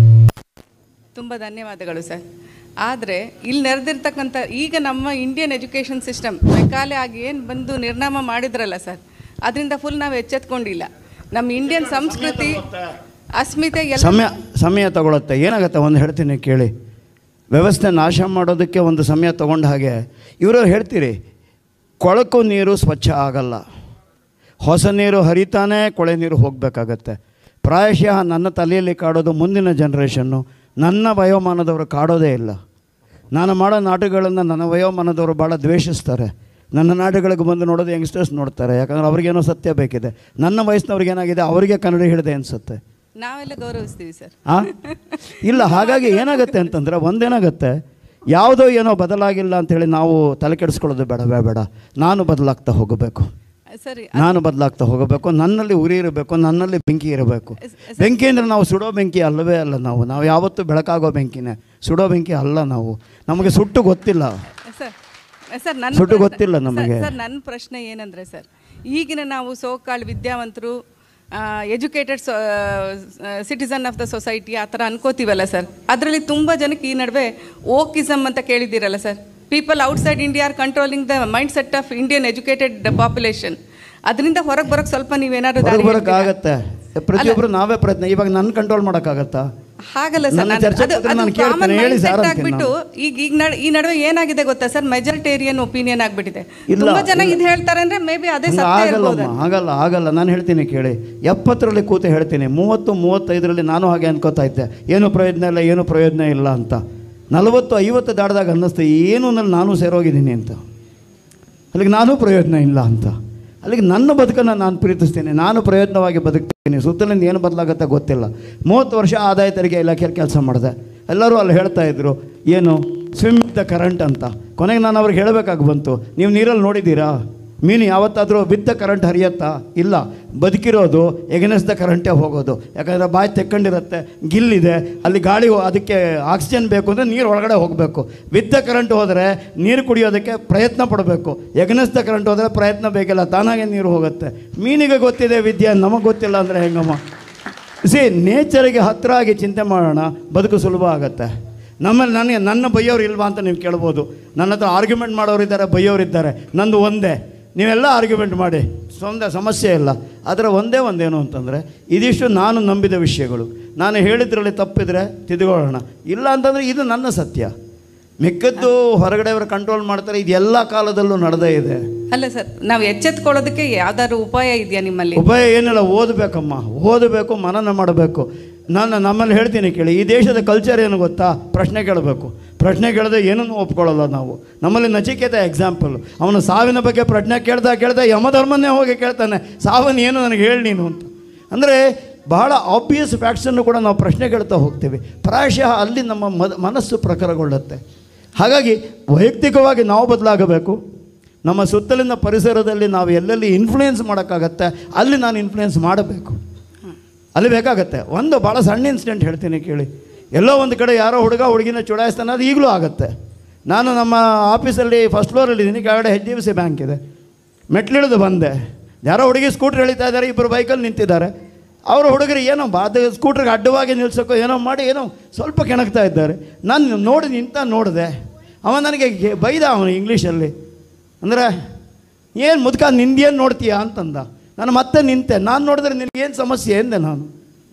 ತುಂಬ ಧನ್ಯವಾದಗಳು ಸರ್ ಆದರೆ ಇಲ್ಲಿ ನೆರೆದಿರ್ತಕ್ಕಂಥ ಈಗ ನಮ್ಮ ಇಂಡಿಯನ್ ಎಜುಕೇಷನ್ ಸಿಸ್ಟಮ್ ಮೆಕಾಲೆ ಆಗಿ ಏನು ಬಂದು ನಿರ್ನಾಮ ಮಾಡಿದ್ರಲ್ಲ ಸರ್ ಅದರಿಂದ ಫುಲ್ ನಾವು ಎಚ್ಚೆತ್ಕೊಂಡಿಲ್ಲ ನಮ್ಮ ಇಂಡಿಯನ್ ಸಂಸ್ಕೃತಿ ಅಸ್ಮಿತೆ ಎಲ್ಲ ಸಮಯ ಸಮಯ ತಗೊಳುತ್ತೆ ಏನಾಗುತ್ತೆ ಒಂದು ಹೇಳ್ತೀನಿ ಕೇಳಿ ವ್ಯವಸ್ಥೆ ನಾಶ ಮಾಡೋದಕ್ಕೆ ಒಂದು ಸಮಯ ತಗೊಂಡ ಹಾಗೆ ಇವರು ಹೇಳ್ತೀರಿ ಕೊಳಕು ನೀರು ಸ್ವಚ್ಛ ಆಗಲ್ಲ ಹೊಸ ನೀರು ಹರಿತಾನೆ ಕೊಳೆ ನೀರು ಹೋಗಬೇಕಾಗತ್ತೆ ಪ್ರಾಯಶಃ ನನ್ನ ತಲೆಯಲ್ಲಿ ಕಾಡೋದು ಮುಂದಿನ ಜನ್ರೇಷನ್ನು ನನ್ನ ವಯೋಮಾನದವರು ಕಾಡೋದೇ ಇಲ್ಲ ನಾನು ಮಾಡೋ ನಾಟಕಗಳನ್ನು ನನ್ನ ವಯೋಮಾನದವರು ಭಾಳ ದ್ವೇಷಿಸ್ತಾರೆ ನನ್ನ ನಾಟಕಗಳಿಗೆ ಬಂದು ನೋಡೋದು ಯಂಗ್ಸ್ಟರ್ಸ್ ನೋಡ್ತಾರೆ ಯಾಕಂದ್ರೆ ಅವ್ರಿಗೇನೋ ಸತ್ಯ ಬೇಕಿದೆ ನನ್ನ ವಯಸ್ಸಿನವ್ರಿಗೆ ಏನಾಗಿದೆ ಅವರಿಗೆ ಕನ್ನಡ ಹಿಡಿದೆ ಅನಿಸುತ್ತೆ ನಾವೆಲ್ಲ ಗೌರವಿಸ್ತೀವಿ ಸರ್ ಆ? ಇಲ್ಲ ಹಾಗಾಗಿ ಏನಾಗುತ್ತೆ ಅಂತಂದರೆ ಒಂದೇನಾಗುತ್ತೆ ಯಾವುದೋ ಏನೋ ಬದಲಾಗಿಲ್ಲ ಅಂಥೇಳಿ ನಾವು ತಲೆ ಕೆಡಿಸ್ಕೊಳ್ಳೋದು ಬೇಡವೇ ಬೇಡ ನಾನು ಬದಲಾಗ್ತಾ ಹೋಗಬೇಕು ಸರಿ ನಾನು ಬದಲಾಗ್ತಾ ಹೋಗಬೇಕು ನನ್ನಲ್ಲಿ ಉರಿ ಇರಬೇಕು ನನ್ನಲ್ಲಿ ಬೆಂಕಿ ಇರಬೇಕು ಬೆಂಕಿ ಅಂದರೆ ನಾವು ಸುಡೋ ಬೆಂಕಿ ಅಲ್ಲವೇ ಅಲ್ಲ ನಾವು ನಾವು ಯಾವತ್ತೂ ಬೆಳಕಾಗೋ ಬೆಂಕಿನೇ ಸುಡೋ ಬೆಂಕಿ ಅಲ್ಲ ನಾವು ನಮಗೆ ಸುಟ್ಟು ಗೊತ್ತಿಲ್ಲ ಸರ್ ಸರ್ ನನ್ನ ಸುಟ್ಟು ಪ್ರಶ್ನೆ- ಗೊತ್ತಿಲ್ಲ ನಮಗೆ. ಸರ್, ಸರ್ ನನ್ನ ಪ್ರಶ್ನೆ ಏನಂದರೆ ಸರ್ ಈಗಿನ ನಾವು ಸೋಕಾಳ್ ವಿದ್ಯಾವಂತರು educated citizen of the society ಆ ಥರ ಅನ್ಕೋತೀವಲ್ಲ ಸರ್ ಅದರಲ್ಲಿ ತುಂಬ ಜನಕ್ಕೆ ಈ ನಡುವೆ ಓಕಿಸಮ್ ಅಂತ ಕೇಳಿದ್ದೀರಲ್ಲ sir people outside India are controlling the mind set of Indian educated population ಅದರಿಂದ ಹೊರಗೆ ಬರೋಕ್ಕೆ ಸ್ವಲ್ಪ ನೀವೇನಾದ್ರು ದಾರಿ ಹೊರಗೆ ಹೇಳ್ತೀರಾ? ಬರೋಕ್ಕಾಗತ್ತೆ ಪ್ರತಿಯೊಬ್ಬರು ನಾವೇ ಪ್ರಯತ್ನ ಇವಾಗ ನನ್ನ ಕಂಟ್ರೋಲ್ ಮಾಡೋಕ್ಕಾಗತ್ತಾ ಹಾಗಲ್ಲ ಸರ್ ನನ್ನ ನಾನು- ಚರ್ಚೆ ಅದು- ಪತ್ರ ಅದು ನಾನು ಕೇಳ್ತೇನೆ, common ಹೇಳಿ mindset ಸರ್ ಅಂತೀನಿ ಆಗ್ಬಿಟ್ಟು ಈಗ ಈಗ ನಡ್- ಈ ನಡುವೆ ಏನಾಗಿದೆ ಗೊತ್ತಾ ಸರ್ ಮೆಜಾರಿಟೇರಿಯನ್ ಒಪಿನಿಯನ್ ಆಗ್ಬಿಟ್ಟಿದೆ ಇಲ್ಲ, ತುಂಬಾ ಜನ ಇಲ್ಲ. ಇದು ಹೇಳ್ತಾರೆ ಅಂದ್ರೆ ಮೇ ಬಿ ಅದೇ ಹಂಗೆ ಸತ್ಯ ಇರ್ಬೋದು ಆಗಲ್ಲಮ್ಮ ಆಗಲ್ಲ ಆಗಲ್ಲ ನಾನು ಹೇಳ್ತೀನಿ ಕೇಳಿ ಎಪ್ಪತ್ತರಲ್ಲಿ ಕೂತು ಹೇಳ್ತೀನಿ ಮೂವತ್ತು ಮೂವತ್ತೈದರಲ್ಲಿ ನಾನು ಹಾಗೆ ಅನ್ಕೋತಾ ಇದ್ದೆ ಏನು ಪ್ರಯೋಜನ ಇಲ್ಲ ಏನು ಪ್ರಯೋಜನ ಇಲ್ಲ ಅಂತ ನಲವತ್ತು ಐವತ್ತು ದಾಟಿದಾಗ ಅನ್ನಿಸ್ತು ಏನು ನಲ್ಲಿ ನಾನು ಸೇರೋಗಿದ್ದೀನಿ ಅಂತ ಅಲ್ಲಿಗೆ ನಾನು ಪ್ರಯೋಜನ ಇಲ್ಲ ಅಂತ ಅಲ್ಲಿಗೆ ನನ್ನ ಬದುಕನ್ನು ನಾನು ಪ್ರೀತಿಸ್ತೀನಿ ನಾನು ಪ್ರಯತ್ನವಾಗಿ ಬದುಕ್ತೀನಿ ಸುತ್ತಲಿಂದ ಏನು ಬದಲಾಗುತ್ತೆ ಗೊತ್ತಿಲ್ಲ ಮೂವತ್ತು ವರ್ಷ ಆದಾಯ ತೆರಿಗೆ ಇಲಾಖೆಯಲ್ಲಿ ಕೆಲಸ ಮಾಡಿದೆ ಎಲ್ಲರೂ ಅಲ್ಲಿ ಹೇಳ್ತಾ ಇದ್ರು ಏನು ಸ್ವಿಮ್ ದ ಕರೆಂಟ್ ಅಂತ ಕೊನೆಗೆ ನಾನು ಅವ್ರಿಗೆ ಹೇಳಬೇಕಾಗಿ ಬಂತು ನೀವು ನೀರಲ್ಲಿ ನೋಡಿದ್ದೀರಾ ಮೀನು ಯಾವತ್ತಾದರೂ ಬಿದ್ದ ಕರೆಂಟ್ ಹರಿಯತ್ತಾ ಇಲ್ಲ ಬದುಕಿರೋದು ಎಗನೆಸ್ ದ ಕರೆಂಟೇ ಹೋಗೋದು ಯಾಕಂದರೆ ಬಾಯಿ ತೆಕ್ಕೊಂಡಿರುತ್ತೆ ಗಿಲ್ಲಿದೆ ಅಲ್ಲಿ ಗಾಳಿ ಹೋ- ಅದಕ್ಕೆ ಆಕ್ಸಿಜನ್ ಬೇಕು ಅಂದರೆ ನೀರು ಒಳಗಡೆ ಹೋಗಬೇಕು ಬಿದ್ದ ಕರೆಂಟ್ ಹೋದರೆ ನೀರು ಕುಡಿಯೋದಕ್ಕೆ ಪ್ರಯತ್ನ ಪಡಬೇಕು ಎಗನೆಸ್ ದ ಕರೆಂಟ್ ಹೋದರೆ ಪ್ರಯತ್ನ ಬೇಕಿಲ್ಲ ತಾನಾಗೆ ನೀರು ಹೋಗುತ್ತೆ ಮೀನಿಗೆ ಗೊತ್ತಿದೆ ವಿದ್ಯೆ ನಮಗೆ ಗೊತ್ತಿಲ್ಲ ಅಂದರೆ ಹೆಂಗಮ್ಮ ಸಿ ನೇಚರಿಗೆ ಹತ್ತಿರ ಆಗಿ ಚಿಂತೆ ಮಾಡೋಣ ಬದುಕು ಸುಲಭ ಆಗುತ್ತೆ ನಮ್ಮಲ್ಲಿ ನನಗೆ ನನ್ನ ಬೈಯೋರು ಇಲ್ವಾ ಅಂತ ನೀವು ಕೇಳ್ಬೋದು ನನ್ನ ಹತ್ರ ಆರ್ಗ್ಯುಮೆಂಟ್ ಮಾಡೋರು ಇದ್ದಾರೆ ಬೈಯೋರು ಇದ್ದಾರೆ ನಂದು ಒಂದೇ ನೀವೆಲ್ಲ ಆರ್ಗ್ಯುಮೆಂಟ್ ಮಾಡಿ ಸ್ವಂತ ಸಮಸ್ಯೆ ಇಲ್ಲ ಅದರ ಒಂದೇ ಒಂದೇನು ಅಂತಂದರೆ ಇದಿಷ್ಟು ನಾನು ನಂಬಿದ ವಿಷಯಗಳು ನಾನು ಹೇಳಿದ್ರಲ್ಲಿ ತಪ್ಪಿದರೆ ತಿದ್ಕೊಳ್ಳೋಣ ಇಲ್ಲ ಅಂತಂದರೆ ಇದು ನನ್ನ ಸತ್ಯ ಮಿಕ್ಕದ್ದು ಹೊರಗಡೆಯವರು ಕಂಟ್ರೋಲ್ ಮಾಡ್ತಾರೆ ಇದು ಎಲ್ಲ ಕಾಲದಲ್ಲೂ ನಡೆದೇ ಇದೆ ಅಲ್ಲ ಸರ್ ನಾವು ಎಚ್ಚೆತ್ಕೊಳ್ಳೋದಕ್ಕೆ ಯಾವ್ದಾದ್ರು ಉಪಾಯ ಇದೆಯಾ ನಿಮ್ಮಲ್ಲಿ ಉಪಾಯ ಏನಿಲ್ಲ ಓದಬೇಕಮ್ಮ ಓದಬೇಕು ಮನನ ಮಾಡಬೇಕು ನಾನು ನಮ್ಮಲ್ಲಿ ಹೇಳ್ತೀನಿ ಕೇಳಿ ಈ ದೇಶದ ಕಲ್ಚರ್ ಏನು ಗೊತ್ತಾ ಪ್ರಶ್ನೆ ಕೇಳಬೇಕು ಪ್ರಶ್ನೆ ಕೇಳದೆ ಏನನ್ನು ಒಪ್ಕೊಳ್ಳಲ್ಲ ನಾವು ನಮ್ಮಲ್ಲಿ ನಚಿಕೇತ ಎಕ್ಸಾಂಪಲ್ ಅವನು ಸಾವಿನ ಬಗ್ಗೆ ಪ್ರಶ್ನೆ ಕೇಳ್ತಾ ಕೇಳ್ತಾ ಯಮಧರ್ಮನ್ನೇ ಹೋಗಿ ಕೇಳ್ತಾನೆ ಸಾವನ್ನ ಏನು ನನಗೆ ಹೇಳಿ ನೀನು ಅಂತ ಅಂದರೆ ಬಹಳ ಆಬ್ವಿಯಸ್ ಫ್ಯಾಕ್ಟ್ಸನ್ನು ಕೂಡ ನಾವು ಪ್ರಶ್ನೆ ಕೇಳ್ತಾ ಹೋಗ್ತೀವಿ ಪ್ರಾಯಶಃ ಅಲ್ಲಿ ನಮ್ಮ ಮದ ಮನಸ್ಸು ಪ್ರಖರಗೊಳ್ಳುತ್ತೆ ಹಾಗಾಗಿ ವೈಯಕ್ತಿಕವಾಗಿ ನಾವು ಬದಲಾಗಬೇಕು ನಮ್ಮ ಸುತ್ತಲಿನ ಪರಿಸರದಲ್ಲಿ ನಾವು ಎಲ್ಲೆಲ್ಲಿ ಇನ್ಫ್ಲೂಯೆನ್ಸ್ ಮಾಡೋಕ್ಕಾಗತ್ತೆ ಅಲ್ಲಿ ನಾನು ಇನ್ಫ್ಲೂಯೆನ್ಸ್ ಮಾಡಬೇಕು ಅಲ್ಲಿ ಬೇಕಾಗತ್ತೆ ಒಂದು ಭಾಳ ಸಣ್ಣ ಇನ್ಸಿಡೆಂಟ್ ಹೇಳ್ತೀನಿ ಕೇಳಿ ಎಲ್ಲೋ ಒಂದು ಕಡೆ ಯಾರೋ ಹುಡುಗ ಹುಡುಗಿನ ಚುಡಾಯಿಸ್ತಾನೆ ಅದು ಈಗಲೂ ಆಗುತ್ತೆ ನಾನು ನಮ್ಮ ಆಫೀಸಲ್ಲಿ ಫಸ್ಟ್ ಫ್ಲೋರಲ್ಲಿ ಇದ್ದೀನಿ ಕೆಳಗಡೆ H D F C bank ಇದೆ ಮೆಟ್ಲಿಳಿದು ಬಂದೆ ಯಾರೋ ಹುಡುಗಿ ಸ್ಕೂಟ್ರ್ ಎಳಿತಾ ಇದ್ದಾರೆ ಇಬ್ಬರು ಬೈಕಲ್ಲಿ ನಿಂತಿದ್ದಾರೆ ಅವರು ಹುಡುಗರು ಏನೋ ಬಾ ಅದು ಸ್ಕೂಟ್ರಿಗೆ ಅಡ್ಡವಾಗಿ ನಿಲ್ಸೋಕ್ಕೋ ಏನೋ ಮಾಡಿ ಏನೋ ಸ್ವಲ್ಪ ಕೆಣಕ್ತಾ ಇದ್ದಾರೆ ನಾನು ನೋಡಿ ನಿಂತ ನೋಡಿದೆ ಅವ ನನಗೆ ಗೆ- ಬೈದ ಅವನು ಇಂಗ್ಲೀಷಲ್ಲಿ ಅಂದರೆ ಏನು ಮುದ್ಕ ನಿಂದೇನು ನೋಡ್ತೀಯಾ ಅಂತಂದ ನಾನು ಮತ್ತೆ ನಿಂತೆ ನಾನು ನೋಡಿದ್ರೆ ನಿನಗೇನು ಸಮಸ್ಯೆ ಎಂದೆ ನಾನು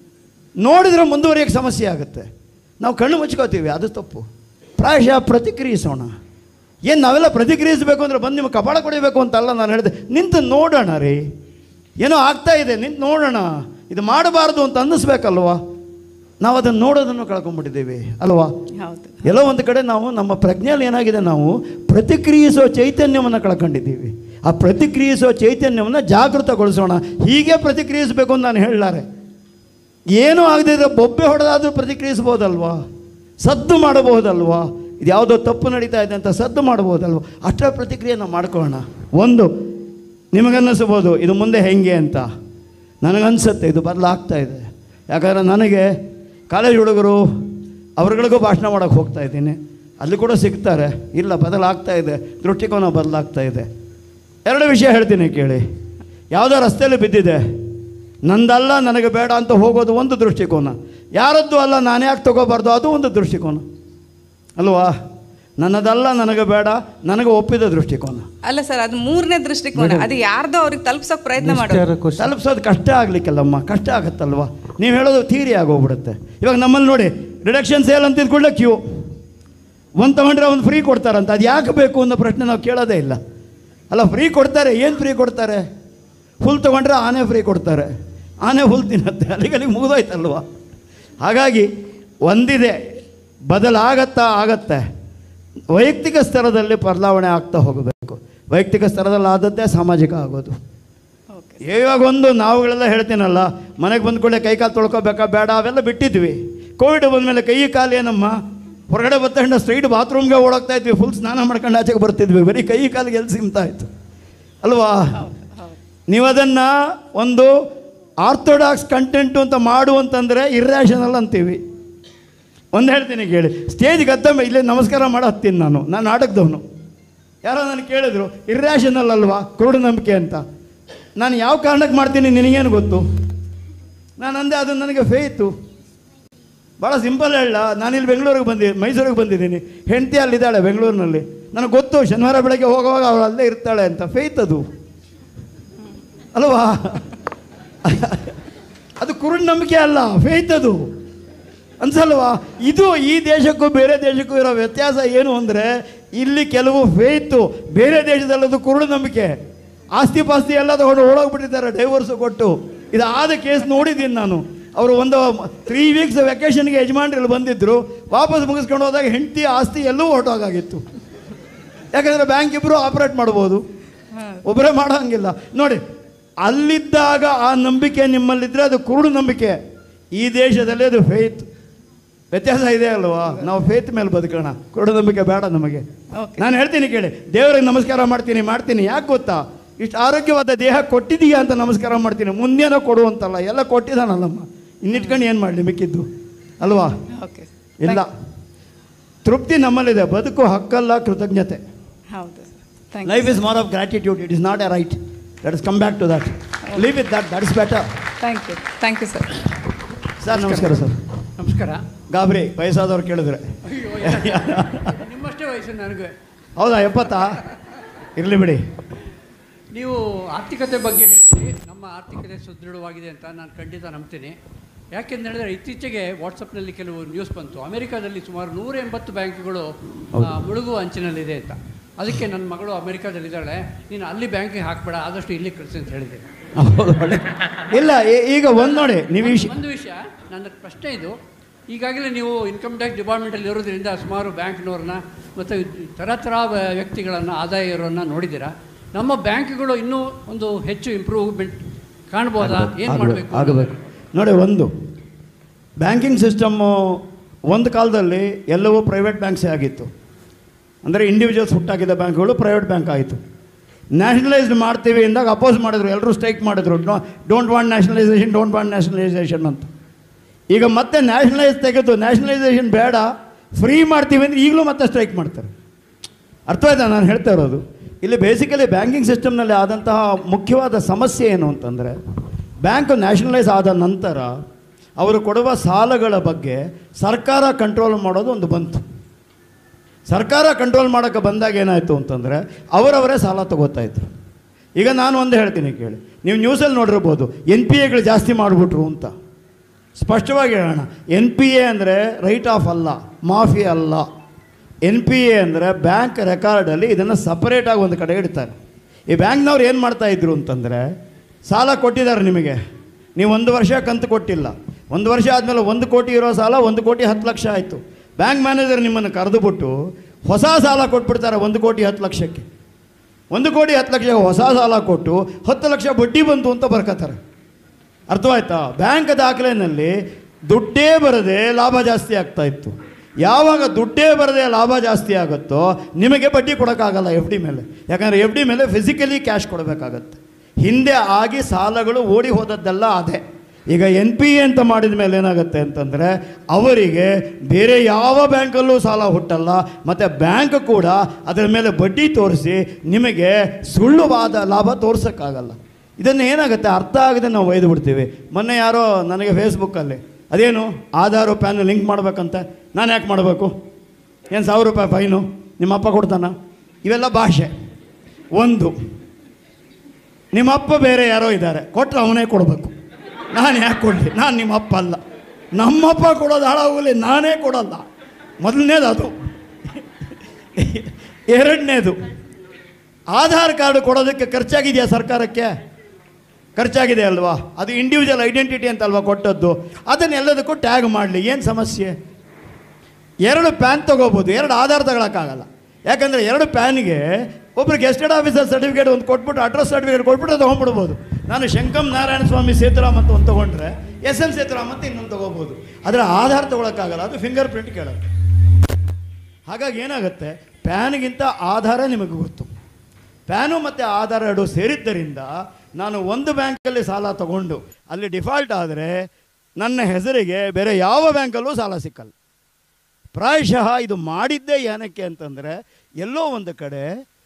ನೋಡಿದ್ರೆ ಮುಂದುವರಿಯೋಕ್ಕೆ ಸಮಸ್ಯೆ ಆಗುತ್ತೆ ನಾವು ಕಣ್ಣು ಮುಚ್ಕೋತೀವಿ ಅದು ತಪ್ಪು ಪ್ರಾಯಶಃ ಪ್ರತಿಕ್ರಿಯಿಸೋಣ ಏನು ನಾವೆಲ್ಲ ಪ್ರತಿಕ್ರಿಯಿಸಬೇಕು ಅಂದರೆ ಬಂದು ನಿಮಗೆ ಕಪಾಳ ಕೊಡಬೇಕು ಅಂತಲ್ಲ ನಾನು ಹೇಳಿದೆ ನಿಂತು ನೋಡೋಣ ರೀ ಏನೋ ಆಗ್ತಾ ಇದೆ ನಿಂತು ನೋಡೋಣ ಇದು ಮಾಡಬಾರ್ದು ಅಂತ ಅನ್ನಿಸ್ಬೇಕಲ್ವಾ ನಾವು ಅದನ್ನು ನೋಡೋದನ್ನು ಕಳ್ಕೊಂಡ್ಬಿಟ್ಟಿದ್ದೀವಿ ಅಲ್ವಾ ಹೌದು ಎಲ್ಲೋ ಒಂದು ಕಡೆ ನಾವು ನಮ್ಮ ಪ್ರಜ್ಞೆಯಲ್ಲಿ ಏನಾಗಿದೆ ನಾವು ಪ್ರತಿಕ್ರಿಯಿಸೋ ಚೈತನ್ಯವನ್ನು ಕಳ್ಕೊಂಡಿದ್ದೀವಿ ಆ ಪ್ರತಿಕ್ರಿಯಿಸೋ ಚೈತನ್ಯವನ್ನು ಜಾಗೃತಗೊಳಿಸೋಣ ಹೀಗೆ ಪ್ರತಿಕ್ರಿಯಿಸಬೇಕು ಅಂತ ನಾನು ಹೇಳಲಾರೆ ಏನೂ ಆಗದಿದ್ರೆ ಬೊಬ್ಬೆ ಹೊಡೆದಾದ್ರೂ ಪ್ರತಿಕ್ರಿಯಿಸ್ಬೋದಲ್ವಾ ಸದ್ದು ಮಾಡಬಹುದಲ್ವಾ ಇದು ಯಾವುದೋ ತಪ್ಪು ನಡೀತಾ ಇದೆ ಅಂತ ಸದ್ದು ಮಾಡ್ಬೋದಲ್ವ ಅಷ್ಟರ ಪ್ರತಿಕ್ರಿಯೆ ನಾವು ಮಾಡ್ಕೊಳ್ಳೋಣ ಒಂದು ನಿಮಗನ್ನಿಸ್ಬೋದು ಇದು ಮುಂದೆ ಹೆಂಗೆ ಅಂತ ನನಗನ್ಸುತ್ತೆ ಇದು ಬದಲಾಗ್ತಾ ಇದೆ ಯಾಕಂದರೆ ನನಗೆ ಕಾಲೇಜ್ ಹುಡುಗರು ಅವ್ರಗಳಿಗೂ ಭಾಷಣ ಮಾಡೋಕ್ಕೆ ಹೋಗ್ತಾ ಇದ್ದೀನಿ ಅಲ್ಲಿ ಕೂಡ ಸಿಗ್ತಾರೆ ಇಲ್ಲ ಬದಲಾಗ್ತಾ ಇದೆ ದೃಷ್ಟಿಕೋನ ಬದಲಾಗ್ತಾ ಇದೆ ಎರಡು ವಿಷಯ ಹೇಳ್ತೀನಿ ಕೇಳಿ ಯಾವುದೋ ರಸ್ತೆಯಲ್ಲಿ ಬಿದ್ದಿದೆ ನಂದಲ್ಲ ನನಗೆ ಬೇಡ ಅಂತ ಹೋಗೋದು ಒಂದು ದೃಷ್ಟಿಕೋನ ಯಾರದ್ದು ಅಲ್ಲ ನಾನು ಯಾಕೆ ತಗೋಬಾರ್ದು ಅದು ಒಂದು ದೃಷ್ಟಿಕೋನ ಅಲ್ವಾ ನನ್ನದಲ್ಲ ನನಗೆ ಬೇಡ ನನಗೆ ಒಪ್ಪಿದ ದೃಷ್ಟಿಕೋನ ಅಲ್ಲ ಸರ್ ಅದು ಮೂರನೇ ದೃಷ್ಟಿಕೋನ ಅದು ಯಾರ್ದೋ ಅವ್ರಿಗೆ ತಲುಪ್ಸೋಕೆ ಪ್ರಯತ್ನ ಮಾಡೋದು ವಿಚಾರ ಕ್ವಶನ್ ತಲುಪಿಸೋದು ಕಷ್ಟ ಆಗ್ಲಿಕ್ಕಲ್ಲಮ್ಮ ಕಷ್ಟ ಆಗುತ್ತಲ್ವಾ ನೀವು ಹೇಳೋದು ಥೀರಿ ಆಗೋಗ್ಬಿಡುತ್ತೆ ಇವಾಗ ನಮ್ಮಲ್ಲಿ ನೋಡಿ ರಿಡಕ್ಷನ್ ಸೇಲ್ ಅಂತ ಕೂಡಲೇ ಕ್ಯೂ ಒಂದು ತಗೊಂಡ್ರೆ ಒಂದು ಫ್ರೀ ಕೊಡ್ತಾರಂತ ಅದು ಯಾಕೆ ಬೇಕು ಅನ್ನೋ ಪ್ರಶ್ನೆ ನಾವು ಕೇಳೋದೇ ಇಲ್ಲ ಅಲ್ಲ ಫ್ರೀ ಕೊಡ್ತಾರೆ ಏನು ಫ್ರೀ ಕೊಡ್ತಾರೆ ಫುಲ್ ತೊಗೊಂಡ್ರೆ ಆನೆ ಫ್ರೀ ಕೊಡ್ತಾರೆ ಆನೆ ಫುಲ್ ತಿನ್ನತ್ತೆ ಅಲ್ಲಿಗೆ ಅಲ್ಲಿಗೆ ಮುಗಿದೋಯ್ತಲ್ವಾ ಹಾಗಾಗಿ ಒಂದಿದೆ ಬದಲಾಗತ್ತಾ ಆಗತ್ತೆ ವೈಯಕ್ತಿಕ ಸ್ತರದಲ್ಲಿ ಬದಲಾವಣೆ ಆಗ್ತಾ ಹೋಗಬೇಕು ವೈಯಕ್ತಿಕ ಸ್ತರದಲ್ಲಿ ಆದದ್ದೇ ಸಾಮಾಜಿಕ ಆಗೋದು ಓಕೆ ಇವಾಗ ಒಂದು ನಾವುಗಳೆಲ್ಲ ಹೇಳ್ತೀನಲ್ಲ ಮನೆಗೆ ಬಂದ ಕೂಡಲೇ ಕೈ ಕಾಲು ತೊಳ್ಕೊಬೇಕಾ ಬೇಡ ಅವೆಲ್ಲ ಬಿಟ್ಟಿದ್ವಿ ಕೋವಿಡ್ ಬಂದಮೇಲೆ ಕೈ ಕಾಲು ಏನಮ್ಮ ಹೊರಗಡೆ ಬತ್ತಂಡ ಸ್ಟ್ರೈಟ್ ಬಾತ್ರೂಮ್ಗೆ ಓಡೋಗ್ತಾ ಇದ್ವಿ ಫುಲ್ ಸ್ನಾನ ಮಾಡ್ಕೊಂಡು ಆಚೆಗೆ ಬರ್ತಿದ್ವಿ ಬರೀ ಕೈ ಕಾಲಿಗೆ ಎಲ್ಲಿ ಸಿಮ್ತಾ ಇತ್ತು ಅಲ್ವಾ ನೀವು ಅದನ್ನು ಒಂದು ಆರ್ಥೋಡಾಕ್ಸ್ ಕಂಟೆಂಟು ಅಂತ ಮಾಡು ಅಂತಂದರೆ ಇರ್ರ್ಯಾಷನಲ್ ಅಂತೀವಿ ಒಂದು ಹೇಳ್ತೀನಿ ಕೇಳಿ ಸ್ಟೇಜ್ ಗದ್ದಮ್ಮ ಇಲ್ಲೇ ನಮಸ್ಕಾರ ಮಾಡೋ ಹತ್ತೀನಿ ನಾನು ನಾನು ನಾಟಕದವನು ಯಾರೋ ನನಗೆ ಕೇಳಿದ್ರು ಇರ್ರ್ಯಾಷನಲ್ ಅಲ್ವಾ ಕುರುಡು ನಂಬಿಕೆ ಅಂತ ನಾನು ಯಾವ ಕಾರಣಕ್ಕೆ ಮಾಡ್ತೀನಿ ನಿನಗೇನು ಗೊತ್ತು ನಾನು ಅಂದೆ ಅದು ನನಗೆ ಫೇಯ್ತು ಭಾಳ ಸಿಂಪಲ್ ಹೇಳ ನಾನಿಲ್ಲಿ ಬೆಂಗಳೂರಿಗೆ ಬಂದಿ ಮೈಸೂರಿಗೆ ಬಂದಿದ್ದೀನಿ ಹೆಂಡತಿ ಅಲ್ಲಿದ್ದಾಳೆ ಬೆಂಗಳೂರಿನಲ್ಲಿ ನನಗೆ ಗೊತ್ತು ಶನಿವಾರ ಬೆಳಗ್ಗೆ ಹೋಗುವಾಗ ಅವಳು ಅಲ್ಲೇ ಇರ್ತಾಳೆ ಅಂತ ಫೇಯ್ತ್ ಅದು ಅಲ್ವಾ ಅದು ಕುರುಡು ನಂಬಿಕೆ ಅಲ್ಲ ಫೇಯ್ತ್ ಅದು ಅನ್ಸಲ್ವಾ ಇದು ಈ ದೇಶಕ್ಕೂ ಬೇರೆ ದೇಶಕ್ಕೂ ಇರೋ ವ್ಯತ್ಯಾಸ ಏನು ಅಂದರೆ ಇಲ್ಲಿ ಕೆಲವು ಫೇಯ್ತು ಬೇರೆ ದೇಶದಲ್ಲದು ಕುರುಡು ನಂಬಿಕೆ ಆಸ್ತಿ ಪಾಸ್ತಿ ಎಲ್ಲ ತಗೊಂಡು ಓಡೋಗ್ಬಿಟ್ಟಿದ್ದಾರೆ ಡೈವರ್ಸು ಕೊಟ್ಟು ಇದು ಆದ ಕೇಸ್ ನೋಡಿದ್ದೀನಿ ನಾನು ಅವರು ಒಂದು ತ್ರೀ ವೀಕ್ಸ್ ವೆಕೇಷನ್ಗೆ ಯಜಮಾನ್ರಲ್ಲಿ ಬಂದಿದ್ದರು ವಾಪಸ್ ಮುಗಿಸ್ಕೊಂಡು ಹೋದಾಗ ಹೆಂಡತಿ ಆಸ್ತಿ ಎಲ್ಲೂ ಹೊರಟೋಗಾಗಿತ್ತು ಯಾಕಂದರೆ ಬ್ಯಾಂಕ್ ಇಬ್ಬರು ಆಪರೇಟ್ ಮಾಡ್ಬೋದು ಒಬ್ಬರೇ ಮಾಡೋ ಹಂಗಿಲ್ಲ ನೋಡಿ ಅಲ್ಲಿದ್ದಾಗ ಆ ನಂಬಿಕೆ ನಿಮ್ಮಲ್ಲಿದ್ದರೆ ಅದು ಕುರುಡು ನಂಬಿಕೆ ಈ ದೇಶದಲ್ಲಿ ಅದು ಫೇತ್ ವ್ಯತ್ಯಾಸ ಇದೆ ಅಲ್ವಾ ನಾವು ಫೇತ್ ಮೇಲೆ ಬದುಕೋಣ ಕುರುಡು ನಂಬಿಕೆ ಬೇಡ ನಮಗೆ Okay. ನಾನು ಹೇಳ್ತೀನಿ ಕೇಳಿ ದೇವರಿಗೆ ನಮಸ್ಕಾರ ಮಾಡ್ತೀನಿ ಮಾಡ್ತೀನಿ ಯಾಕೆ ಗೊತ್ತಾ ಇಷ್ಟು ಆರೋಗ್ಯವಾದ ದೇಹ ಕೊಟ್ಟಿದೀಯಾ ಅಂತ ನಮಸ್ಕಾರ ಮಾಡ್ತೀನಿ ಮುಂದೇನೋ ಕೊಡುವಂತಲ್ಲ ಎಲ್ಲ ಕೊಟ್ಟಿದ್ದಾನಲ್ಲಮ್ಮ ಇನ್ನಿಟ್ಕೊಂಡು ಏನು ಮಾಡಲಿ ಮಿಕ್ಕಿದ್ದು ಅಲ್ವಾ ಓಕೆ ಇಲ್ಲ ತೃಪ್ತಿ ನಮ್ಮಲ್ಲಿದೆ ಬದುಕು ಹಕ್ಕಲ್ಲ ಕೃತಜ್ಞತೆ ಹೌದು thank life is more of gratitude it is not a right that is come back to that leave with that that is better thank you thank you sir sir ನಮಸ್ಕಾರ ಸರ್ ನಮಸ್ಕಾರ ಗಾಬರಿ ವಯಸ್ಸಾದವ್ರು ಕೇಳಿದ್ರೆ ಅಯ್ಯೋ ನಿಮ್ಮಷ್ಟೇ ವಯಸ್ಸು ನನಗೆ ಹೌದಾ ಎಪ್ಪತ್ತಾ ಇರಲಿ ಬಿಡಿ ನೀವು ಆರ್ಥಿಕತೆ ಬಗ್ಗೆ ಹೇಳಿದ್ರಿ ನಮ್ಮ ಆರ್ಥಿಕತೆ ಸುದೃಢವಾಗಿದೆ ಅಂತ ನಾನು ಖಂಡಿತ ನಂಬ್ತೀನಿ ಯಾಕೆಂತ ಹೇಳಿದ್ರೆ ಇತ್ತೀಚೆಗೆ ವಾಟ್ಸಪ್ನಲ್ಲಿ ಕೆಲವು ನ್ಯೂಸ್ ಬಂತು ಅಮೆರಿಕಾದಲ್ಲಿ ಸುಮಾರು ನೂರ ಎಂಬತ್ತು ಬ್ಯಾಂಕ್ಗಳು ಆ, ಮುಳುಗುವ ಅಂಚಿನಲ್ಲಿದೆ ಅಂತ ಅದಕ್ಕೆ ನನ್ನ ಮಗಳು ಅಮೆರಿಕಾದಲ್ಲಿದ್ದಾಳೆ ನೀನು ಅಲ್ಲಿ ಬ್ಯಾಂಕಿಗೆ ಹಾಕಬೇಡ ಆದಷ್ಟು ಇಲ್ಲಿ ಕಳಿಸಿ ಅಂತ ಹೇಳಿದೆ ಹೌದು ಒಳ್ಳೆ ಇಲ್ಲ ಈ- ಈಗ ಒಂದು ನೋಡಿ ನೀವು ಈ ವಿಷಯ ಒಂದು ವಿಷಯ ನನ್ನ ಪ್ರಶ್ನೆ ಇದು ಈಗಾಗಲೇ ನೀವು ಇನ್ಕಮ್ ಟ್ಯಾಕ್ಸ್ ಡಿಪಾರ್ಟ್ಮೆಂಟಲ್ಲಿ ಇರೋದ್ರಿಂದ ಸುಮಾರು ಬ್ಯಾಂಕ್ನವ್ರನ್ನ ಮತ್ತು ಥರ ಥರ ವ್ಯ- ವ್ಯಕ್ತಿಗಳನ್ನು ಆದಾಯ ಇರೋರನ್ನ ನೋಡಿದ್ದೀರಾ ನಮ್ಮ ಬ್ಯಾಂಕ್ಗಳು ಇನ್ನೂ ಒಂದು ಹೆಚ್ಚು ಇಂಪ್ರೂವ್ಮೆಂಟ್ ಕಾಣ್ಬೋದಾ ಏನು ಮಾಡಬೇಕು ಆಗಬೇಕು ನೋಡಿ ಒಂದು ಬ್ಯಾಂಕಿಂಗ್ ಸಿಸ್ಟಮ್ಮು ಒಂದು ಕಾಲದಲ್ಲಿ ಎಲ್ಲವೂ ಪ್ರೈವೇಟ್ ಬ್ಯಾಂಕ್ಸೇ ಆಗಿತ್ತು ಅಂದರೆ ಇಂಡಿವಿಜುವಲ್ಸ್ ಹುಟ್ಟಾಕಿದ ಬ್ಯಾಂಕ್ಗಳು ಪ್ರೈವೇಟ್ ಬ್ಯಾಂಕ್ ಆಯಿತು ನ್ಯಾಷನಲೈಸ್ಡ್ ಮಾಡ್ತೀವಿ ಅಂದಾಗ ಅಪೋಸ್ ಮಾಡಿದ್ರು ಎಲ್ಲರೂ ಸ್ಟ್ರೈಕ್ ಮಾಡಿದ್ರು don't want nationalisation don't want nationalisation ಅಂತ ಈಗ ಮತ್ತೆ ನ್ಯಾಷನಲೈಸ್ ತೆಗೆದು ನ್ಯಾಷನಲೈಸೇಷನ್ ಬೇಡ ಫ್ರೀ ಮಾಡ್ತೀವಿ ಅಂದರೆ ಈಗಲೂ ಮತ್ತೆ ಸ್ಟ್ರೈಕ್ ಮಾಡ್ತಾರೆ ಅರ್ಥವಾಯ್ತಾ ನಾನು ಹೇಳ್ತಾ ಇರೋದು ಇಲ್ಲಿ ಬೇಸಿಕಲಿ ಬ್ಯಾಂಕಿಂಗ್ ಸಿಸ್ಟಮ್ನಲ್ಲಿ ಆದಂತಹ ಮುಖ್ಯವಾದ ಸಮಸ್ಯೆ ಏನು ಅಂತಂದರೆ ಬ್ಯಾಂಕ್ ನ್ಯಾಷನಲೈಸ್ ಆದ ನಂತರ ಅವರು ಕೊಡುವ ಸಾಲಗಳ ಬಗ್ಗೆ ಸರ್ಕಾರ ಕಂಟ್ರೋಲ್ ಮಾಡೋದು ಒಂದು ಬಂತು ಸರ್ಕಾರ ಕಂಟ್ರೋಲ್ ಮಾಡೋಕ್ಕೆ ಬಂದಾಗ ಏನಾಯಿತು ಅಂತಂದರೆ ಅವರವರೇ ಸಾಲ ತಗೋತಾ ಇದ್ರು ಈಗ ನಾನು ಒಂದು ಹೇಳ್ತೀನಿ ಕೇಳಿ ನೀವು ನ್ಯೂಸಲ್ಲಿ ನೋಡಿರ್ಬೋದು ಎನ್ ಪಿ ಎಗಳು ಜಾಸ್ತಿ ಮಾಡಿಬಿಟ್ರು ಅಂತ ಸ್ಪಷ್ಟವಾಗಿ ಹೇಳೋಣ ಎನ್ ಪಿ ಎ ಅಂದರೆ ರೈಟ್ ಆಫ್ ಅಲ್ಲ ಮಾಫಿ ಅಲ್ಲ ಎನ್ ಪಿ ಎ ಅಂದರೆ ಬ್ಯಾಂಕ್ ರೆಕಾರ್ಡಲ್ಲಿ ಇದನ್ನು ಸಪರೇಟಾಗಿ ಒಂದು ಕಡೆ ಇಡ್ತಾರೆ ಈ ಬ್ಯಾಂಕ್ನವ್ರು ಏನು ಮಾಡ್ತಾ ಇದ್ರು ಅಂತಂದರೆ ಸಾಲ ಕೊಟ್ಟಿದ್ದಾರೆ ನಿಮಗೆ ನೀವು ಒಂದು ವರ್ಷ ಕಂತು ಕೊಟ್ಟಿಲ್ಲ ಒಂದು ವರ್ಷ ಆದಮೇಲೆ ಒಂದು ಕೋಟಿ ಇರೋ ಸಾಲ ಒಂದು ಕೋಟಿ ಹತ್ತು ಲಕ್ಷ ಆಯಿತು ಬ್ಯಾಂಕ್ ಮ್ಯಾನೇಜರ್ ನಿಮ್ಮನ್ನು ಕರೆದುಬಿಟ್ಟು ಹೊಸ ಸಾಲ ಕೊಟ್ಬಿಡ್ತಾರೆ ಒಂದು ಕೋಟಿ ಹತ್ತು ಲಕ್ಷಕ್ಕೆ ಒಂದು ಕೋಟಿ ಹತ್ತು ಲಕ್ಷ ಹೊಸ ಸಾಲ ಕೊಟ್ಟು ಹತ್ತು ಲಕ್ಷ ಬಡ್ಡಿ ಬಂತು ಅಂತ ಬರ್ಕೋತಾರೆ ಅರ್ಥವಾಯ್ತಾ ಬ್ಯಾಂಕ್ ದಾಖಲೆಯಲ್ಲಿ ದುಡ್ಡೇ ಬರದೆ ಲಾಭ ಜಾಸ್ತಿ ಆಗ್ತಾ ಇತ್ತು ಯಾವಾಗ ದುಡ್ಡೇ ಬರದೆ ಲಾಭ ಜಾಸ್ತಿ ಆಗುತ್ತೋ ನಿಮಗೆ ಬಡ್ಡಿ ಕೊಡೋಕ್ಕಾಗಲ್ಲ ಎಫ್ ಡಿ ಮೇಲೆ ಯಾಕಂದರೆ ಎಫ್ ಡಿ ಮೇಲೆ ಫಿಸಿಕಲಿ ಕ್ಯಾಶ್ ಕೊಡಬೇಕಾಗತ್ತೆ ಹಿಂದೆ ಆಗಿ ಸಾಲಗಳು ಓಡಿ ಹೋದದ್ದೆಲ್ಲ ಅದೇ ಈಗ ಎನ್ ಪಿ ಎ ಅಂತ ಮಾಡಿದ ಮೇಲೆ ಏನಾಗುತ್ತೆ ಅಂತಂದರೆ ಅವರಿಗೆ ಬೇರೆ ಯಾವ ಬ್ಯಾಂಕಲ್ಲೂ ಸಾಲ ಹುಟ್ಟಲ್ಲ ಮತ್ತು ಬ್ಯಾಂಕ್ ಕೂಡ ಅದರ ಮೇಲೆ ಬಡ್ಡಿ ತೋರಿಸಿ ನಿಮಗೆ ಸುಳ್ಳುವಾದ ಲಾಭ ತೋರ್ಸೋಕ್ಕಾಗಲ್ಲ ಇದನ್ನು ಏನಾಗುತ್ತೆ ಅರ್ಥ ಆಗದೆ ನಾವು ಒಯ್ದು ಬಿಡ್ತೀವಿ ಮೊನ್ನೆ ಯಾರೋ ನನಗೆ ಫೇಸ್ಬುಕ್ಕಲ್ಲಿ ಅದೇನು ಆಧಾರು ಪ್ಯಾನ್ ಲಿಂಕ್ ಮಾಡ್ಬೇಕಂತ ನಾನು ಯಾಕೆ ಮಾಡಬೇಕು ಏನು ಸಾವಿರ ರೂಪಾಯಿ ಫೈನು ನಿಮ್ಮ ಅಪ್ಪ ಕೊಡ್ತಾನ ಇವೆಲ್ಲ ಭಾಷೆ ಒಂದು ನಿಮ್ಮಪ್ಪ ಬೇರೆ ಯಾರೋ ಇದ್ದಾರೆ ಕೊಟ್ಟರೆ ಅವನೇ ಕೊಡಬೇಕು ನಾನು ಯಾಕೆ ಕೊಡಲಿ ನಾನು ನಿಮ್ಮ ಅಪ್ಪ ಅಲ್ಲ ನಮ್ಮಪ್ಪ ಕೊಡೋದು ಹಾಳಾಗಲಿ ನಾನೇ ಕೊಡಲ್ಲ ಮೊದಲನೇದು ಅದು ಎರಡನೇದು ಆಧಾರ್ ಕಾರ್ಡ್ ಕೊಡೋದಕ್ಕೆ ಖರ್ಚಾಗಿದೆಯಾ ಸರ್ಕಾರಕ್ಕೆ ಖರ್ಚಾಗಿದೆ ಅಲ್ವಾ ಅದು ಇಂಡಿವಿಜುವಲ್ ಐಡೆಂಟಿಟಿ ಅಂತ ಅಲ್ವಾ ಕೊಟ್ಟದ್ದು ಅದನ್ನೆಲ್ಲದಕ್ಕೂ ಟ್ಯಾಗ್ ಮಾಡಲಿ ಏನು ಸಮಸ್ಯೆ ಎರಡು ಪ್ಯಾನ್ ತೊಗೋಬೋದು ಎರಡು ಆಧಾರ್ ತಗೊಳಕ್ಕಾಗಲ್ಲ ಯಾಕಂದರೆ ಎರಡು ಪ್ಯಾನ್ಗೆ ಒಬ್ರು ಗೆಸ್ಟೆಡ್ ಆಫೀಸರ್ ಸರ್ಟಿಫಿಕೇಟ್ ಒಂದು ಕೊಟ್ಬಿಟ್ಟು ಅಡ್ರೆಸ್ ಸರ್ಟಿಫಿಕೇಟ್ ಕೊಟ್ಬಿಟ್ಟು ತೊಗೊಂಡ್ಬಿಡ್ಬೋದು ನಾನು ಶಂಕಂ ನಾರಾಯಣ ಸ್ವಾಮಿ ಸೇತುರಾಮ್ ಅಂತ ಒಂದು ತೊಗೊಂಡ್ರೆ ಎಸ್ ಎಂ ಸೇತುರಾಮ್ ಅಂತ ಇನ್ನೊಂದು ತೊಗೋಬೋದು ಆದರೆ ಆಧಾರ್ ತೊಗೊಳಕ್ಕಾಗಲ್ಲ ಅದು ಫಿಂಗರ್ ಪ್ರಿಂಟ್ ಕೇಳೋದು ಹಾಗಾಗಿ ಏನಾಗುತ್ತೆ ಪ್ಯಾನ್ಗಿಂತ ಆಧಾರ ನಿಮಗೆ ಗೊತ್ತು ಪ್ಯಾನು ಮತ್ತು ಆಧಾರ್ ಎರಡು ಸೇರಿದ್ದರಿಂದ ನಾನು ಒಂದು ಬ್ಯಾಂಕಲ್ಲಿ ಸಾಲ ತಗೊಂಡು ಅಲ್ಲಿ ಡಿಫಾಲ್ಟ್ ಆದರೆ ನನ್ನ ಹೆಸರಿಗೆ ಬೇರೆ ಯಾವ ಬ್ಯಾಂಕಲ್ಲೂ ಸಾಲ ಸಿಕ್ಕಲ್ಲ ಪ್ರಾಯಶಃ ಇದು ಮಾಡಿದ್ದೇ ಏನಕ್ಕೆ ಅಂತಂದರೆ ಎಲ್ಲೋ ಒಂದು ಕಡೆ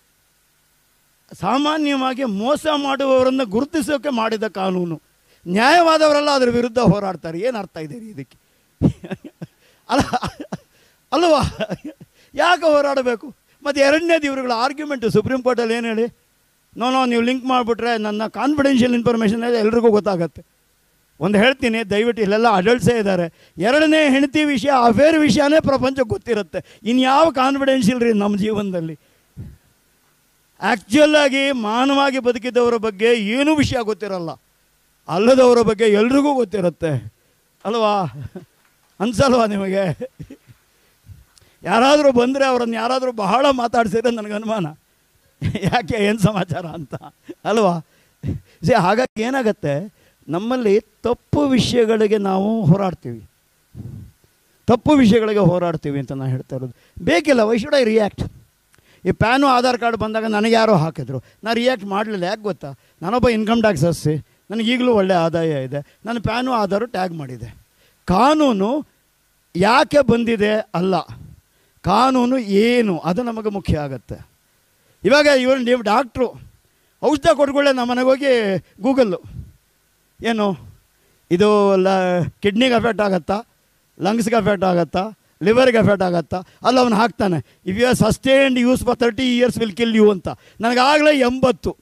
ಸಾಮಾನ್ಯವಾಗಿ ಮೋಸ ಮಾಡುವವರನ್ನು ಗುರುತಿಸೋಕೆ ಮಾಡಿದ ಕಾನೂನು ನ್ಯಾಯವಾದವರೆಲ್ಲ ಅದರ ವಿರುದ್ಧ ಹೋರಾಡ್ತಾರೆ ಏನು ಅರ್ಥ ಇದೆ ರೀ ಇದಕ್ಕೆ ಅಲ್ಲ ಅಲ್ವಾ ಯಾಕೆ ಹೋರಾಡಬೇಕು ಮತ್ತು ಎರಡನೇದು ಇವ್ರುಗಳ ಆರ್ಗ್ಯುಮೆಂಟು ಸುಪ್ರೀಂ ಕೋರ್ಟಲ್ಲಿ ಏನು ಹೇಳಿ ನೋ ನೋ ನೀವು ಲಿಂಕ್ ಮಾಡಿಬಿಟ್ರೆ ನನ್ನ ಕಾನ್ಫಿಡೆನ್ಷಿಯಲ್ ಇನ್ಫಾರ್ಮೇಷನ್ ಇದೆ ಎಲ್ರಿಗೂ ಗೊತ್ತಾಗತ್ತೆ ಒಂದು ಹೇಳ್ತೀನಿ ದಯವಿಟ್ಟು ಇಲ್ಲೆಲ್ಲ ಅಡಲ್ಟ್ಸೇ ಇದ್ದಾರೆ ಎರಡನೇ ಹೆಂಡತಿ ವಿಷಯ ಅಫೇರ್ ವಿಷಯನೇ ಪ್ರಪಂಚಕ್ಕೆ ಗೊತ್ತಿರುತ್ತೆ ಇನ್ಯಾವ ಕಾನ್ಫಿಡೆನ್ಷಿಯಲ್ ರೀ ನಮ್ಮ ಜೀವನದಲ್ಲಿ ಆ್ಯಕ್ಚುಲ್ ಆಗಿ ಮಾನವಾಗಿ ಬದುಕಿದ್ದವರ ಬಗ್ಗೆ ಏನೂ ವಿಷಯ ಗೊತ್ತಿರಲ್ಲ ಅಲ್ಲದವರ ಬಗ್ಗೆ ಎಲ್ರಿಗೂ ಗೊತ್ತಿರುತ್ತೆ ಅಲ್ವಾ ಅನ್ಸಲ್ವಾ ನಿಮಗೆ ಯಾರಾದರೂ ಬಂದರೆ ಅವರನ್ನು ಯಾರಾದರೂ ಬಹಳ ಮಾತಾಡ್ಸಿದ್ರೆ ನನಗೆ ಅನುಮಾನ ಯಾಕೆ ಏನು ಸಮಾಚಾರ ಅಂತ ಅಲ್ವಾ ಸಿ ಹಾಗಾಗಿ ಏನಾಗತ್ತೆ ನಮ್ಮಲ್ಲಿ ತಪ್ಪು ವಿಷಯಗಳಿಗೆ ನಾವು ಹೋರಾಡ್ತೀವಿ ತಪ್ಪು ವಿಷಯಗಳಿಗೆ ಹೋರಾಡ್ತೀವಿ ಅಂತ ನಾನು ಹೇಳ್ತಾ ಇರೋದು ಬೇಕಿಲ್ಲ ವೈ ಶುಡ್ ಐ ರಿಯಾಕ್ಟ್ ಈ ಪ್ಯಾನು ಆಧಾರ್ ಕಾರ್ಡ್ ಬಂದಾಗ ನನಗೆ ಯಾರೋ ಹಾಕಿದ್ರು ನಾನು ರಿಯಾಕ್ಟ್ ಮಾಡಲಿಲ್ಲ ಯಾಕೆ ಗೊತ್ತಾ ನಾನೊಬ್ಬ ಇನ್ಕಮ್ ಟ್ಯಾಕ್ಸ್ ಹಸ್ಸಿ ನನಗೆ ಈಗಲೂ ಒಳ್ಳೆಯ ಆದಾಯ ಇದೆ ನಾನು ಪ್ಯಾನು ಆಧಾರು ಟ್ಯಾಗ್ ಮಾಡಿದೆ ಕಾನೂನು ಯಾಕೆ ಬಂದಿದೆ ಅಲ್ಲ ಕಾನೂನು ಏನು ಅದು ನಮಗೆ ಮುಖ್ಯ ಆಗುತ್ತೆ ಇವಾಗ ಇವರು ನೀವು ಡಾಕ್ಟ್ರು ಔಷಧ ಕೊಟ್ಕೊಳ್ಳೆ ನಮ್ಮ ಮನೆಗೆ ಹೋಗಿ ಗೂಗಲ್ಲು ಏನು ಇದು ಲ ಕಿಡ್ನಿಗೆ ಅಫೆಕ್ಟ್ ಆಗುತ್ತಾ ಲಂಗ್ಸ್ಗೆ ಅಫೆಕ್ಟ್ ಆಗುತ್ತಾ ಲಿವರ್ಗೆ ಅಫೆಕ್ಟ್ ಆಗುತ್ತಾ ಅಲ್ಲ ಅವನು ಹಾಕ್ತಾನೆ if you are sustained use for thirty years will kill you ಅಂತ ನನಗಾಗಲೇ ಎಂಬತ್ತು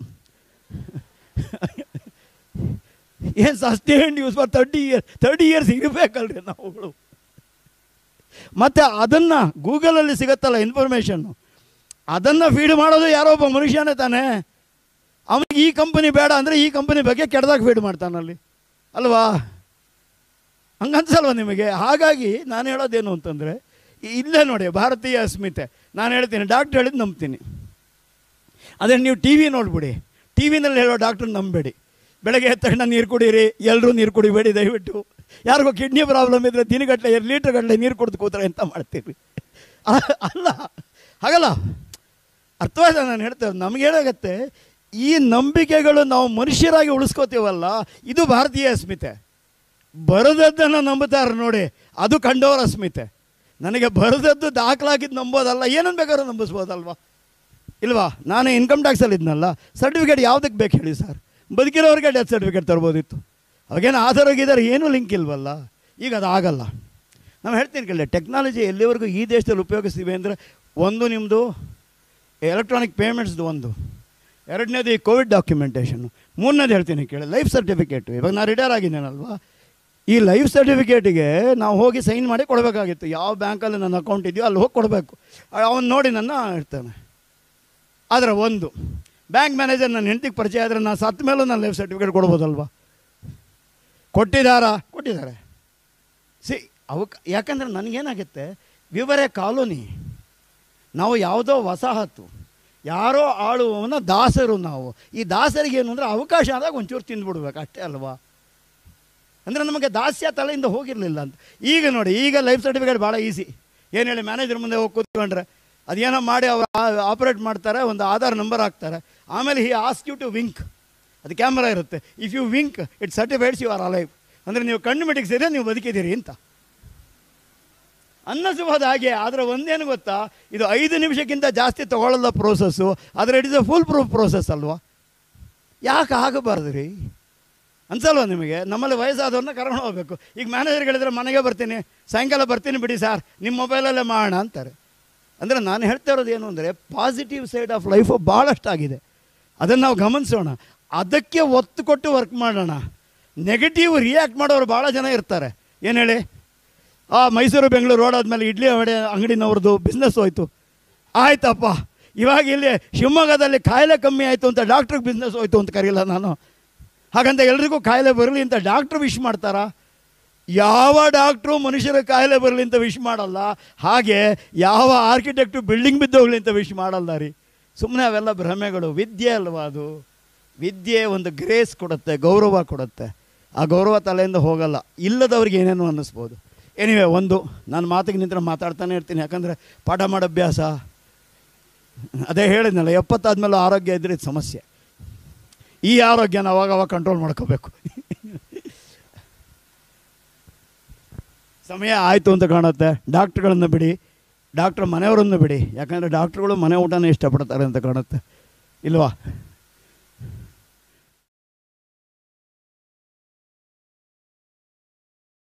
ಏನು sustained use for thirty years thirty years ಇರಬೇಕಲ್ರಿ ನಾವುಗಳು ಮತ್ತು ಅದನ್ನು ಗೂಗಲಲ್ಲಿ ಸಿಗುತ್ತಲ್ಲ ಇನ್ಫಾರ್ಮೇಷನ್ನು ಅದನ್ನು ಫೀಡ್ ಮಾಡೋದು ಯಾರೋ ಒಬ್ಬ ಮನುಷ್ಯನೇ ತಾನೇ ಅವನಿಗೆ ಈ ಕಂಪನಿ ಬೇಡ ಅಂದರೆ ಈ ಕಂಪನಿ ಬಗ್ಗೆ ಕೆಟ್ಟದಾಗ ಫೀಡ್ ಮಾಡ್ತಾನಲ್ಲಿ ಅಲ್ವಾ ಹಂಗನ್ಸಲ್ವ ನಿಮಗೆ ಹಾಗಾಗಿ ನಾನು ಹೇಳೋದೇನು ಅಂತಂದರೆ ಇಲ್ಲೇ ನೋಡಿ ಭಾರತೀಯ ಅಸ್ಮಿತೆ ನಾನು ಹೇಳ್ತೀನಿ ಡಾಕ್ಟ್ರ್ ಹೇಳಿದ್ದು ನಂಬ್ತೀನಿ ಅದೇ ನೀವು ಟಿ ವಿ ನೋಡ್ಬಿಡಿ ಟಿ ವಿನಲ್ಲಿ ಹೇಳೋ ಡಾಕ್ಟ್ರ್ ನಂಬೇಡಿ ಬೆಳಗ್ಗೆ ಎದ್ದ ತಕ್ಷಣ ನೀರು ಕುಡೀರಿ ಎಲ್ಲರೂ ನೀರು ಕುಡಿಬೇಡಿ ದಯವಿಟ್ಟು ಯಾರಿಗೋ ಕಿಡ್ನಿ ಪ್ರಾಬ್ಲಮ್ ಇದ್ದರೆ ದಿನಗಟ್ಟಲೆ ಎರಡು ಲೀಟ್ರ್ ಗಟ್ಟಲೆ ನೀರು ಕುಡಿದು ಕೂತ್ರೆ ಅಂತ ಮಾಡ್ತೀವಿ ಅ- ಅಲ್ಲ ಹಾಗಲ್ಲ ಅರ್ಥವಾಯ್ತಾ ನಾನು ಹೇಳ್ತೇವೆ ನಮ್ಗೆ ಹೇಳಾಗತ್ತೆ ಈ ನಂಬಿಕೆಗಳು ನಾವು ಮನುಷ್ಯರಾಗಿ ಉಳಿಸ್ಕೋತೀವಲ್ಲ ಇದು ಭಾರತೀಯ ಅಸ್ಮಿತೆ ಬರದದ್ದನ್ನು ನಂಬುತ್ತಾರೆ ನೋಡಿ ಅದು ಕಂಡವರ ಅಸ್ಮಿತೆ ನನಗೆ ಬರದದ್ದು ದಾಖಲಾಗಿದ್ದು ನಂಬೋದಲ್ಲ ಏನನ್ನು ಬೇಕಾದ್ರೂ ನಂಬಿಸ್ಬೋದಲ್ವಾ ಇಲ್ವಾ ನಾನು ಇನ್ಕಮ್ ಟ್ಯಾಕ್ಸಲ್ಲಿ ಇದ್ನಲ್ಲ ಸರ್ಟಿಫಿಕೇಟ್ ಯಾವುದಕ್ಕೆ ಬೇಕು ಹೇಳಿ ಸರ್ ಬದುಕಿರೋರಿಗೆ ಡೆತ್ ಸರ್ಟಿಫಿಕೇಟ್ ತರ್ಬೋದಿತ್ತು ಅವಾಗೇನು ಆಧಾರೋಗಿದ್ದಾರೆ ಏನೂ ಲಿಂಕ್ ಇಲ್ವಲ್ಲ ಈಗ ಅದು ಆಗಲ್ಲ ನಾವು ಹೇಳ್ತೀನಿ ಕೇಳಿ ಟೆಕ್ನಾಲಜಿ ಎಲ್ಲಿವರೆಗೂ ಈ ದೇಶದಲ್ಲಿ ಉಪಯೋಗಿಸ್ತೀವಿ ಅಂದರೆ ಒಂದು ನಿಮ್ಮದು ಎಲೆಕ್ಟ್ರಾನಿಕ್ ಪೇಮೆಂಟ್ಸ್ದು ಒಂದು ಎರಡನೇದು ಈ ಕೋವಿಡ್ ಡಾಕ್ಯುಮೆಂಟೇಷನ್ನು ಮೂರನೇದು ಹೇಳ್ತೀನಿ ಕೇಳಿ ಲೈಫ್ ಸರ್ಟಿಫಿಕೇಟು ಇವಾಗ ನಾನು ರಿಟೈರ್ ಆಗಿದ್ದೇನಲ್ವಾ ಈ ಲೈಫ್ ಸರ್ಟಿಫಿಕೇಟಿಗೆ ನಾವು ಹೋಗಿ ಸೈನ್ ಮಾಡಿ ಕೊಡಬೇಕಾಗಿತ್ತು ಯಾವ ಬ್ಯಾಂಕಲ್ಲಿ ನನ್ನ ಅಕೌಂಟ್ ಇದೆಯೋ ಅಲ್ಲಿ ಹೋಗಿ ಕೊಡಬೇಕು ಅವನು ನೋಡಿ ನನ್ನ ಇರ್ತಾನೆ ಆದರೆ ಒಂದು ಬ್ಯಾಂಕ್ ಮ್ಯಾನೇಜರ್ ನನ್ನ ಹೆಂಡತಿಗೆ ಪರಿಚಯ ಆದರೆ ನಾನು ಸತ್ತ ಮೇಲೂ ನಾನು ಲೈಫ್ ಸರ್ಟಿಫಿಕೇಟ್ ಕೊಡ್ಬೋದಲ್ವಾ ಕೊಟ್ಟಿದ್ದಾರಾ ಕೊಟ್ಟಿದ್ದಾರೆ ಸಿ ಅವಕ್ಕೆ ಯಾಕಂದರೆ ನನಗೇನಾಗುತ್ತೆ ವಿವರೇ ಕಾಲೋನಿ ನಾವು ಯಾವುದೋ ವಸಾಹತು ಯಾರೋ ಆಳುವವನ ದಾಸರು ನಾವು ಈ ದಾಸರಿಗೆ ಏನು ಅಂದರೆ ಅವಕಾಶ ಆದಾಗ ಒಂಚೂರು ತಿಂದ್ಬಿಡ್ಬೇಕು ಅಷ್ಟೇ ಅಲ್ವಾ ಅಂದರೆ ನಮಗೆ ದಾಸ್ಯ ತಲೆಯಿಂದ ಹೋಗಿರಲಿಲ್ಲ ಅಂತ ಈಗ ನೋಡಿ ಈಗ ಲೈಫ್ ಸರ್ಟಿಫಿಕೇಟ್ ಭಾಳ ಈಸಿ ಏನು ಹೇಳಿ ಮ್ಯಾನೇಜರ್ ಮುಂದೆ ಹೋಗಿ ಕೂತ್ಕೊಂಡ್ರೆ ಅದೇನೋ ಮಾಡಿ ಅವ್ರು ಆಪರೇಟ್ ಮಾಡ್ತಾರೆ ಒಂದು ಆಧಾರ್ ನಂಬರ್ ಹಾಕ್ತಾರೆ ಆಮೇಲೆ he ask you to wink ಅದು ಕ್ಯಾಮ್ರಾ ಇರುತ್ತೆ if you wink it certifies you are alive ಅಂದರೆ ನೀವು ಕಣ್ಣು ಮಿಟಿಕ್ಸಿದ್ರೆ ನೀವು ಬದುಕಿದ್ದೀರಿ ಅಂತ ಅನ್ನಿಸಬಹುದು ಹಾಗೆ ಆದರೆ ಒಂದೇನು ಗೊತ್ತಾ ಇದು ಐದು ನಿಮಿಷಕ್ಕಿಂತ ಜಾಸ್ತಿ ತಗೊಳ್ಳಲ್ಲ ಪ್ರೋಸೆಸ್ಸು ಆದರೆ it is a foolproof process ಅಲ್ವಾ ಯಾಕೆ ಆಗಬಾರ್ದು ರೀ ಅನ್ಸಲ್ವಾ ನಿಮಗೆ ನಮ್ಮಲ್ಲಿ ವಯಸ್ಸಾದವ್ರನ್ನ ಕರ್ಕೊಂಡು ಹೋಗ್ಬೇಕು ಈಗ ಮ್ಯಾನೇಜರ್ ಹೇಳಿದ್ರೆ ಮನೆಗೆ ಬರ್ತೀನಿ ಸಾಯಂಕಾಲ ಬರ್ತೀನಿ ಬಿಡಿ ಸರ್ ನಿಮ್ಮ ಮೊಬೈಲಲ್ಲೇ ಮಾಡೋಣ ಅಂತಾರೆ ಅಂದರೆ ನಾನು ಹೇಳ್ತಾ ಇರೋದು ಏನು ಅಂದರೆ ಪಾಸಿಟಿವ್ ಸೈಡ್ ಆಫ್ ಲೈಫು ಭಾಳಷ್ಟಾಗಿದೆ ಅದನ್ನು ನಾವು ಗಮನಿಸೋಣ ಅದಕ್ಕೆ ಒತ್ತು ಕೊಟ್ಟು ವರ್ಕ್ ಮಾಡೋಣ ನೆಗೆಟಿವ್ ರಿಯಾಕ್ಟ್ ಮಾಡೋರು ಭಾಳ ಜನ ಇರ್ತಾರೆ ಏನು ಹೇಳಿ ಆ ಮೈಸೂರು ಬೆಂಗಳೂರು ರೋಡ್ ಆದಮೇಲೆ ಇಡ್ಲಿ ವಡೆ ಅಂಗಡಿನವ್ರದ್ದು ಬಿಸ್ನೆಸ್ ಹೋಯ್ತು ಆಯ್ತಪ್ಪ ಇವಾಗ ಇಲ್ಲಿ ಶಿವಮೊಗ್ಗದಲ್ಲಿ ಕಾಯಿಲೆ ಕಮ್ಮಿ ಆಯಿತು ಅಂತ ಡಾಕ್ಟ್ರಿಗೆ ಬಿಸ್ನೆಸ್ ಹೋಯ್ತು ಅಂತ ಕರೀಲ್ಲ ನಾನು ಹಾಗಂತ ಎಲ್ರಿಗೂ ಕಾಯಿಲೆ ಬರಲಿ ಅಂತ ಡಾಕ್ಟ್ರು ವಿಶ್ ಮಾಡ್ತಾರಾ ಯಾವ ಡಾಕ್ಟ್ರು ಮನುಷ್ಯರ ಕಾಯಿಲೆ ಬರಲಿ ಅಂತ ವಿಶ್ ಮಾಡಲ್ಲ ಹಾಗೆ ಯಾವ ಆರ್ಕಿಟೆಕ್ಟು ಬಿಲ್ಡಿಂಗ್ ಬಿದ್ದೋಗ್ಲಿ ಅಂತ ವಿಶ್ ಮಾಡಲ್ಲ ರೀ ಸುಮ್ಮನೆ ಅವೆಲ್ಲ ಭ್ರಮೆಗಳು ವಿದ್ಯೆ ಅಲ್ವಾ ಅದು ವಿದ್ಯೆ ಒಂದು ಗ್ರೇಸ್ ಕೊಡುತ್ತೆ ಗೌರವ ಕೊಡುತ್ತೆ ಆ ಗೌರವ ತಲೆಯಿಂದ ಹೋಗಲ್ಲ ಇಲ್ಲದವ್ರಿಗೆ ಏನೇನೋ ಅನ್ನಿಸ್ಬೋದು ಎನಿವೆ ಒಂದು ನಾನು ಮಾತಿಗೆ ನಿಂತರ ಮಾತಾಡ್ತಾನೆ ಇರ್ತೀನಿ ಯಾಕಂದರೆ ಪಾಠ ಮಾಡೋ ಅಭ್ಯಾಸ ಅದೇ ಹೇಳಿದ್ನಲ್ಲ ಎಪ್ಪತ್ತಾದ್ಮೇಲೆ ಆರೋಗ್ಯ ಇದ್ರೆ ಇದು ಸಮಸ್ಯೆ ಈ ಆರೋಗ್ಯನ ಅವಾಗ ಅವಾಗ ಕಂಟ್ರೋಲ್ ಮಾಡ್ಕೋಬೇಕು ಸಮಯ ಆಯಿತು ಅಂತ ಕಾಣುತ್ತೆ ಡಾಕ್ಟ್ರುಗಳನ್ನು ಬಿಡಿ ಡಾಕ್ಟ್ರ್ ಮನೆಯವರನ್ನು ಬಿಡಿ ಯಾಕಂದರೆ ಡಾಕ್ಟ್ರುಗಳು ಮನೆ ಊಟನೇ ಇಷ್ಟಪಡ್ತಾರೆ ಅಂತ ಕಾಣುತ್ತೆ ಇಲ್ವಾ